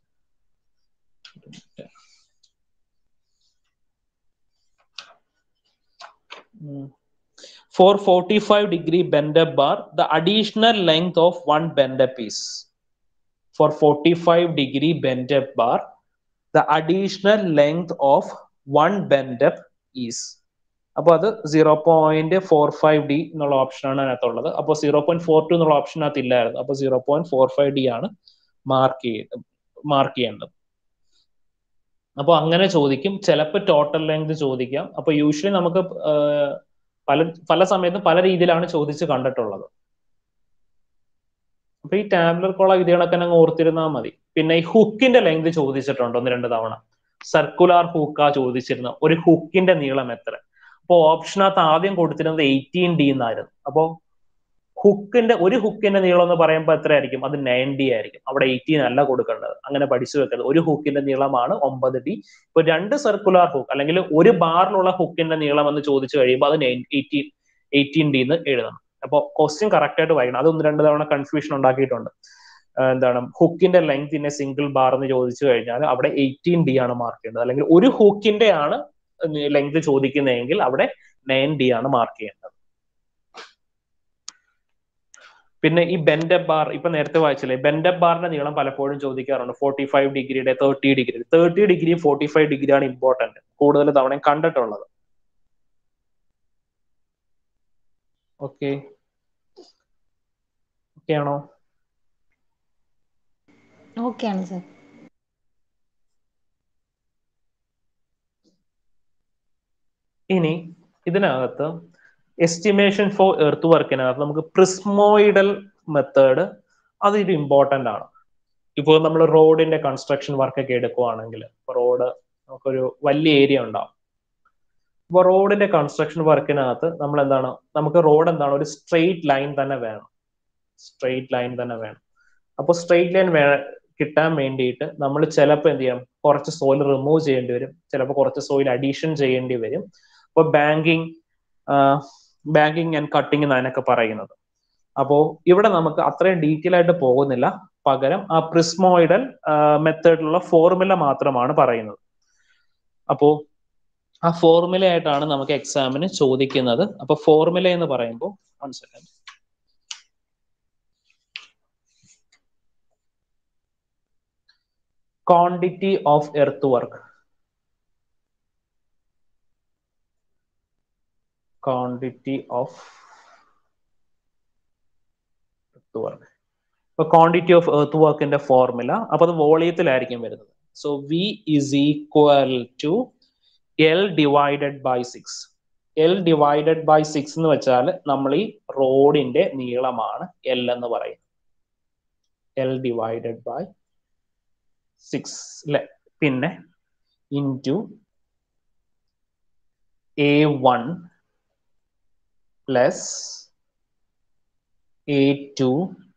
For 45 degree bend up bar, the additional length of one bend up is for 45 degree bend up bar, the additional length of one bend up is അപ്പോൾ അത് zero point four five D എന്നുള്ള ഓപ്ഷനാണ് അതിനകത്തുള്ളത് അപ്പോൾ zero point four to എന്നുള്ള ഓപ്ഷനകത്ത് ഇല്ലായിരുന്നു അപ്പോൾ zero point four five D ആണ് മാർക്ക് ചെയ്ത് മാർക്ക് ചെയ്യേണ്ടത് അപ്പോൾ അങ്ങനെ ചോദിക്കും ചിലപ്പോൾ ടോട്ടൽ ലെങ്ത് ചോദിക്കാം അപ്പോൾ യൂഷ്വലി നമുക്ക് പല പല സമയത്തും പല രീതിയിലാണ് ചോദിച്ച് കണ്ടിട്ടുള്ളത് അപ്പൊ ഈ ടാബ്ലർ കോള വിധികളൊക്കെ അങ്ങ് ഓർത്തിരുന്നാൽ മതി പിന്നെ ഈ ഹുക്കിന്റെ ലെങ്ത് ചോദിച്ചിട്ടുണ്ട് ഒന്ന് രണ്ട് തവണ സർക്കുലാർ ഹൂക്കാ ചോദിച്ചിരുന്ന ഒരു ഹുക്കിന്റെ നീളം എത്ര അപ്പോ ഓപ്ഷനകത്ത് ആദ്യം കൊടുത്തിരുന്നത് എയ്റ്റീൻ ഡി എന്നായിരുന്നു അപ്പോ ഹുക്കിന്റെ ഒരു ഹുക്കിന്റെ നീളം എന്ന് പറയുമ്പോൾ എത്രയായിരിക്കും അത് നയൻ ഡി ആയിരിക്കും അവിടെ എയ്റ്റീൻ അല്ല കൊടുക്കേണ്ടത് അങ്ങനെ പഠിച്ചു വെക്കുന്നത് ഒരു ഹുക്കിന്റെ നീളമാണ് ഒമ്പത് ഡി ഇപ്പൊ രണ്ട് സർക്കുലാർ ഹുക്ക് അല്ലെങ്കിൽ ഒരു ബാറിലുള്ള ഹുക്കിന്റെ നീളം എന്ന് ചോദിച്ചു കഴിയുമ്പോൾ അത് എയ്റ്റീൻ എയ്റ്റീൻ ഡി എന്ന് എഴുതണം അപ്പോൾ ക്വസ്റ്റ്യൻ കറക്റ്റ് ആയിട്ട് വായിക്കണം അത് ഒന്ന് രണ്ട് തവണ കൺഫ്യൂഷൻ ഉണ്ടാക്കിയിട്ടുണ്ട് എന്താണ് ഹുക്കിന്റെ length in a single bar എന്ന് ചോദിച്ചു കഴിഞ്ഞാൽ അവിടെ എയ്റ്റീൻ ഡി ആണ് മാർക്ക് ചെയ്യേണ്ടത് അല്ലെങ്കിൽ ഒരു ഹുക്കിന്റെ ആണ് ലെങ്ത് ചോദിക്കുന്നതെങ്കിൽ അവിടെ നയൻ ഡി ആണ് മാർക്ക് ചെയ്യേണ്ടത് പിന്നെ ഈ ബെൻഡബ് ബാർ ഇപ്പൊ നേരത്തെ വായിച്ചില്ലേ ബെൻഡബ് ബാറിന്റെ നീളം പലപ്പോഴും ചോദിക്കാറുണ്ട് ഫോർട്ടി ഫൈവ് ഡിഗ്രിയുടെ തേർട്ടി ഡിഗ്രി തേർട്ടി ഡിഗ്രിയും ഫോർട്ടി ഫൈവ് ഡിഗ്രിയാണ് ഇമ്പോർട്ടന്റ് കൂടുതൽ തവണ കണ്ടിട്ടുള്ളത് ഓക്കെ ഓക്കെ ആണോ ഓക്കെ ആണ് സർ ഇനി ഇതിനകത്ത് എസ്റ്റിമേഷൻ ഫോർ എർത്ത് വർക്കിനകത്ത് നമുക്ക് പ്രിസ്മോയിഡൽ മെത്തേഡ് അത് ഇത് ഇമ്പോർട്ടന്റ് ആണ് ഇപ്പോൾ നമ്മൾ റോഡിന്റെ കൺസ്ട്രക്ഷൻ വർക്ക് ഒക്കെ എടുക്കുവാണെങ്കിൽ റോഡ് നമുക്കൊരു വലിയ ഏരിയ ഉണ്ടാവും അപ്പോൾ റോഡിന്റെ കൺസ്ട്രക്ഷൻ വർക്കിനകത്ത് നമ്മൾ എന്താണ് നമുക്ക് റോഡ് എന്താണ് ഒരു സ്ട്രെയിറ്റ് ലൈൻ തന്നെ വേണം സ്ട്രെയിറ്റ് ലൈൻ തന്നെ വേണം അപ്പോൾ സ്ട്രെയിറ്റ് ലൈൻ വേ കിട്ടാൻ വേണ്ടിയിട്ട് നമ്മൾ ചിലപ്പോൾ എന്ത് ചെയ്യണം കുറച്ച് സോയിൽ റിമൂവ് ചെയ്യേണ്ടി വരും ചിലപ്പോൾ കുറച്ച് സോയിൽ അഡീഷൻ ചെയ്യേണ്ടി വരും അപ്പോൾ ബാങ്കിങ് ബാങ്കിങ് ആൻഡ് കട്ടിങ് എന്നതിനൊക്കെ പറയുന്നത് അപ്പോൾ ഇവിടെ നമുക്ക് അത്രയും ഡീറ്റെയിൽ ആയിട്ട് പോകുന്നില്ല പകരം ആ പ്രിസ്മോയിഡൽ മെത്തേഡിലുള്ള ഫോർമുല മാത്രമാണ് പറയുന്നത് അപ്പോൾ ആ ഫോർമുല ആയിട്ടാണ് നമുക്ക് എക്സാമിന് ചോദിക്കുന്നത് അപ്പൊ ഫോർമുല എന്ന് പറയുമ്പോൾ one second quantity of earth work quantity of earth work ഇപ്പൊ ക്വാണ്ടിറ്റി ഓഫ് എർത്ത് വർക്കിന്റെ ഫോർമുല അപ്പൊ അത് വോളിയത്തിലായിരിക്കും വരുന്നത് so V is equal to L divided by six L divided by six എന്ന് വെച്ചാൽ നമ്മൾ ഈ റോഡിന്റെ നീളമാണ് എൽ എന്ന് പറയുന്നത് എൽ ഡിവൈഡഡ് ബൈ സിക്സ് അല്ലെ പിന്നെ into A one plus A two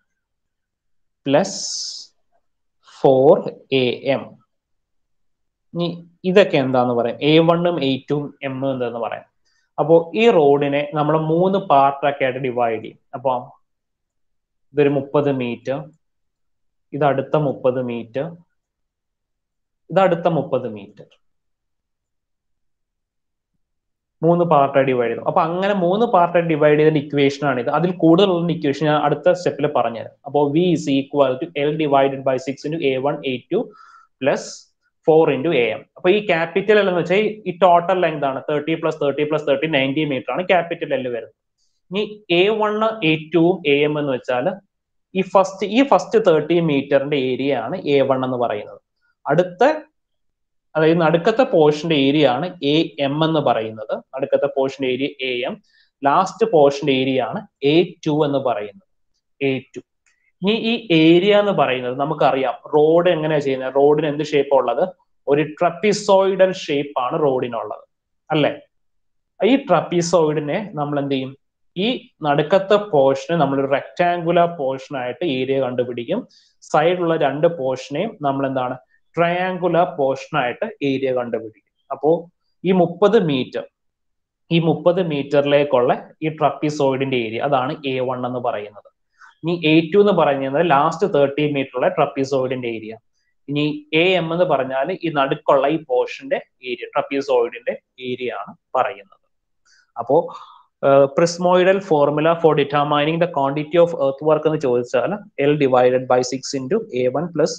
plus four A M ഇനി ഇതൊക്കെ എന്താന്ന് പറയാം എ വണ്ണും എ ടും എം എന്താന്ന് പറയാം അപ്പോൾ ഈ റോഡിനെ നമ്മൾ മൂന്ന് പാർട്ടൊക്കെ ആയിട്ട് ഡിവൈഡ് ചെയ്യും അപ്പോൾ ഇതൊരു മുപ്പത് മീറ്റർ ഇത് അടുത്ത മുപ്പത് മീറ്റർ ഇത് അടുത്ത മുപ്പത് മീറ്റർ മൂന്ന് പാർട്ടായി ഡിവൈഡ് ചെയ്തു അപ്പൊ അങ്ങനെ മൂന്ന് പാർട്ടായി ഡിവൈഡ് ചെയ്ത ഇക്വേഷൻ ആണ് ഇത് അതിൽ കൂടുതലുള്ള ഇക്വേഷൻ ഞാൻ അടുത്ത സ്റ്റെപ്പിൽ പറഞ്ഞുതരാം അപ്പോൾ V is equal to L divided by six into A one A two plus four into A M അപ്പൊ ഈ ക്യാപിറ്റൽ എൽ എന്ന് വെച്ചാൽ ഈ ടോട്ടൽ ലെങ്ത് ആണ് thirty plus thirty plus thirty ninety metre ആണ് ക്യാപിറ്റൽ എൽ വരുന്നത് ഇനി A one A ടുവും എ എം എന്ന് വെച്ചാൽ ഈ ഫസ്റ്റ് ഈ ഫസ്റ്റ് തേർട്ടി മീറ്ററിന്റെ ഏരിയ ആണ് എ വൺ എന്ന് പറയുന്നത് അടുത്ത അതായത് നടുക്കത്തെ പോർഷന്റെ ഏരിയ ആണ് എ എം എന്ന് പറയുന്നത് നടുക്കത്തെ പോർഷന്റെ ഏരിയ എ എം ലാസ്റ്റ് പോർഷന്റെ ഏരിയ ആണ് എ ടു എന്ന് പറയുന്നത് എ ടു ഇനി ഈ ഏരിയ എന്ന് പറയുന്നത് നമുക്കറിയാം റോഡ് എങ്ങനെയാ ചെയ്യുന്നത് റോഡിന് എന്ത് ഷേപ്പ് ഉള്ളത് ഒരു ട്രപ്പിസോയിഡൽ ഷേപ്പ് ആണ് റോഡിനുള്ളത് അല്ലെ ഈ ട്രപ്പിസോയിഡിനെ നമ്മൾ എന്ത് ചെയ്യും ഈ നടുക്കത്തെ പോർഷനെ നമ്മൾ ഒരു റെക്ടാങ്കുലർ പോർഷൻ ആയിട്ട് ഏരിയ കണ്ടുപിടിക്കും സൈഡിലുള്ള രണ്ട് പോർഷനെയും നമ്മൾ എന്താണ് ട്രയാങ്കുലർ പോർഷൻ ആയിട്ട് ഏരിയ കണ്ടുപിടിക്കും അപ്പോ ഈ മുപ്പത് മീറ്റർ ഈ മുപ്പത് മീറ്ററിലേക്കുള്ള ഈ ട്രപ്പിസോയിഡിന്റെ ഏരിയ അതാണ് എ വൺ എന്ന് പറയുന്നത് ഇനി എ ടു എന്ന് പറയുന്നത് ലാസ്റ്റ് തേർട്ടി മീറ്ററുള്ള ട്രപ്പിസോയിഡിന്റെ ഏരിയ ഇനി എ എം എന്ന് പറഞ്ഞാൽ ഈ നടുക്കുള്ള ഈ പോർഷന്റെ ഏരിയ ട്രപ്പിസോയിഡിന്റെ ഏരിയ ആണ് പറയുന്നത് അപ്പോ prismoidal formula for determining the quantity of earth work എന്ന് ചോദിച്ചാൽ L divided by six into A one plus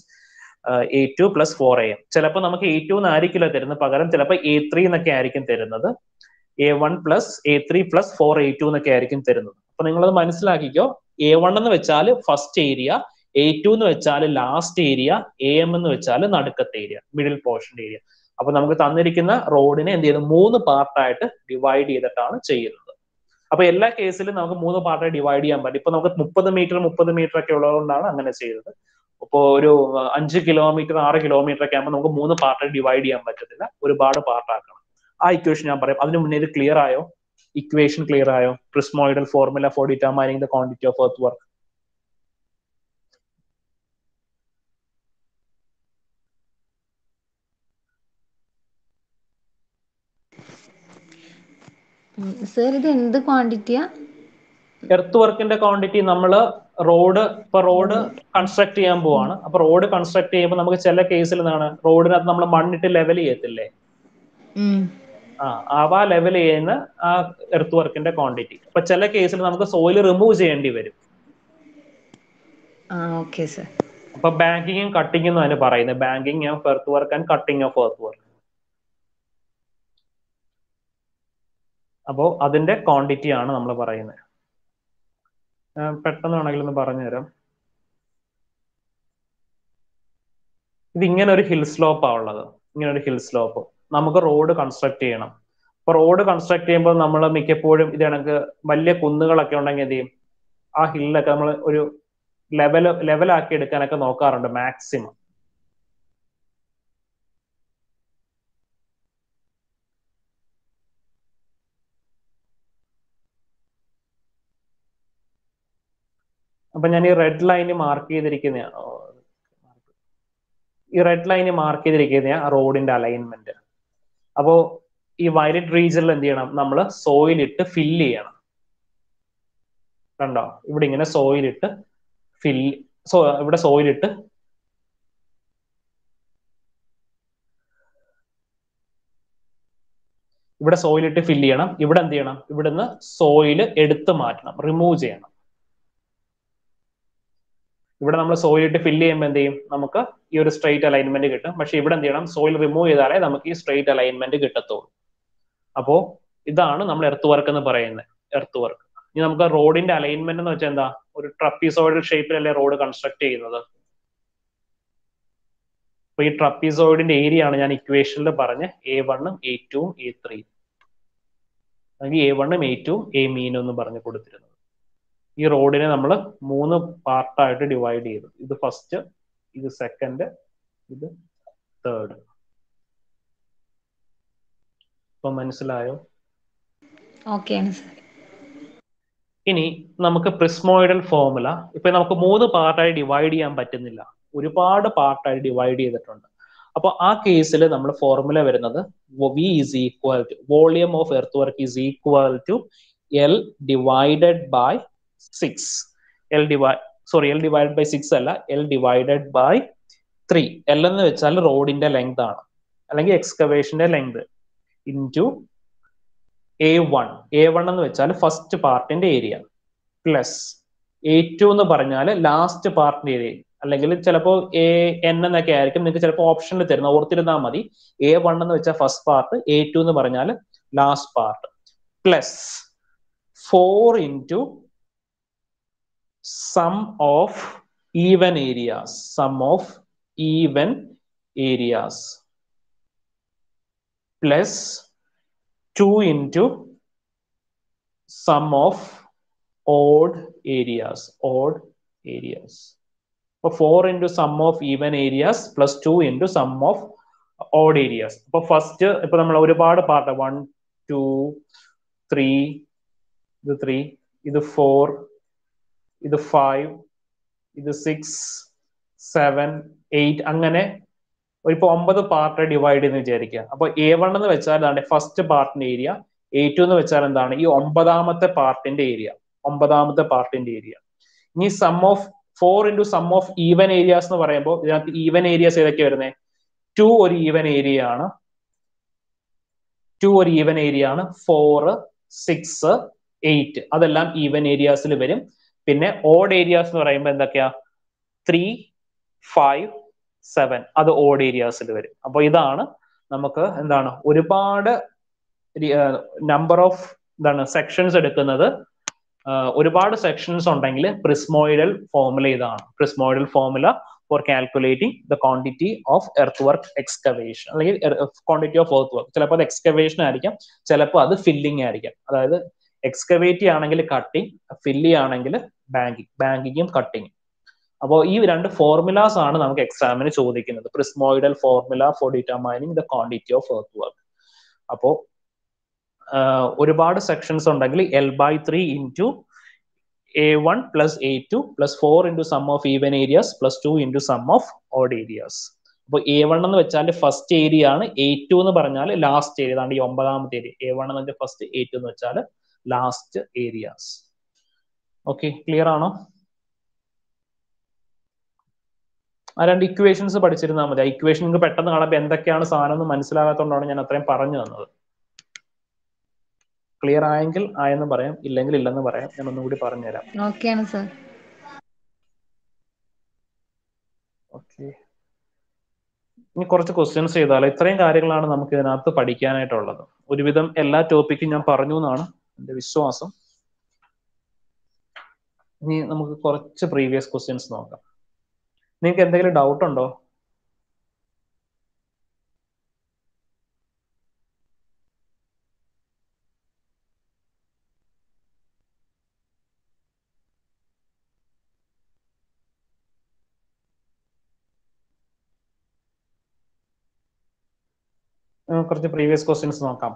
A two plus four A M ചിലപ്പോൾ നമുക്ക് എ ടു എന്നായിരിക്കില്ല തരുന്നത് പകരം ചിലപ്പോൾ എ ത്രീ എന്നൊക്കെ ആയിരിക്കും തരുന്നത് A one plus A three plus four A two എന്നൊക്കെ ആയിരിക്കും തരുന്നത് അപ്പൊ നിങ്ങളത് മനസ്സിലാക്കിക്കോ എ വൺ എന്ന് വെച്ചാൽ ഫസ്റ്റ് ഏരിയ എ ടു എന്ന് വെച്ചാൽ ലാസ്റ്റ് ഏരിയ എ എം എന്ന് വെച്ചാൽ നടുക്കത്തെ ഏരിയ മിഡിൽ പോർഷന്റെ ഏരിയ അപ്പൊ നമുക്ക് തന്നിരിക്കുന്ന റോഡിനെ എന്ത് ചെയ്യുന്നു മൂന്ന് പാർട്ടായിട്ട് ഡിവൈഡ് ചെയ്തിട്ടാണ് ചെയ്യുന്നത് അപ്പൊ എല്ലാ കേസിലും നമുക്ക് മൂന്ന് പാർട്ടായി ഡിവൈഡ് ചെയ്യാൻ പറ്റും ഇപ്പൊ നമുക്ക് മുപ്പത് മീറ്റർ മുപ്പത് മീറ്റർ ഒക്കെ ഉള്ളതുകൊണ്ടാണ് അങ്ങനെ ചെയ്തത് ഇപ്പോൾ ഒരു അഞ്ച് കിലോമീറ്റർ ആറ് കിലോമീറ്റർ ഒക്കെ ആകുമ്പോൾ നമുക്ക് മൂന്ന് പാർട്ടായി ഡിവൈഡ് ചെയ്യാൻ പറ്റത്തില്ല ഒരുപാട് പാർട്ടാക്കണം ആ ഇക്വേഷൻ ഞാൻ പറയാം അതിന് മുന്നേ ഇത് ക്ലിയർ ആയോ ഇക്വേഷൻ ക്ലിയർ ആയോ prismoidal formula for determining the quantity of earth work sir ഇത് എന്ത് ക്വാണ്ടിറ്റിയാ എർത്ത് വർക്കിന്റെ ക്വാണ്ടിറ്റി നമ്മൾ റോഡ് ഇപ്പൊ റോഡ് കൺസ്ട്രക്ട് ചെയ്യാൻ പോവാണ് അപ്പൊ റോഡ് കൺസ്ട്രക്ട് ചെയ്യുമ്പോൾ നമുക്ക് ചില കേസിൽ എന്താണ് റോഡിനകത്ത് നമ്മൾ മണ്ണിട്ട് ലെവൽ ചെയ്യത്തില്ലേ ആ അവ ലെവൽ ചെയ്യുന്ന ആ എർത്ത് വർക്കിന്റെ ക്വാണ്ടിറ്റി അപ്പൊ ചില കേസിൽ നമുക്ക് സോയിൽ റിമൂവ് ചെയ്യേണ്ടി വരും ആ ഓക്കെ സർ അപ്പൊ ബാങ്കിങ്ങും കട്ടിങ്ങും എന്നാണ് പറയുന്നത് banking of earth work and cutting of earth work അപ്പോ അതിന്റെ ക്വാണ്ടിറ്റി ആണ് നമ്മൾ പറയുന്നത് പെട്ടെന്ന് വേണമെങ്കിൽ ഒന്ന് പറഞ്ഞുതരാം ഇത് ഇങ്ങനെ ഒരു ഹിൽ സ്ലോപ്പാ ഉള്ളത് ഇങ്ങനെ ഒരു ഹിൽ സ്ലോപ്പ് നമുക്ക് റോഡ് കൺസ്ട്രക്ട് ചെയ്യണം അപ്പൊ റോഡ് കൺസ്ട്രക്ട് ചെയ്യുമ്പോൾ നമ്മൾ മിക്കപ്പോഴും ഇത് കണക്ക് വലിയ കുന്നുകളൊക്കെ ഉണ്ടെങ്കിൽ എന്ത് ചെയ്യും ആ ഹില്ലൊക്കെ നമ്മൾ ഒരു ലെവൽ ലെവലാക്കി എടുക്കാനൊക്കെ നോക്കാറുണ്ട് മാക്സിമം അപ്പൊ ഞാൻ ഈ റെഡ് ലൈന് മാർക്ക് ചെയ്തിരിക്കുന്നതാണ് ഈ റെഡ് ലൈന് മാർക്ക് ചെയ്തിരിക്കുന്ന റോഡിന്റെ അലൈൻമെന്റ് അപ്പോ ഈ വയലറ്റ് റീജിയനിൽ എന്ത് ചെയ്യണം നമ്മൾ സോയിൽ ഇട്ട് ഫില്ല് ചെയ്യണം കണ്ടോ ഇവിടെ ഇങ്ങനെ സോയിൽ ഇട്ട് ഫിൽ സോ ഇവിടെ സോയിൽ ഇട്ട് ഇവിടെ സോയിൽ ഇട്ട് ഫില്ല് ചെയ്യണം ഇവിടെ എന്ത് ചെയ്യണം ഇവിടുന്ന് സോയിൽ എടുത്ത് മാറ്റണം റിമൂവ് ചെയ്യണം ഇവിടെ നമ്മൾ സോയിൽ ഇട്ട് ഫില്ല് ചെയ്യുമ്പോൾ എന്ത് ചെയ്യും നമുക്ക് ഈ ഒരു സ്ട്രെയിറ്റ് അലൈൻമെന്റ് കിട്ടും പക്ഷെ ഇവിടെ എന്ത് ചെയ്യണം സോയിൽ റിമൂവ് ചെയ്താലേ നമുക്ക് ഈ സ്ട്രെയിറ്റ് അലൈൻമെന്റ് കിട്ടത്തുള്ളൂ അപ്പോ ഇതാണ് നമ്മൾ എർത്ത് വർക്ക് എന്ന് പറയുന്നത് എർത്ത് വർക്ക് ഇനി നമുക്ക് റോഡിന്റെ അലൈൻമെന്റ് എന്ന് വെച്ചാൽ എന്താ ഒരു ട്രപ്പീസോയിഡൽ ഷേപ്പിലല്ലേ റോഡ് കൺസ്ട്രക്ട് ചെയ്യുന്നത് അപ്പൊ ഈ ട്രപ്പീസോയിഡിന്റെ ഏരിയ ആണ് ഞാൻ ഇക്വേഷനിൽ പറഞ്ഞ എ വണ്ണും എ ടുവും എ ത്രീ അല്ലെങ്കിൽ എ വണ്ണും എ ടുവും എ മീനും എന്ന് പറഞ്ഞു കൊടുത്തിരുന്നത് ഈ റോഡിനെ നമ്മൾ മൂന്ന് പാർട്ടായിട്ട് ഡിവൈഡ് ചെയ്തു ഇത് ഫസ്റ്റ് ഇത് സെക്കൻഡ് ഇത് തേർഡ് ഇപ്പൊ മനസ്സിലായോ ഓക്കെയാണ് സർ ഇനി നമുക്ക് പ്രിസ്മോയിഡൽ ഫോർമുല ഇപ്പൊ നമുക്ക് മൂന്ന് പാർട്ടായി ഡിവൈഡ് ചെയ്യാൻ പറ്റുന്നില്ല ഒരുപാട് പാർട്ടായി ഡിവൈഡ് ചെയ്തിട്ടുണ്ട് അപ്പൊ ആ കേസിൽ നമ്മൾ ഫോർമുല വരുന്നത് V is equal to volume of earth work is equal to L divided by six L divide sorry L divide by six അല്ല L divided by three L എന്ന് വെച്ചാൽ റോഡിന്റെ ലെങ്ത് ആണ് അല്ലെങ്കിൽ എക്സ്കവേഷന്റെ length into A one A one എന്ന് വെച്ചാൽ first പാർട്ടിന്റെ ഏരിയ പ്ലസ് എ ടു എന്ന് പറഞ്ഞാൽ ലാസ്റ്റ് പാർട്ടിന്റെ ഏരിയ അല്ലെങ്കിൽ ചിലപ്പോൾ എ എൻ എന്നൊക്കെ ആയിരിക്കും നിങ്ങൾക്ക് ചിലപ്പോൾ ഓപ്ഷനിൽ തരുന്ന ഓർത്തിരുന്നാൽ മതി എ വൺ എന്ന് വെച്ചാൽ ഫസ്റ്റ് പാർട്ട് എ ടു എന്ന് പറഞ്ഞാൽ last part plus four into sum of even areas sum of even areas plus two into sum of odd areas odd areas അപ്പൊ four into sum of even areas plus two into sum of odd areas അപ്പൊ first ഇപ്പൊ നമ്മൾ ഒരുപാട് part one two three ഇത് three ഇത് four ഇത് five ഇത് six seven eight അങ്ങനെ ഇപ്പൊ ഒമ്പത് പാർട്ട് ഡിവൈഡ് ചെയ്ത് വിചാരിക്കുക അപ്പൊ എ വൺ എന്ന് വെച്ചാൽ എന്താണ് ഫസ്റ്റ് പാർട്ടിന്റെ ഏരിയ എ ടു എന്ന് വെച്ചാൽ എന്താണ് ഈ ഒമ്പതാമത്തെ പാർട്ടിന്റെ ഏരിയ ഒമ്പതാമത്തെ പാർട്ടിന്റെ ഏരിയ ഇനി sum of four into sum of even areas എന്ന് പറയുമ്പോൾ ഇതിനകത്ത് ഈവൻ ഏരിയാസ് ഏതൊക്കെ വരുന്നത് ടു ഒരു ഈവൻ ഏരിയ ആണ് ടു ഒരു ഈവൻ ഏരിയ ആണ് ഫോർ സിക്സ് എയ്റ്റ് അതെല്ലാം ഈവൻ ഏരിയാസിൽ വരും പിന്നെ ഓഡ് ഏരിയാസ് എന്ന് പറയുമ്പോൾ എന്തൊക്കെയാ ത്രീ ഫൈവ് സെവൻ അത് ഓഡ് ഏരിയാസിൽ വരും അപ്പോൾ ഇതാണ് നമുക്ക് എന്താണ് ഒരുപാട് നമ്പർ ഓഫ് എന്താണ് സെക്ഷൻസ് എടുക്കുന്നത് ഒരുപാട് സെക്ഷൻസ് ഉണ്ടെങ്കിൽ പ്രിസ്മോയിഡൽ ഫോർമുല ഇതാണ് prismoidal formula for calculating the quantity of earth work excavation അല്ലെങ്കിൽ ക്വാണ്ടിറ്റി ഓഫ് എർത്ത് വർക്ക് ചിലപ്പോൾ അത് എക്സ്കവേഷൻ ആയിരിക്കാം ചിലപ്പോൾ അത് ഫില്ലിംഗ് ആയിരിക്കാം അതായത് എക്സ്കവേറ്റ് ആണെങ്കിൽ കട്ടിങ് ഫില്ല് ആണെങ്കിൽ ബാങ്കിങ് ബാങ്കിങ്ങും കട്ടിങ് അപ്പോൾ ഈ രണ്ട് ഫോർമുലാസ് ആണ് നമുക്ക് എക്സാമിന് ചോദിക്കുന്നത് prismoidal formula for determining the quantity of earth work അപ്പോൾ ഒരുപാട് സെക്ഷൻസ് ഉണ്ടെങ്കിൽ L by three into A one plus A two plus four into sum of even areas plus two into sum of odd areas അപ്പോൾ A one എന്ന് വെച്ചാൽ first area ആണ് A two എന്ന് പറഞ്ഞാൽ last area അതാണ് ഈ ഒമ്പതാമത്തെ area A one എന്ന് വെച്ചാൽ ഫസ്റ്റ് എ ടു എന്ന് വെച്ചാൽ ലാസ്റ്റ് ഏരിയാസ് ഓക്കെ ക്ലിയർ ആണോ ആ രണ്ട് ഇക്വേഷൻസ് പഠിച്ചിരുന്നാൽ മതി ആ ഇക്വേഷൻ നിങ്ങൾക്ക് പെട്ടെന്ന് കാണുമ്പോൾ എന്തൊക്കെയാണ് സാധനം എന്ന് മനസ്സിലാകാത്തതുകൊണ്ടാണ് ഞാൻ അത്രയും പറഞ്ഞു തന്നത് ക്ലിയർ ആയെങ്കിൽ ആയെന്ന് പറയാം ഇല്ലെങ്കിൽ ഇല്ലെന്ന് പറയാം ഞാൻ ഒന്നും കൂടി പറഞ്ഞുതരാം ഓക്കെയാണ് സർ ഓക്കെ ഇനി കുറച്ച് ക്വസ്റ്റ്യൻസ് ചെയ്താൽ ഇത്രയും കാര്യങ്ങളാണ് നമുക്ക് ഇതിനകത്ത് പഠിക്കാനായിട്ടുള്ളത് ഒരുവിധം എല്ലാ ടോപ്പിക്കും ഞാൻ പറഞ്ഞു എന്നാണ് എന്റെ വിശ്വാസം ഇനി നമുക്ക് കുറച്ച് പ്രീവിയസ് ക്വസ്റ്റ്യൻസ് നോക്കാം നിങ്ങൾക്ക് എന്തെങ്കിലും ഡൗട്ട് ഉണ്ടോ കുറച്ച് പ്രീവിയസ് ക്വസ്റ്റ്യൻസ് നോക്കാം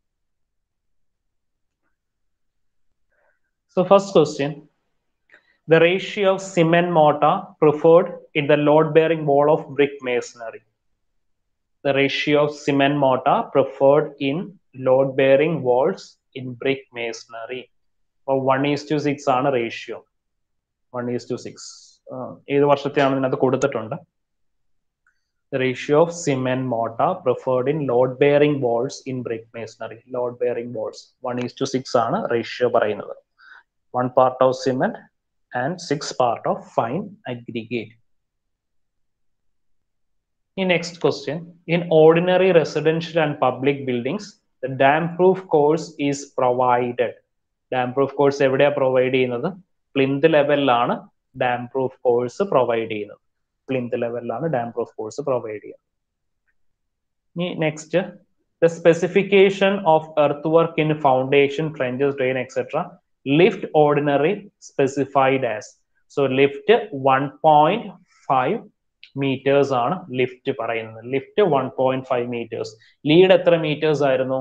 So first question, the ratio of cement mortar preferred in the load bearing wall of brick masonry the ratio of cement mortar preferred in load bearing walls in brick masonry അപ്പോൾ one is to six ആണ് ratio one is to six ഏത് വർഷത്തെയാണ് ഇതിനകത്ത് കൊടുത്തിട്ടുണ്ട് ratio of cement mortar preferred in load bearing walls in brick masonry load bearing walls one is to six ആണ് ratio പറയുന്നത് one part of cement and six part of fine aggregate ഈ next question in ordinary residential and public buildings the damp proof course is provided damp proof course എവിടെയാ provide ചെയ്യുന്നത് plinth ലെവലിലാണ് damp proof course provide ചെയ്യുന്നത് plinth ലെവലിലാണ് damp proof course provide ചെയ്യുന്നത് ഇനി next the specification of earth work in foundation trenches drain etcetera lift ordinary specified as so lift one point five metres ആണ് lift പറയുന്നത് lift one point five metres lead എത്ര metres ആയിരുന്നു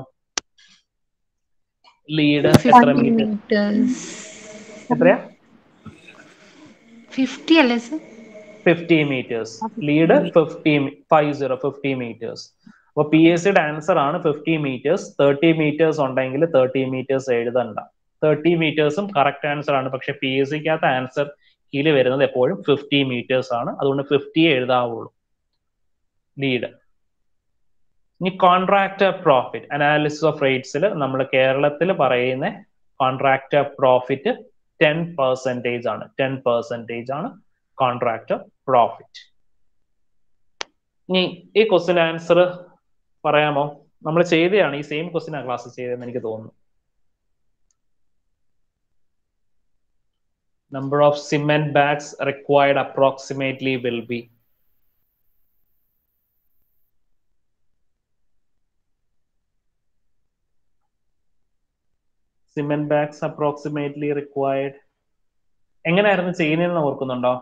lead എത്ര metre metres എത്രയാ fifty അല്ലേ sir fifty metres lead fifty five zero fifty metres അപ്പൊ P S സിയുടെ answer ആണ് ഫിഫ്റ്റി മീറ്റേഴ്സ് തേർട്ടി മീറ്റേഴ്സ് ഉണ്ടെങ്കിൽ തേർട്ടി മീറ്റേഴ്സ് എഴുതണ്ട തേർട്ടി മീറ്റേഴ്സും കറക്റ്റ് ആൻസർ ആണ് പക്ഷെ പി എസ് സിക്കകത്ത് ആൻസർ കീഴിൽ വരുന്നത് എപ്പോഴും ഫിഫ്റ്റി മീറ്റേഴ്സ് ആണ് അതുകൊണ്ട് ഫിഫ്റ്റി എഴുതാവുള്ളൂ ലീഡ് ഇനി കോൺട്രാക്ടർ പ്രോഫിറ്റ് അനാലിസിസ് ഓഫ് റേറ്റ്സിൽ നമ്മൾ കേരളത്തിൽ പറയുന്ന കോൺട്രാക്ടർ പ്രോഫിറ്റ് ടെൻ പെർസെൻറ്റേജ് ആണ് ടെൻ പെർസെൻറ്റേജ് ആണ് കോൺട്രാക്ടർ പ്രോഫിറ്റ് ഇനി ഈ ക്വസ്റ്റ്യൻ ആൻസർ പറയാമോ നമ്മൾ ചെയ്തതാണ് ഈ സെയിം ക്വസ്റ്റ്യൻ ആ ക്ലാസ് ചെയ്തതെന്ന് എനിക്ക് തോന്നുന്നു number of cement bags required approximately will be cement bags approximately required എങ്ങനെയായിരുന്നു ചെയ്യുന്നതെന്ന് ഓർക്കുന്നുണ്ടോ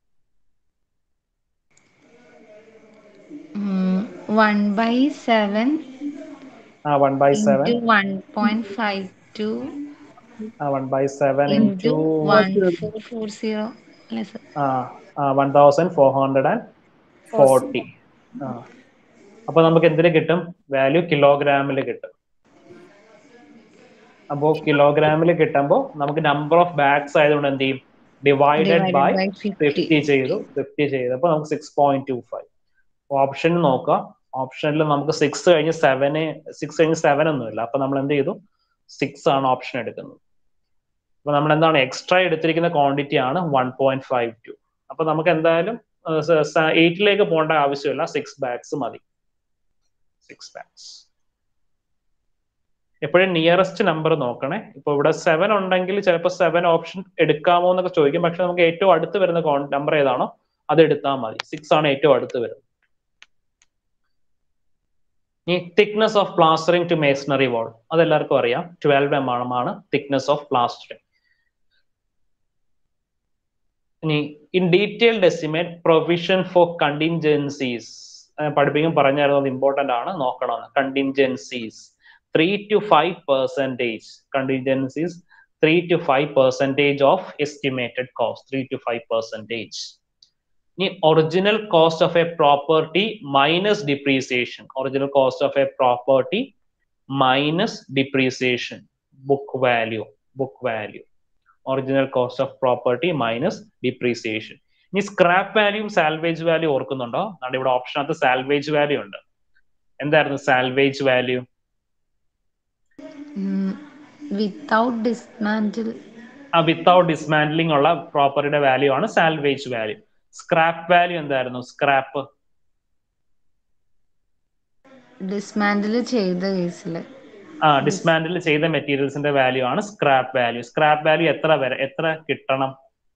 വൺ ബൈ സെവൻ ആ one by seven into one point five two ആ one by seven into into one four four zero അല്ലേ sir ആ one thousand four hundred and forty ആ അപ്പൊ നമുക്ക് എന്തിന് കിട്ടും വാല്യൂ കിലോഗ്രാമിൽ കിട്ടും അപ്പോ കിലോഗ്രാമിൽ കിട്ടുമ്പോൾ നമുക്ക് നമ്പർ ഓഫ് ബാഗ്സ് ആയതുകൊണ്ട് എന്ത് ചെയ്യും divided divided by by fifty fifty ചെയ്തു ഫിഫ്റ്റി ചെയ്തപ്പോൾ നമുക്ക് six point two five option നോക്കാം ഓപ്ഷനിൽ നമുക്ക് സിക്സ് കഴിഞ്ഞ് സെവന് സിക്സ് കഴിഞ്ഞ് സെവൻ ഒന്നുമില്ല അപ്പൊ നമ്മൾ എന്ത് ചെയ്തു സിക്സ് ആണ് ഓപ്ഷൻ എടുക്കുന്നത് അപ്പൊ നമ്മൾ എന്താണ് എക്സ്ട്രാ എടുത്തിരിക്കുന്ന ക്വാണ്ടിറ്റി ആണ് വൺ പോയിന്റ് ഫൈവ് ടു അപ്പൊ നമുക്ക് എന്തായാലും എയ്റ്റിലേക്ക് പോകേണ്ട ആവശ്യമില്ല സിക്സ് ബാഗ്സ് മതി സിക്സ് ബാഗ്സ് എപ്പോഴും നിയറസ്റ്റ് നമ്പർ നോക്കണേ ഇപ്പൊ ഇവിടെ സെവൻ ഉണ്ടെങ്കിൽ ചിലപ്പോൾ സെവൻ ഓപ്ഷൻ എടുക്കാമോ എന്നൊക്കെ ചോദിക്കും പക്ഷെ നമുക്ക് ഏറ്റവും അടുത്ത് വരുന്ന നമ്പർ ഏതാണോ അത് എടുത്താൽ മതി സിക്സ് ആണ് ഏറ്റവും അടുത്ത് വരുന്നത് ഈ thickness of plastering to masonry wall അതെല്ലാവർക്കും അറിയാം ട്വൽവ് എം ആണ് തിക്നെസ് ഓഫ് പ്ലാസ്റ്ററിംഗ് ഇനി in detailed estimate provision for contingencies പഠിപ്പിക്കും പറഞ്ഞായിരുന്നു അത് ഇമ്പോർട്ടന്റ് ആണ് നോക്കണമെന്ന് contingencies three to five percentage contingencies three to five percentage of estimated cost three to five percentage ഇനി original cost of a property minus depreciation original cost of a property minus depreciation book value book value original cost of property minus depreciation ഇനി scrap വാല്യൂയും salvage value ഓർക്കുന്നുണ്ടോ നമ്മുടെ ഇവിടെ ഓപ്ഷനകത്ത് salvage value ഉണ്ട് എന്തായിരുന്നു salvage value without ഡിസ്മാൻറ്റിൽ ആ without ഡിസ്മാൻഡലിംഗ് ഉള്ള പ്രോപ്പർട്ടിയുടെ വാല്യൂ ആണ് സാൽവേജ് വാല്യൂ സ്ക്രാപ്പ് വാല്യൂ എന്തായിരുന്നു സ്ക്രാപ്പ് ഡിസ്മാൻറ്റിൽ ചെയ്ത കേസിൽ ആ ഡിസ്മാൻഡിൽ ചെയ്ത മെറ്റീരിയൽസിന്റെ വാല്യൂ ആണ് സ്ക്രാപ്പ് വാല്യൂ സ്ക്രാപ്പ് വാല്യൂ എത്ര വരെ എത്ര കിട്ടണം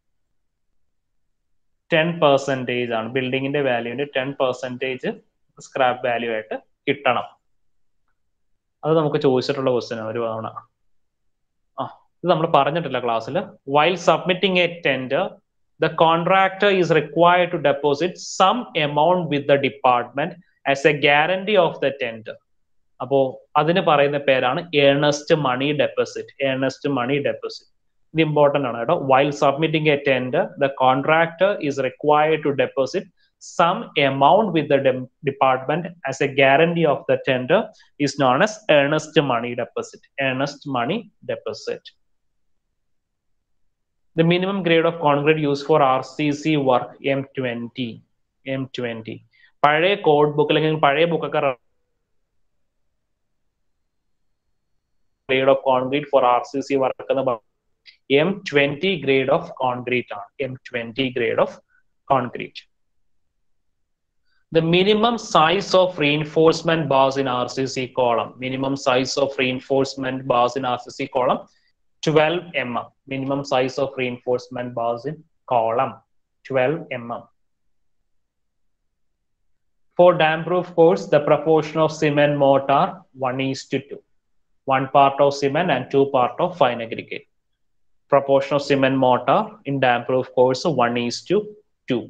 ടെൻ പെർസെൻറ്റേജ് ആണ് ബിൽഡിങ്ങിന്റെ വാല്യൂവിന്റെ ടെൻ പെർസെൻറ്റേജ് സ്ക്രാപ്പ് വാല്യൂ ആയിട്ട് കിട്ടണം അത് നമുക്ക് ചോദിച്ചിട്ടുള്ള ക്വസ്റ്റ്യൻ ഒരു തവണ ആ ഇത് നമ്മൾ പറഞ്ഞിട്ടില്ല ക്ലാസ്സിൽ while submitting a tender the contractor is required to deposit some amount with the department as a guarantee of the tender അപ്പോ അതിന് പറയുന്ന പേരാണ് earnest money deposit earnest money deposit ഇത് ഇമ്പോർട്ടന്റ് ആണ് കേട്ടോ while submitting a tender the contractor is required to deposit some amount with the department as a guarantee of the tender is known as earnest money deposit earnest money deposit The minimum grade of concrete used for RCC work M20. M20. പഴയ code book അല്ലെങ്കിൽ പഴയ ബുക്കൊക്കെ grade of concrete for R C C work എന്ന് M twenty grade of concrete ആണ് M twenty grade of concrete The minimum size of reinforcement bars in RCC column, minimum size of reinforcement bars in RCC column, 12 mm. Minimum size of reinforcement bars in column, 12 mm. For dam proof course, the proportion of cement mortar 1 is to 2. One part of cement and two part of fine aggregate. Proportion of cement mortar in dam proof course 1 is to 2.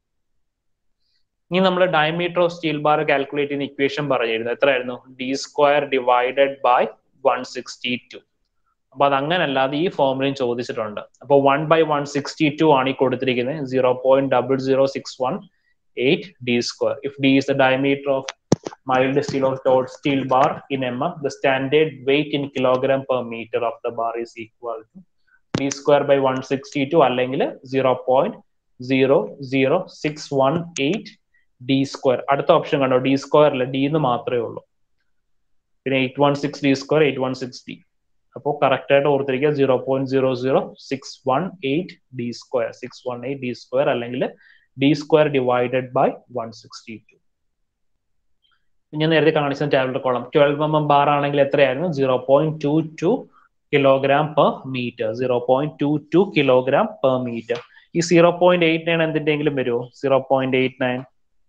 ഇനി നമ്മൾ diameter of steel bar calculate ചെയ്യുന്ന equation പറഞ്ഞിരുന്നു എത്രയായിരുന്നു D square divided by one sixty two അപ്പൊ അത് അങ്ങനെ അല്ലാതെ ഈ ഫോമിലും ചോദിച്ചിട്ടുണ്ട് അപ്പൊ one by one sixty two ആണ് ഈ കൊടുത്തിരിക്കുന്നത് zero point double zero six one eight D square if D is the diameter of mild steel of tor steel bar in M M the standard weight in kilogram per metre of the bar is equal to D square by one sixty two അല്ലെങ്കിൽ zero point zero zero six one eight D square അടുത്ത option കണ്ടോ D square അല്ല D എന്ന് മാത്രമേ ഉള്ളൂ പിന്നെ eight one six D square eight one six D അപ്പോൾ correct ആയിട്ട് ഓർത്തിരിക്കുക zero point zero zero six one eight D square six one eight D square അല്ലെങ്കിൽ D square divided by one sixty two ഞാൻ നേരത്തെ കാണിച്ച tablet column twelve M M bar ആണെങ്കിൽ എത്രയായിരുന്നു zero point two two kilogram per metre zero point two two kilogram per metre ഈ zero point eight nine എന്തിന്റെങ്കിലും വരുമോ zero point eight nine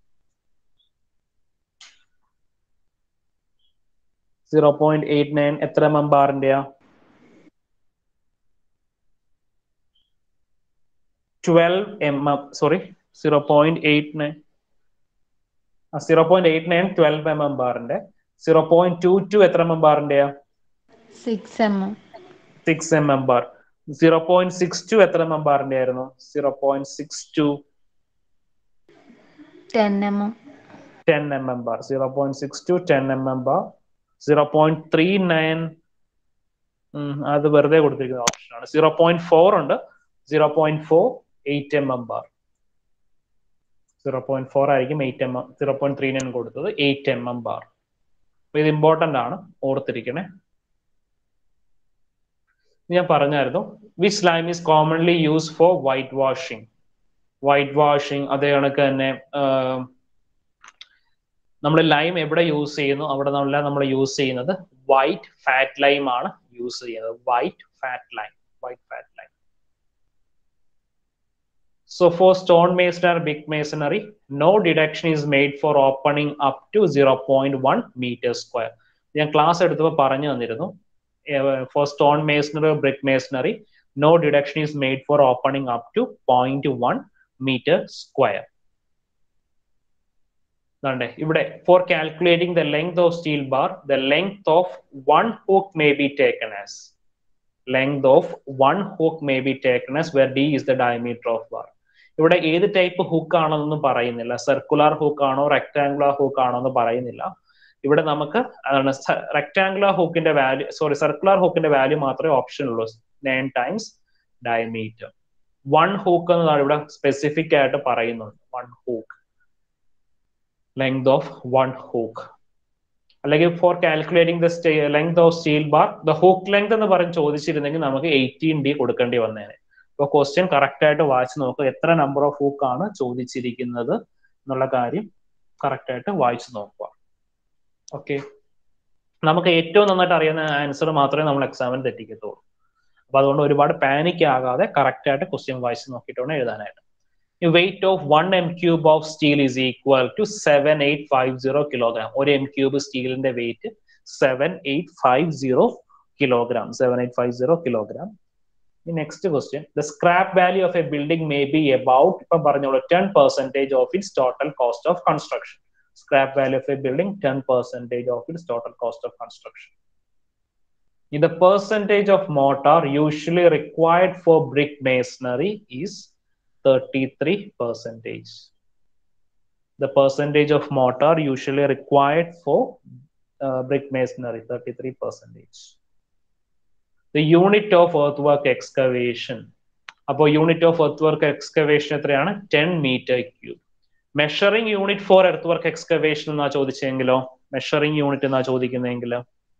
zero point eight nine എത്ര M M ബാറിന്റെയാ twelve M M sorry zero point eight nine zero point eight nine twelve M M ബാറിന്റെ zero point two two എത്ര M M ബാറിന്റെയാ six M M six M M bar zero point six two എത്ര M M ബാറിന്റെ ആയിരുന്നു zero point six two ten M M ten M M bar zero point six two ten M M bar zero point three nine അത് വെറുതെ കൊടുത്തിരിക്കുന്ന option ആണ് zero point four ഉണ്ട് zero point four eight M M bar zero point four ആയിരിക്കും eight M M zero point three nine കൊടുത്തത് eight M M bar അപ്പൊ ഇത് important ആണ് ഓർത്തിരിക്കണേ ഞാൻ പറഞ്ഞായിരുന്നു which lime is commonly use for white washing white washing അതേ കണക്ക് തന്നെ നമ്മൾ ലൈം എവിടെ യൂസ് ചെയ്യുന്നു അവിടെ നമ്മൾ നമ്മൾ യൂസ് ചെയ്യുന്നത് വൈറ്റ് ഫാറ്റ് ലൈം ആണ് യൂസ് ചെയ്യുന്നത് white fat lime white fat lime So for stone masonry, big masonry, no deduction is made for opening up to 0.1 meter square. ഞാൻ ക്ലാസ് എടുത്തപ്പോൾ പറഞ്ഞു തന്നിരുന്നു for stone masonry brick masonry no deduction is made for opening up to point one metre square അതാണ്ടേ ഇവിടെ for calculating the length of steel bar the length of one hook may be taken as length of one hook may be taken as where D is the diameter of bar ഇവിടെ ഏത് type hook ആണെന്നൊന്നും പറയുന്നില്ല circular hook ആണോ rectangular hook ആണോ എന്ന് പറയുന്നില്ല ഇവിടെ നമുക്ക് റെക്ടാംഗുലർ ഹുക്കിന്റെ വാല്യൂ സോറി സർക്കുലർ ഹുക്കിന്റെ വാല്യൂ മാത്രമേ ഓപ്ഷൻ ഉള്ളൂ nine times diameter one hook എന്നതാണ് ഇവിടെ സ്പെസിഫിക് ആയിട്ട് പറയുന്നുണ്ട് one hook length of one hook അല്ലെങ്കിൽ for calculating the length of steel bar the hook length എന്ന് പറഞ്ഞ് ചോദിച്ചിരുന്നെങ്കിൽ നമുക്ക് എയ്റ്റീൻ ഡി കൊടുക്കേണ്ടി വന്നേനെ അപ്പൊ ക്വസ്റ്റ്യൻ കറക്റ്റ് ആയിട്ട് വായിച്ചു നോക്കുക എത്ര നമ്പർ ഓഫ് ഹൂക്ക് ആണ് ചോദിച്ചിരിക്കുന്നത് എന്നുള്ള കാര്യം കറക്റ്റ് ആയിട്ട് വായിച്ചു നോക്കുക ഓക്കെ നമുക്ക് ഏറ്റവും നന്നായിട്ട് അറിയുന്ന ആൻസർ മാത്രമേ നമ്മൾ എക്സാമിന് തെറ്റിക്കത്തുള്ളൂ അപ്പൊ അതുകൊണ്ട് ഒരുപാട് പാനിക് ആകാതെ കറക്റ്റ് ആയിട്ട് ക്വസ്റ്റ്യൻ വായിച്ച് നോക്കിയിട്ട് വേണം എഴുതാനായിട്ട് weight of one M cube of steel is equal to seven eight five zero kilogram ഒരു എം ക്യൂബ് സ്റ്റീലിന്റെ weight seven eight five zero kilogram seven eight five zero kilogram next question the scrap value of a building may be about ഇപ്പം പറഞ്ഞോളൂ ten percentage of its total cost of construction scrap value of a building ten percentage of its total cost of construction the percentage of mortar usually required for brick masonry is 33 percentage. The percentage of mortar usually required for uh, brick masonry 33 percentage. The unit of earthwork excavation. അപ്പോൾ unit of earth excavation എത്രയാണ് ten metre cube measuring unit for earth work excavation എന്നാ ചോദിച്ചെങ്കിലോ measuring unit എന്നാ ചോദിക്കുന്നതെങ്കിലോ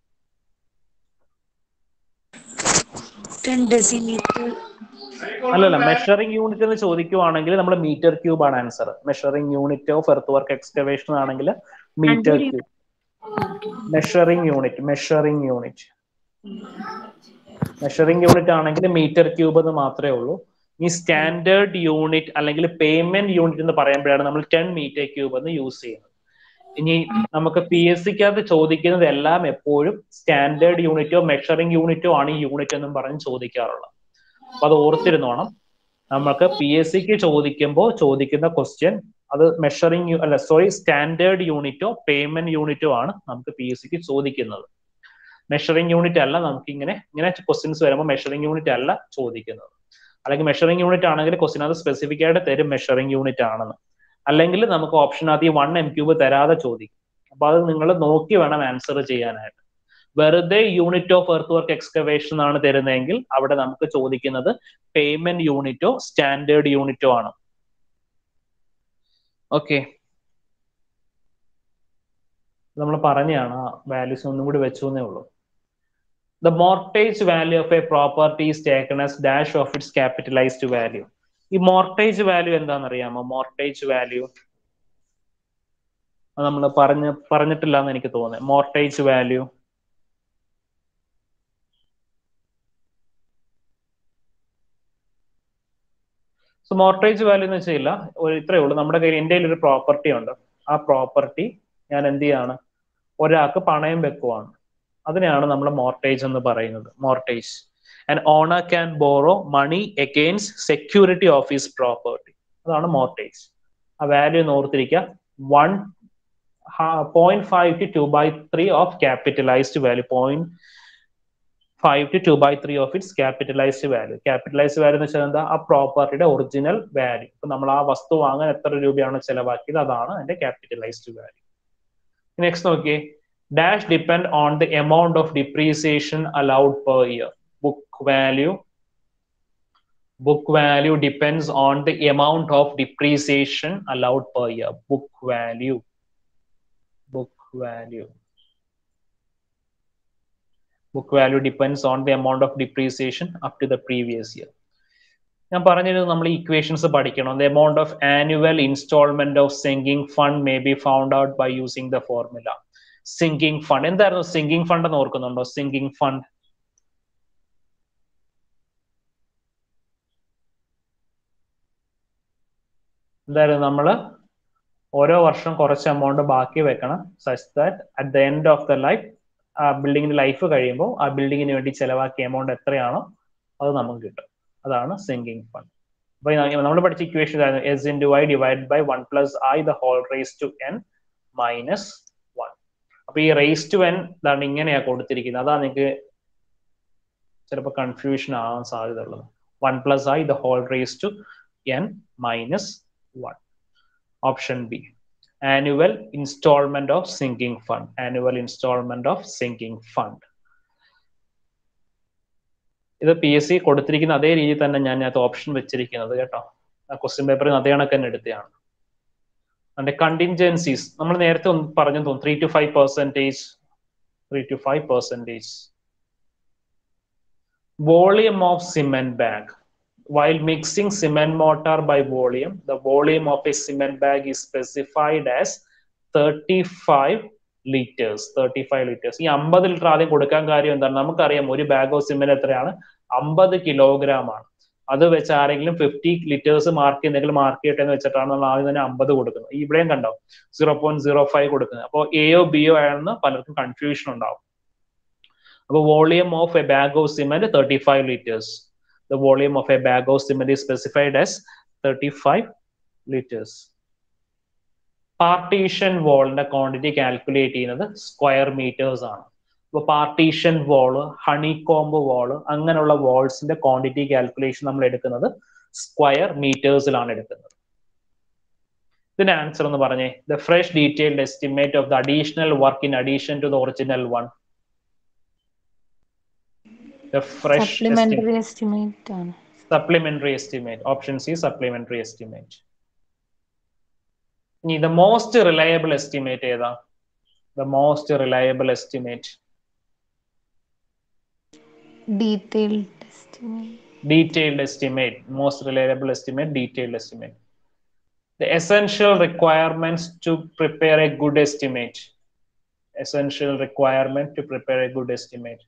ten decimetre അല്ലല്ല measuring unit എന്ന് ചോദിക്കുവാണെങ്കിൽ നമ്മൾ മീറ്റർ ക്യൂബ് ആണ് answer measuring unit of earth work excavation ആണെങ്കിൽ metre cube measuring unit measuring unit measuring unit ആണെങ്കിൽ മീറ്റർ ക്യൂബ് എന്ന് മാത്രമേ ഉള്ളൂ ഈ സ്റ്റാൻഡേർഡ് യൂണിറ്റ് അല്ലെങ്കിൽ പേയ്മെന്റ് യൂണിറ്റ് എന്ന് പറയുമ്പോഴാണ് നമ്മൾ ടെൻ മീറ്റർ ക്യൂബ് എന്ന് യൂസ് ചെയ്യുന്നത് ഇനി നമുക്ക് പി എസ് സിക്കകത്ത് ചോദിക്കുന്നത് എല്ലാം എപ്പോഴും സ്റ്റാൻഡേർഡ് യൂണിറ്റോ മെഷറിംഗ് യൂണിറ്റോ ആണ് ഈ യൂണിറ്റ് എന്നും പറഞ്ഞ് ചോദിക്കാറുള്ളത് അപ്പൊ അത് ഓർത്തിരുന്നോണം നമുക്ക് പി എസ് സിക്ക് ചോദിക്കുമ്പോൾ ചോദിക്കുന്ന ക്വസ്റ്റ്യൻ അത് മെഷറിംഗ് അല്ല സോറി സ്റ്റാൻഡേർഡ് യൂണിറ്റോ പേയ്മെന്റ് യൂണിറ്റോ ആണ് നമുക്ക് പി എസ് സിക്ക് ചോദിക്കുന്നത് മെഷറിംഗ് യൂണിറ്റ് അല്ല നമുക്ക് ഇങ്ങനെ ഇങ്ങനെ ക്വസ്റ്റ്യൻസ് വരുമ്പോൾ മെഷറിംഗ് യൂണിറ്റ് അല്ല ചോദിക്കുന്നത് അല്ലെങ്കിൽ മെഷറിംഗ് യൂണിറ്റ് ആണെങ്കിൽ ക്വസ്റ്റ്യൻ അത് സ്പെസിഫിക് ആയിട്ട് തരും മെഷറിംഗ് യൂണിറ്റ് ആണെന്ന് അല്ലെങ്കിൽ നമുക്ക് ഓപ്ഷനകത്ത് ഈ വൺ എം ക്യൂബ് തരാതെ ചോദിക്കും അപ്പൊ അത് നിങ്ങൾ നോക്കി വേണം ആൻസർ ചെയ്യാനായിട്ട് വെറുതെ unit of earth work excavation ആണ് തരുന്നതെങ്കിൽ അവിടെ നമുക്ക് ചോദിക്കുന്നത് പേയ്മെന്റ് യൂണിറ്റോ സ്റ്റാൻഡേർഡ് യൂണിറ്റോ ആണ് ഓക്കെ നമ്മൾ പറഞ്ഞാണ് ആ വാല്യൂസ് ഒന്നും കൂടി വെച്ചു എന്നേ ഉള്ളൂ the mortgage value of a property is taken as dash of its capitalised value ഈ മോർട്ടേജ് വാല്യൂ എന്താണെന്ന് അറിയാമോ മോർട്ടേജ് വാല്യൂ നമ്മൾ പറഞ്ഞ പറഞ്ഞിട്ടില്ല എന്ന് എനിക്ക് തോന്നുന്നത് mortgage value so mortgage value എന്ന് വെച്ചില്ല ഒരു ഇത്രയേ ഉള്ളൂ നമ്മുടെ കയ്യിൽ എൻ്റെ ഒരു പ്രോപ്പർട്ടി ഉണ്ട് ആ പ്രോപ്പർട്ടി ഞാൻ എന്ത് ചെയ്യാണ് ഒരാൾക്ക് പണയം വെക്കുവാണ് അതിനെയാണ് നമ്മൾ മോർട്ടേജ് എന്ന് പറയുന്നത് mortgage and owner can borrow money against security of his property അതാണ് മോർട്ടേജ് ആ വാല്യൂ എന്ന് ഓർത്തിരിക്കുക one point five to two by three of capitalised value point five to two by three of its capitalised value capitalised value എന്ന് വെച്ചാൽ എന്താ ആ പ്രോപ്പർട്ടിയുടെ original value ഇപ്പൊ നമ്മൾ ആ വസ്തു വാങ്ങാൻ എത്ര രൂപയാണ് ചെലവാക്കിയത് അതാണ് അതിന്റെ ക്യാപിറ്റലൈസ്ഡ് വാല്യൂ നെക്സ്റ്റ് നോക്കിയേ dash depend on the amount of depreciation allowed per year book value book value depends on the amount of depreciation allowed per year book value book value book value depends on the amount of depreciation up to the previous year ഞാൻ പറഞ്ഞിരുന്നു നമ്മൾ equations പഠിക്കണം the amount of annual instalment of sinking fund may be found out by using the formula sinking fund എന്തായിരുന്നു sinking fund എന്ന് ഓർക്കുന്നുണ്ടോ sinking fund എന്തായാലും നമ്മൾ ഓരോ വർഷം കുറച്ച് എമൗണ്ട് ബാക്കി വെക്കണം such that at the end of the life ആ ബിൽഡിങ്ങിന്റെ ലൈഫ് കഴിയുമ്പോൾ ആ ബിൽഡിങ്ങിന് വേണ്ടി ചെലവാക്കിയ എമൗണ്ട് എത്രയാണോ അത് നമുക്ക് കിട്ടും അതാണ് സിങ്കിങ് ഫണ്ട് അപ്പൊ നമ്മൾ പഠിച്ച equation S into I divide by one plus I the whole raise to N minus one അപ്പൊ ഈ റേസ് ടു എൻ ഇതാണ് ഇങ്ങനെയാ കൊടുത്തിരിക്കുന്നത് അതാ നിങ്ങൾക്ക് ചിലപ്പോൾ കൺഫ്യൂഷൻ ആവാൻ സാധ്യത ഉള്ളത് one plus I the whole raise to N minus one. Option B. Annual installment of sinking fund. Annual installment of sinking fund. ഇത് പി എസ് സി കൊടുത്തിരിക്കുന്ന അതേ രീതിയിൽ തന്നെ ഞാൻ അത് ഓപ്ഷൻ വെച്ചിരിക്കുന്നത് കേട്ടോ ആ ക്വസ്റ്റ്യൻ പേപ്പറിൽ അതേ കണക്ക് തന്നെ എടുത്തതാണ് അതിന്റെ കണ്ടിൻജൻസീസ് നമ്മൾ നേരത്തെ ഒന്ന് പറഞ്ഞു തോന്നുന്നു three to five percentage three to five percentage volume of cement bag while mixing cement mortar by volume, the volume of a cement bag is specified as 35 liters. 35 liters. ഈ അമ്പത് ലിറ്റർ ആദ്യം കൊടുക്കാൻ കാര്യം എന്താണ് നമുക്കറിയാം ഒരു ബാഗ് ഓഫ് സിമെന്റ് എത്രയാണ് അമ്പത് കിലോഗ്രാം ആണ് അത് വെച്ച് ആരെങ്കിലും ഫിഫ്റ്റി ലിറ്റേഴ്സ് മാർക്ക് ചെയ്യുന്നെങ്കിൽ മാർക്ക് ചെയ്യട്ടെ എന്ന് വെച്ചിട്ടാണ് നമ്മൾ ആദ്യം തന്നെ അമ്പത് കൊടുക്കുന്നത് ഇവിടെയും കണ്ടോ സീറോ പോയിന്റ് സീറോ ഫൈവ് കൊടുക്കുന്നത് അപ്പോൾ എയോ ബിയോ ആണെന്ന് പലർക്കും കൺഫ്യൂഷൻ ഉണ്ടാവും അപ്പോൾ volume of a bag of cement thirty five litres the volume of a bag of cement is specified as 35 liters. Partition വാളിന്റെ ക്വാണ്ടിറ്റി കാൽക്കുലേറ്റ് ചെയ്യുന്നത് സ്ക്വയർ മീറ്റേഴ്സ് ആണ് ഇപ്പൊ partition wall honeycomb wall അങ്ങനെയുള്ള വാൾസിന്റെ quantity calculation നമ്മൾ എടുക്കുന്നത് square മീറ്റേഴ്സിലാണ് എടുക്കുന്നത് ഇതിന്റെ ആൻസർ എന്ന് പറഞ്ഞേ the fresh detailed estimate of the additional work in addition to the original one the fresh supplementary estimate ആണ് supplementary estimate. Option C, supplementary estimate. ഇനി the most reliable estimate ഏതാ the most reliable estimate detailed estimate detailed estimate most reliable estimate detailed estimate the essential requirements to prepare a good estimate essential requirement to prepare a good estimate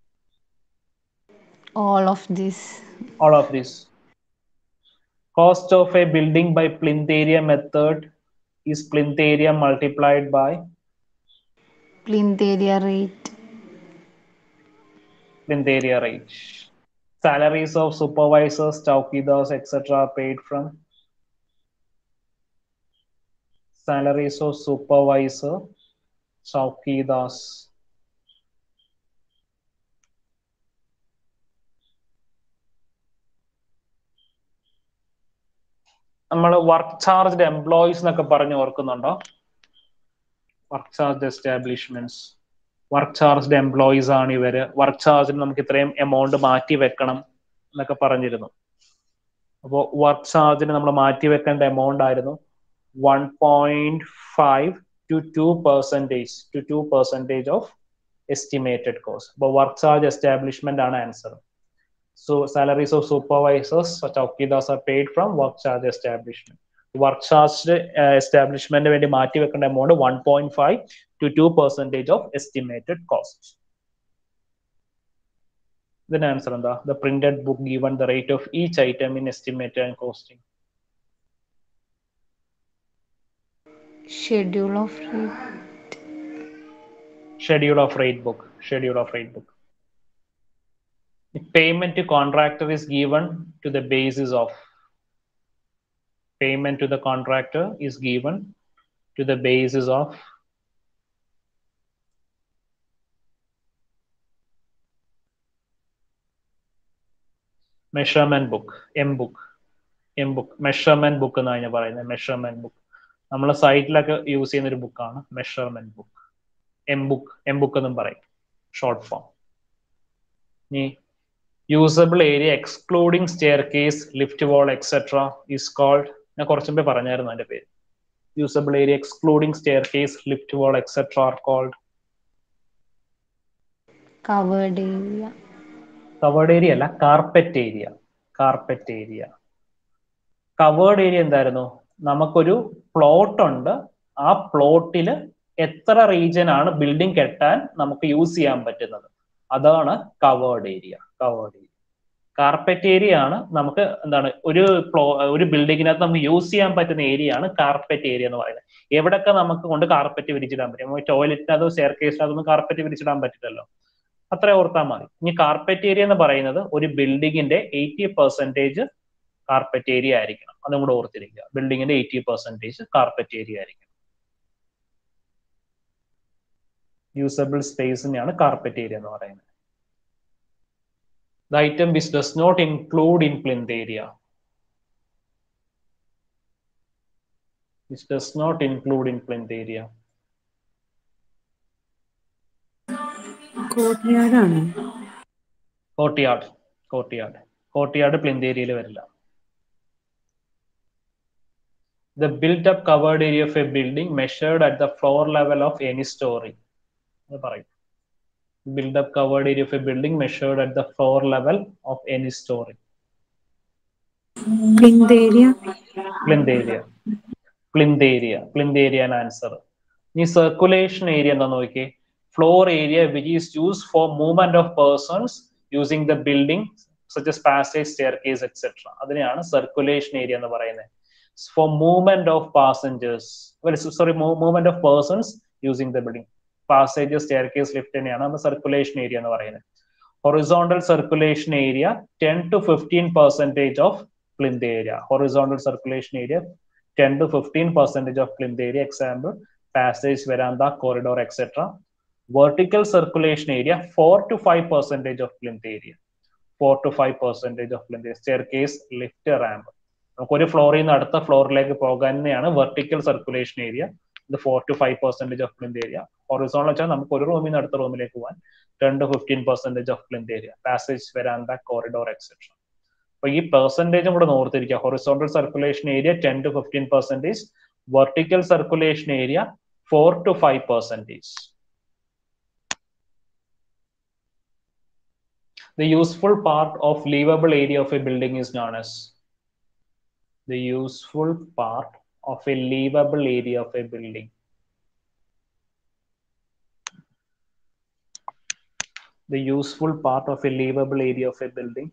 all of this all of this cost of a building by plinth area method is plinth area multiplied by plinth area rate plinth area rate salaries of supervisors chowkidars etc are paid from salaries of supervisor chowkidars നമ്മൾ work charged employees എന്നൊക്കെ പറഞ്ഞ് ഓർക്കുന്നുണ്ടോ work charge establishments work charged employees ആണ് ഇവര് work ചാർജിന് നമുക്ക് ഇത്രയും amount മാറ്റി വെക്കണം എന്നൊക്കെ പറഞ്ഞിരുന്നു അപ്പോൾ വർക്ക് ചാർജിന് നമ്മൾ മാറ്റി വെക്കേണ്ട എമൗണ്ട് ആയിരുന്നു one point five to two percentage to two percentage of estimated cost അപ്പോൾ വർക്ക് ചാർജ് എസ്റ്റാബ്ലിഷ്മെന്റ് ആണ് answer So salaries of supervisors, such chowkidars are paid from work charge establishment. Work charge establishment വേണ്ടി മാറ്റി വെക്കേണ്ട amount one point five to two percentage of estimated cost ഇതിന് answer എന്താ the printed book given the rate of each item in estimated and costing schedule of rate schedule of rate book schedule of rate book payment to contractor is given to the basis of payment to the contractor is given to the basis of measurement book M book M book measurement book എന്നാണ് ഞാൻ പറയുന്നത് measurement book നമ്മളെ സൈറ്റിലൊക്കെ use ചെയ്യുന്ന ഒരു ബുക്കാണ് measurement book M book M book എന്നും പറയും short form ഇനി usable area excluding staircase lift wall etcetera is called ഞാൻ കുറച്ചു മുമ്പേ പറഞ്ഞായിരുന്നു അതിന്റെ പേര് usable area excluding staircase lift wall etcetera are called covered area covered area അല്ല carpet area carpet area covered area എന്തായിരുന്നു നമുക്കൊരു പ്ലോട്ട് ഉണ്ട് ആ പ്ലോട്ടിൽ എത്ര റീജിയൻ ആണ് ബിൽഡിംഗ് കെട്ടാൻ നമുക്ക് യൂസ് ചെയ്യാൻ പറ്റുന്നത് അതാണ് covered area covered area carpet area ആണ് നമുക്ക് എന്താണ് ഒരു പ്ലോ ഒരു ബിൽഡിങ്ങിനകത്ത് നമുക്ക് യൂസ് ചെയ്യാൻ പറ്റുന്ന ഏരിയ ആണ് കാർപ്പറ്റ് ഏരിയ എന്ന് പറയുന്നത് എവിടൊക്കെ നമുക്ക് കൊണ്ട് കാർപ്പറ്റ് വിരിച്ചിടാൻ പറ്റും ടോയ്ലറ്റിനകത്തോ സ്റ്റെയർ കേസിനകത്തൊന്നും കാർപ്പറ്റ് വിരിച്ചിടാൻ പറ്റില്ലല്ലോ അത്ര ഓർത്താൽ മതി ഇനി കാർപ്പറ്റ് ഏരിയ എന്ന് പറയുന്നത് ഒരു ബിൽഡിങ്ങിന്റെ എയ്റ്റി പെർസെന്റേജ് കാർപ്പറ്റ് ഏരിയ ആയിരിക്കണം അതും കൂടെ ഓർത്തിരിക്കുക ബിൽഡിങ്ങിന്റെ എയ്റ്റി പെർസെന്റേജ് കാർപ്പറ്റ് ഏരിയ ആയിരിക്കണം യൂസബിൾ സ്പേസിനെയാണ് കാർപ്പറ്റ് ഏരിയ എന്ന് പറയുന്നത് the item which does not include in plinth area which does not include in plinth area കോട്ടയാടാണ് കോർട്ടിയാർഡ് കോർട്ടിയാർഡ് കോർട്ടിയാർഡ് പ്ലിന്ത് ഏരിയയിൽ വരില്ല the built up covered area of a building measured at the floor level of any story അത് പറയും build up covered area of a building measured at the floor level of any story plinth area plinth area plinth area plinth area ആണ് answer ഇനി circulation area എന്താ നോക്കിയേ floor area which is use for movement of persons using the building such as passage staircase etcetera അതിനെയാണ് circulation area എന്ന് പറയുന്നത് for movement of passengers sorry movement of persons using the building passage staircase lift തന്നെയാണ് നമ്മൾ circulation area എന്ന് പറയുന്നത് horizontal circulation area ten to fifteen percentage of plinth area horizontal circulation area 10 to 15 percentage of plinth area example passage veranda corridor etc vertical circulation area 4 to 5 percentage of plinth area 4 to 5 percentage of plinth area staircase lift ramp നമുക്ക് ഒരു ഫ്ലോറിൽ നിന്ന് അടുത്ത ഫ്ലോറിലേക്ക് പോകാൻ തന്നെയാണ് vertical circulation area ഇത് four to five percentage of plinth area horizontal വെച്ചാൽ നമുക്ക് ഒരു റൂമിൽ നിന്ന് അടുത്ത റൂമിലേക്ക് പോകാൻ ten to fifteen percentage of plinth area passage വരാന്ത കോറിഡോർ എക്സെട്ര അപ്പൊ ഈ പെർസെന്റേജും കൂടെ ഓർത്തിരിക്കുക horizontal circulation area ten to fifteen percentage vertical circulation area four to five percentage The useful part of livable area of a building is known as the useful part of a livable area of a building. The useful part of a livable area of a building.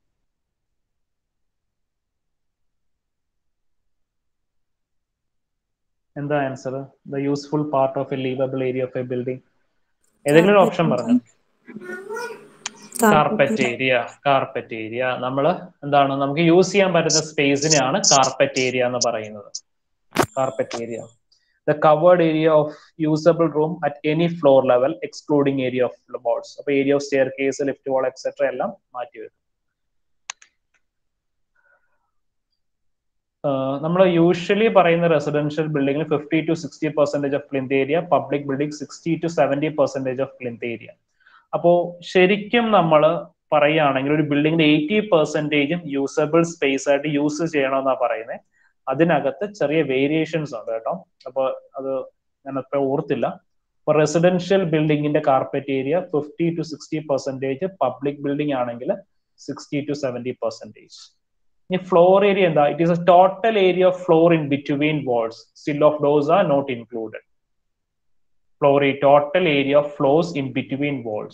എന്താ answer the useful part of a livable area of a building ഏതെങ്കിലും ഒരു option പറഞ്ഞു carpet area carpet area നമ്മൾ എന്താണ് നമുക്ക് use ചെയ്യാൻ പറ്റുന്ന സ്പേസിനെയാണ് carpet area എന്ന് പറയുന്നത് carpet area the covered area of usable room at any floor level excluding area of boards അപ്പൊ area of staircase lift wall etcetera എല്ലാം മാറ്റി വെക്കും നമ്മൾ യൂഷ്വലി പറയുന്ന റെസിഡൻഷ്യൽ ബിൽഡിംഗിൽ fifty to sixty percentage of plinth area public building sixty to seventy percentage of plinth area അപ്പോ ശരിക്കും നമ്മൾ പറയുകയാണെങ്കിൽ ഒരു ബിൽഡിങ്ങിന്റെ എയ്റ്റി പെർസെന്റേജും യൂസബിൾ സ്പേസ് ആയിട്ട് യൂസ് ചെയ്യണമെന്നാ പറയുന്നത് അതിനകത്ത് ചെറിയ വേരിയേഷൻസ് ഉണ്ട് കേട്ടോ അപ്പൊ അത് ഞാൻ അത്ര ഓർത്തില്ല ഇപ്പൊ റെസിഡൻഷ്യൽ ബിൽഡിങ്ങിന്റെ carpet area fifty to sixty percentage public building ആണെങ്കിൽ സിക്സ്റ്റി ടു സെവന്റി പെർസെന്റേജ് ഇനി ഫ്ലോർ ഏരിയ എന്താ it is a total area of floor in between walls still of those are not included floor a total area of floors in between walls.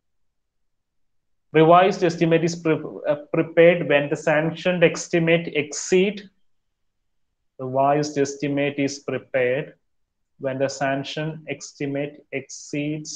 Revised estimate is pre uh, prepared when the sanctioned estimate exceed. Revised estimate is prepared when the sanctioned estimate exceeds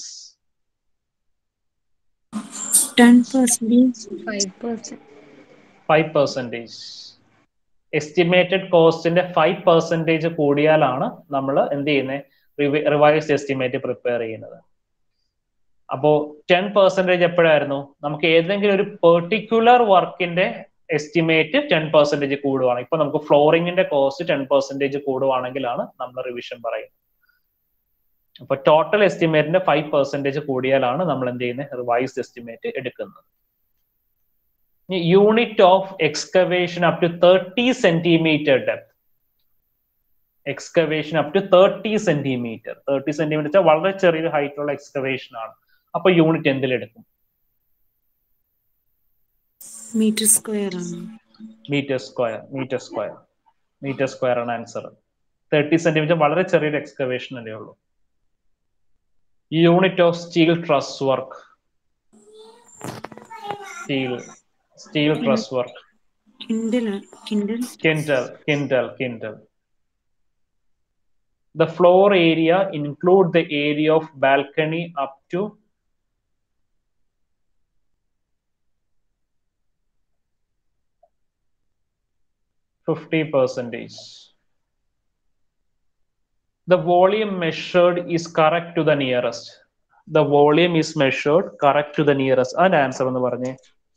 ten percentage five percent five percentage estimated കോസ്റ്റിന്റെ five percentage കൂടിയാലാണ് നമ്മൾ എന്ത് ചെയ്യുന്നത് revised estimate prepare ചെയ്യുന്നത് അപ്പോ ten percentage എപ്പോഴായിരുന്നു നമുക്ക് ഏതെങ്കിലും ഒരു പെർട്ടിക്കുലർ വർക്കിന്റെ എസ്റ്റിമേറ്റ് ടെൻ പെർസെൻറ്റേജ് കൂടുവാണ് ഇപ്പൊ നമുക്ക് ഫ്ലോറിംഗിന്റെ കോസ്റ്റ് ടെൻ പെർസെൻറ്റേജ് കൂടുവാണെങ്കിലാണ് നമ്മൾ റിവിഷൻ പറയുന്നത് അപ്പൊ ടോട്ടൽ എസ്റ്റിമേറ്റിന്റെ ഫൈവ് പെർസെൻറ്റേജ് കൂടിയാലാണ് നമ്മൾ എന്ത് ചെയ്യുന്നത് റിവൈസ്ഡ് എസ്റ്റിമേറ്റ് എടുക്കുന്നത് unit of excavation up to thirty centimetre depth excavation up to thirty centimetre thirty centimetre വെച്ചാൽ വളരെ ചെറിയൊരു ഹൈറ്റ് ഉള്ള എക്സ്കവേഷൻ ആണ് അപ്പൊ യൂണിറ്റ് എന്തിലെടുക്കും മീറ്റർ സ്ക്വയർ ആണ് metre square metre square metre square ആണ് ആൻസർ തേർട്ടി സെന്റിമീറ്റർ വളരെ ചെറിയൊരു എക്സ്കവേഷൻ അല്ലേ ഉള്ളൂ unit of steel truss work steel steel truss work കിൻഡൽ കിൻഡൽ കിൻഡൽ കിൻഡൽ കിൻഡൽ the floor area include the area of balcony up to Fifty percentage. The volume measured is correct to the nearest. The volume is measured correct to the nearest. അതിന്റെ answer എന്ന് പറഞ്ഞേ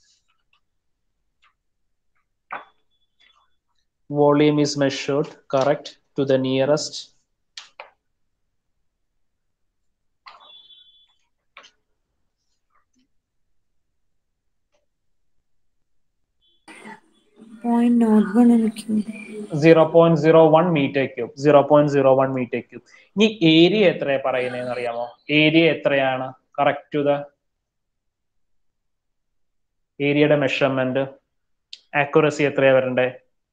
volume is measured correct to the nearest point naught one എനിക്ക് zero point zero one metre cube zero point zero one metre cube ഇനി area എത്രയാ പറയുന്നതെന്ന് അറിയാമോ area എത്രയാണ് correct to the ഏരിയയുടെ മെഷർമെന്റ് ആക്യുറസി എത്രയാ വരണ്ടേ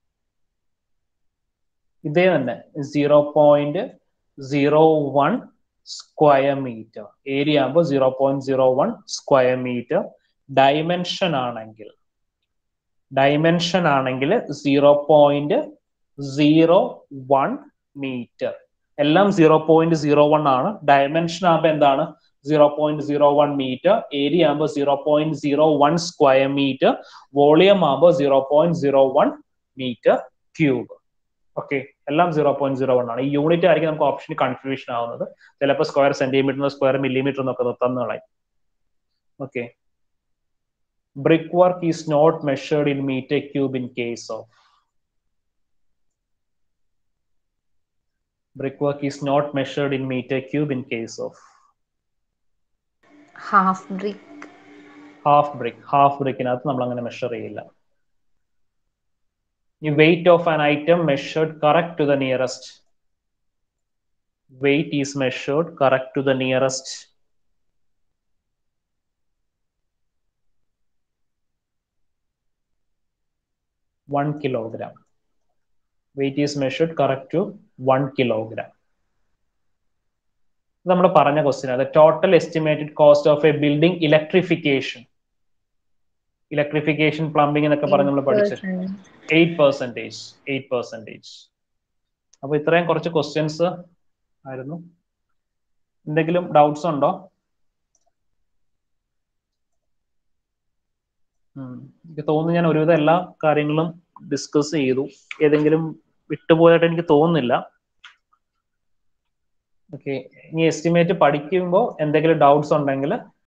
ഇതേ തന്നെ zero point zero one square metre area ആകുമ്പോൾ zero point zero one square metre dimension ആണെങ്കിൽ ഡയമെൻഷൻ ആണെങ്കിൽ zero point zero one metre എല്ലാം സീറോ പോയിന്റ് സീറോ വൺ ആണ് ഡയമെൻഷൻ ആകുമ്പോൾ എന്താണ് zero point zero one metre area ആകുമ്പോൾ zero point zero one square metre volume ആകുമ്പോൾ zero point zero one metre cube okay എല്ലാം zero point zero one ആണ് ഈ unit ആയിരിക്കും നമുക്ക് ഓപ്ഷന് കൺഫ്യൂഷൻ ആവുന്നത് ചിലപ്പോൾ സ്ക്വയർ സെന്റിമീറ്റർ സ്ക്വയർ മില്ലിമീറ്റർ എന്നൊക്കെ തന്നുകളായി okay brick work is not measured in meter cube in case of brickwork is not measured in meter cube in case of half brick half brick half brickനകത്ത് നമ്മൾ അങ്ങനെ measure ചെയ്യില്ല ഈ weight of an item measured correct to the nearest weight is measured correct to the nearest one kilogram weight is measured correct to one kilogram നമ്മൾ പറഞ്ഞ question അത് total estimated cost of a building electrification electrification plumbing എന്നൊക്കെ പറഞ്ഞ് നമ്മൾ പഠിച്ചു eight percentage eight percentage അപ്പൊ ഇത്രയും കുറച്ച് ക്വസ്റ്റ്യൻസ് ആയിരുന്നു എന്തെങ്കിലും ഡൗട്ട്സ് ഉണ്ടോ ഉം. എനിക്ക് തോന്നുന്നു ഞാൻ ഒരുവിധം എല്ലാ കാര്യങ്ങളും ഡിസ്കസ് ചെയ്തു ഏതെങ്കിലും വിട്ടുപോയായിട്ട് എനിക്ക് തോന്നുന്നില്ല ഓക്കെ ഇനി എസ്റ്റിമേറ്റ് പഠിക്കുമ്പോൾ എന്തെങ്കിലും ഡൗട്ട്സ് ഉണ്ടെങ്കിൽ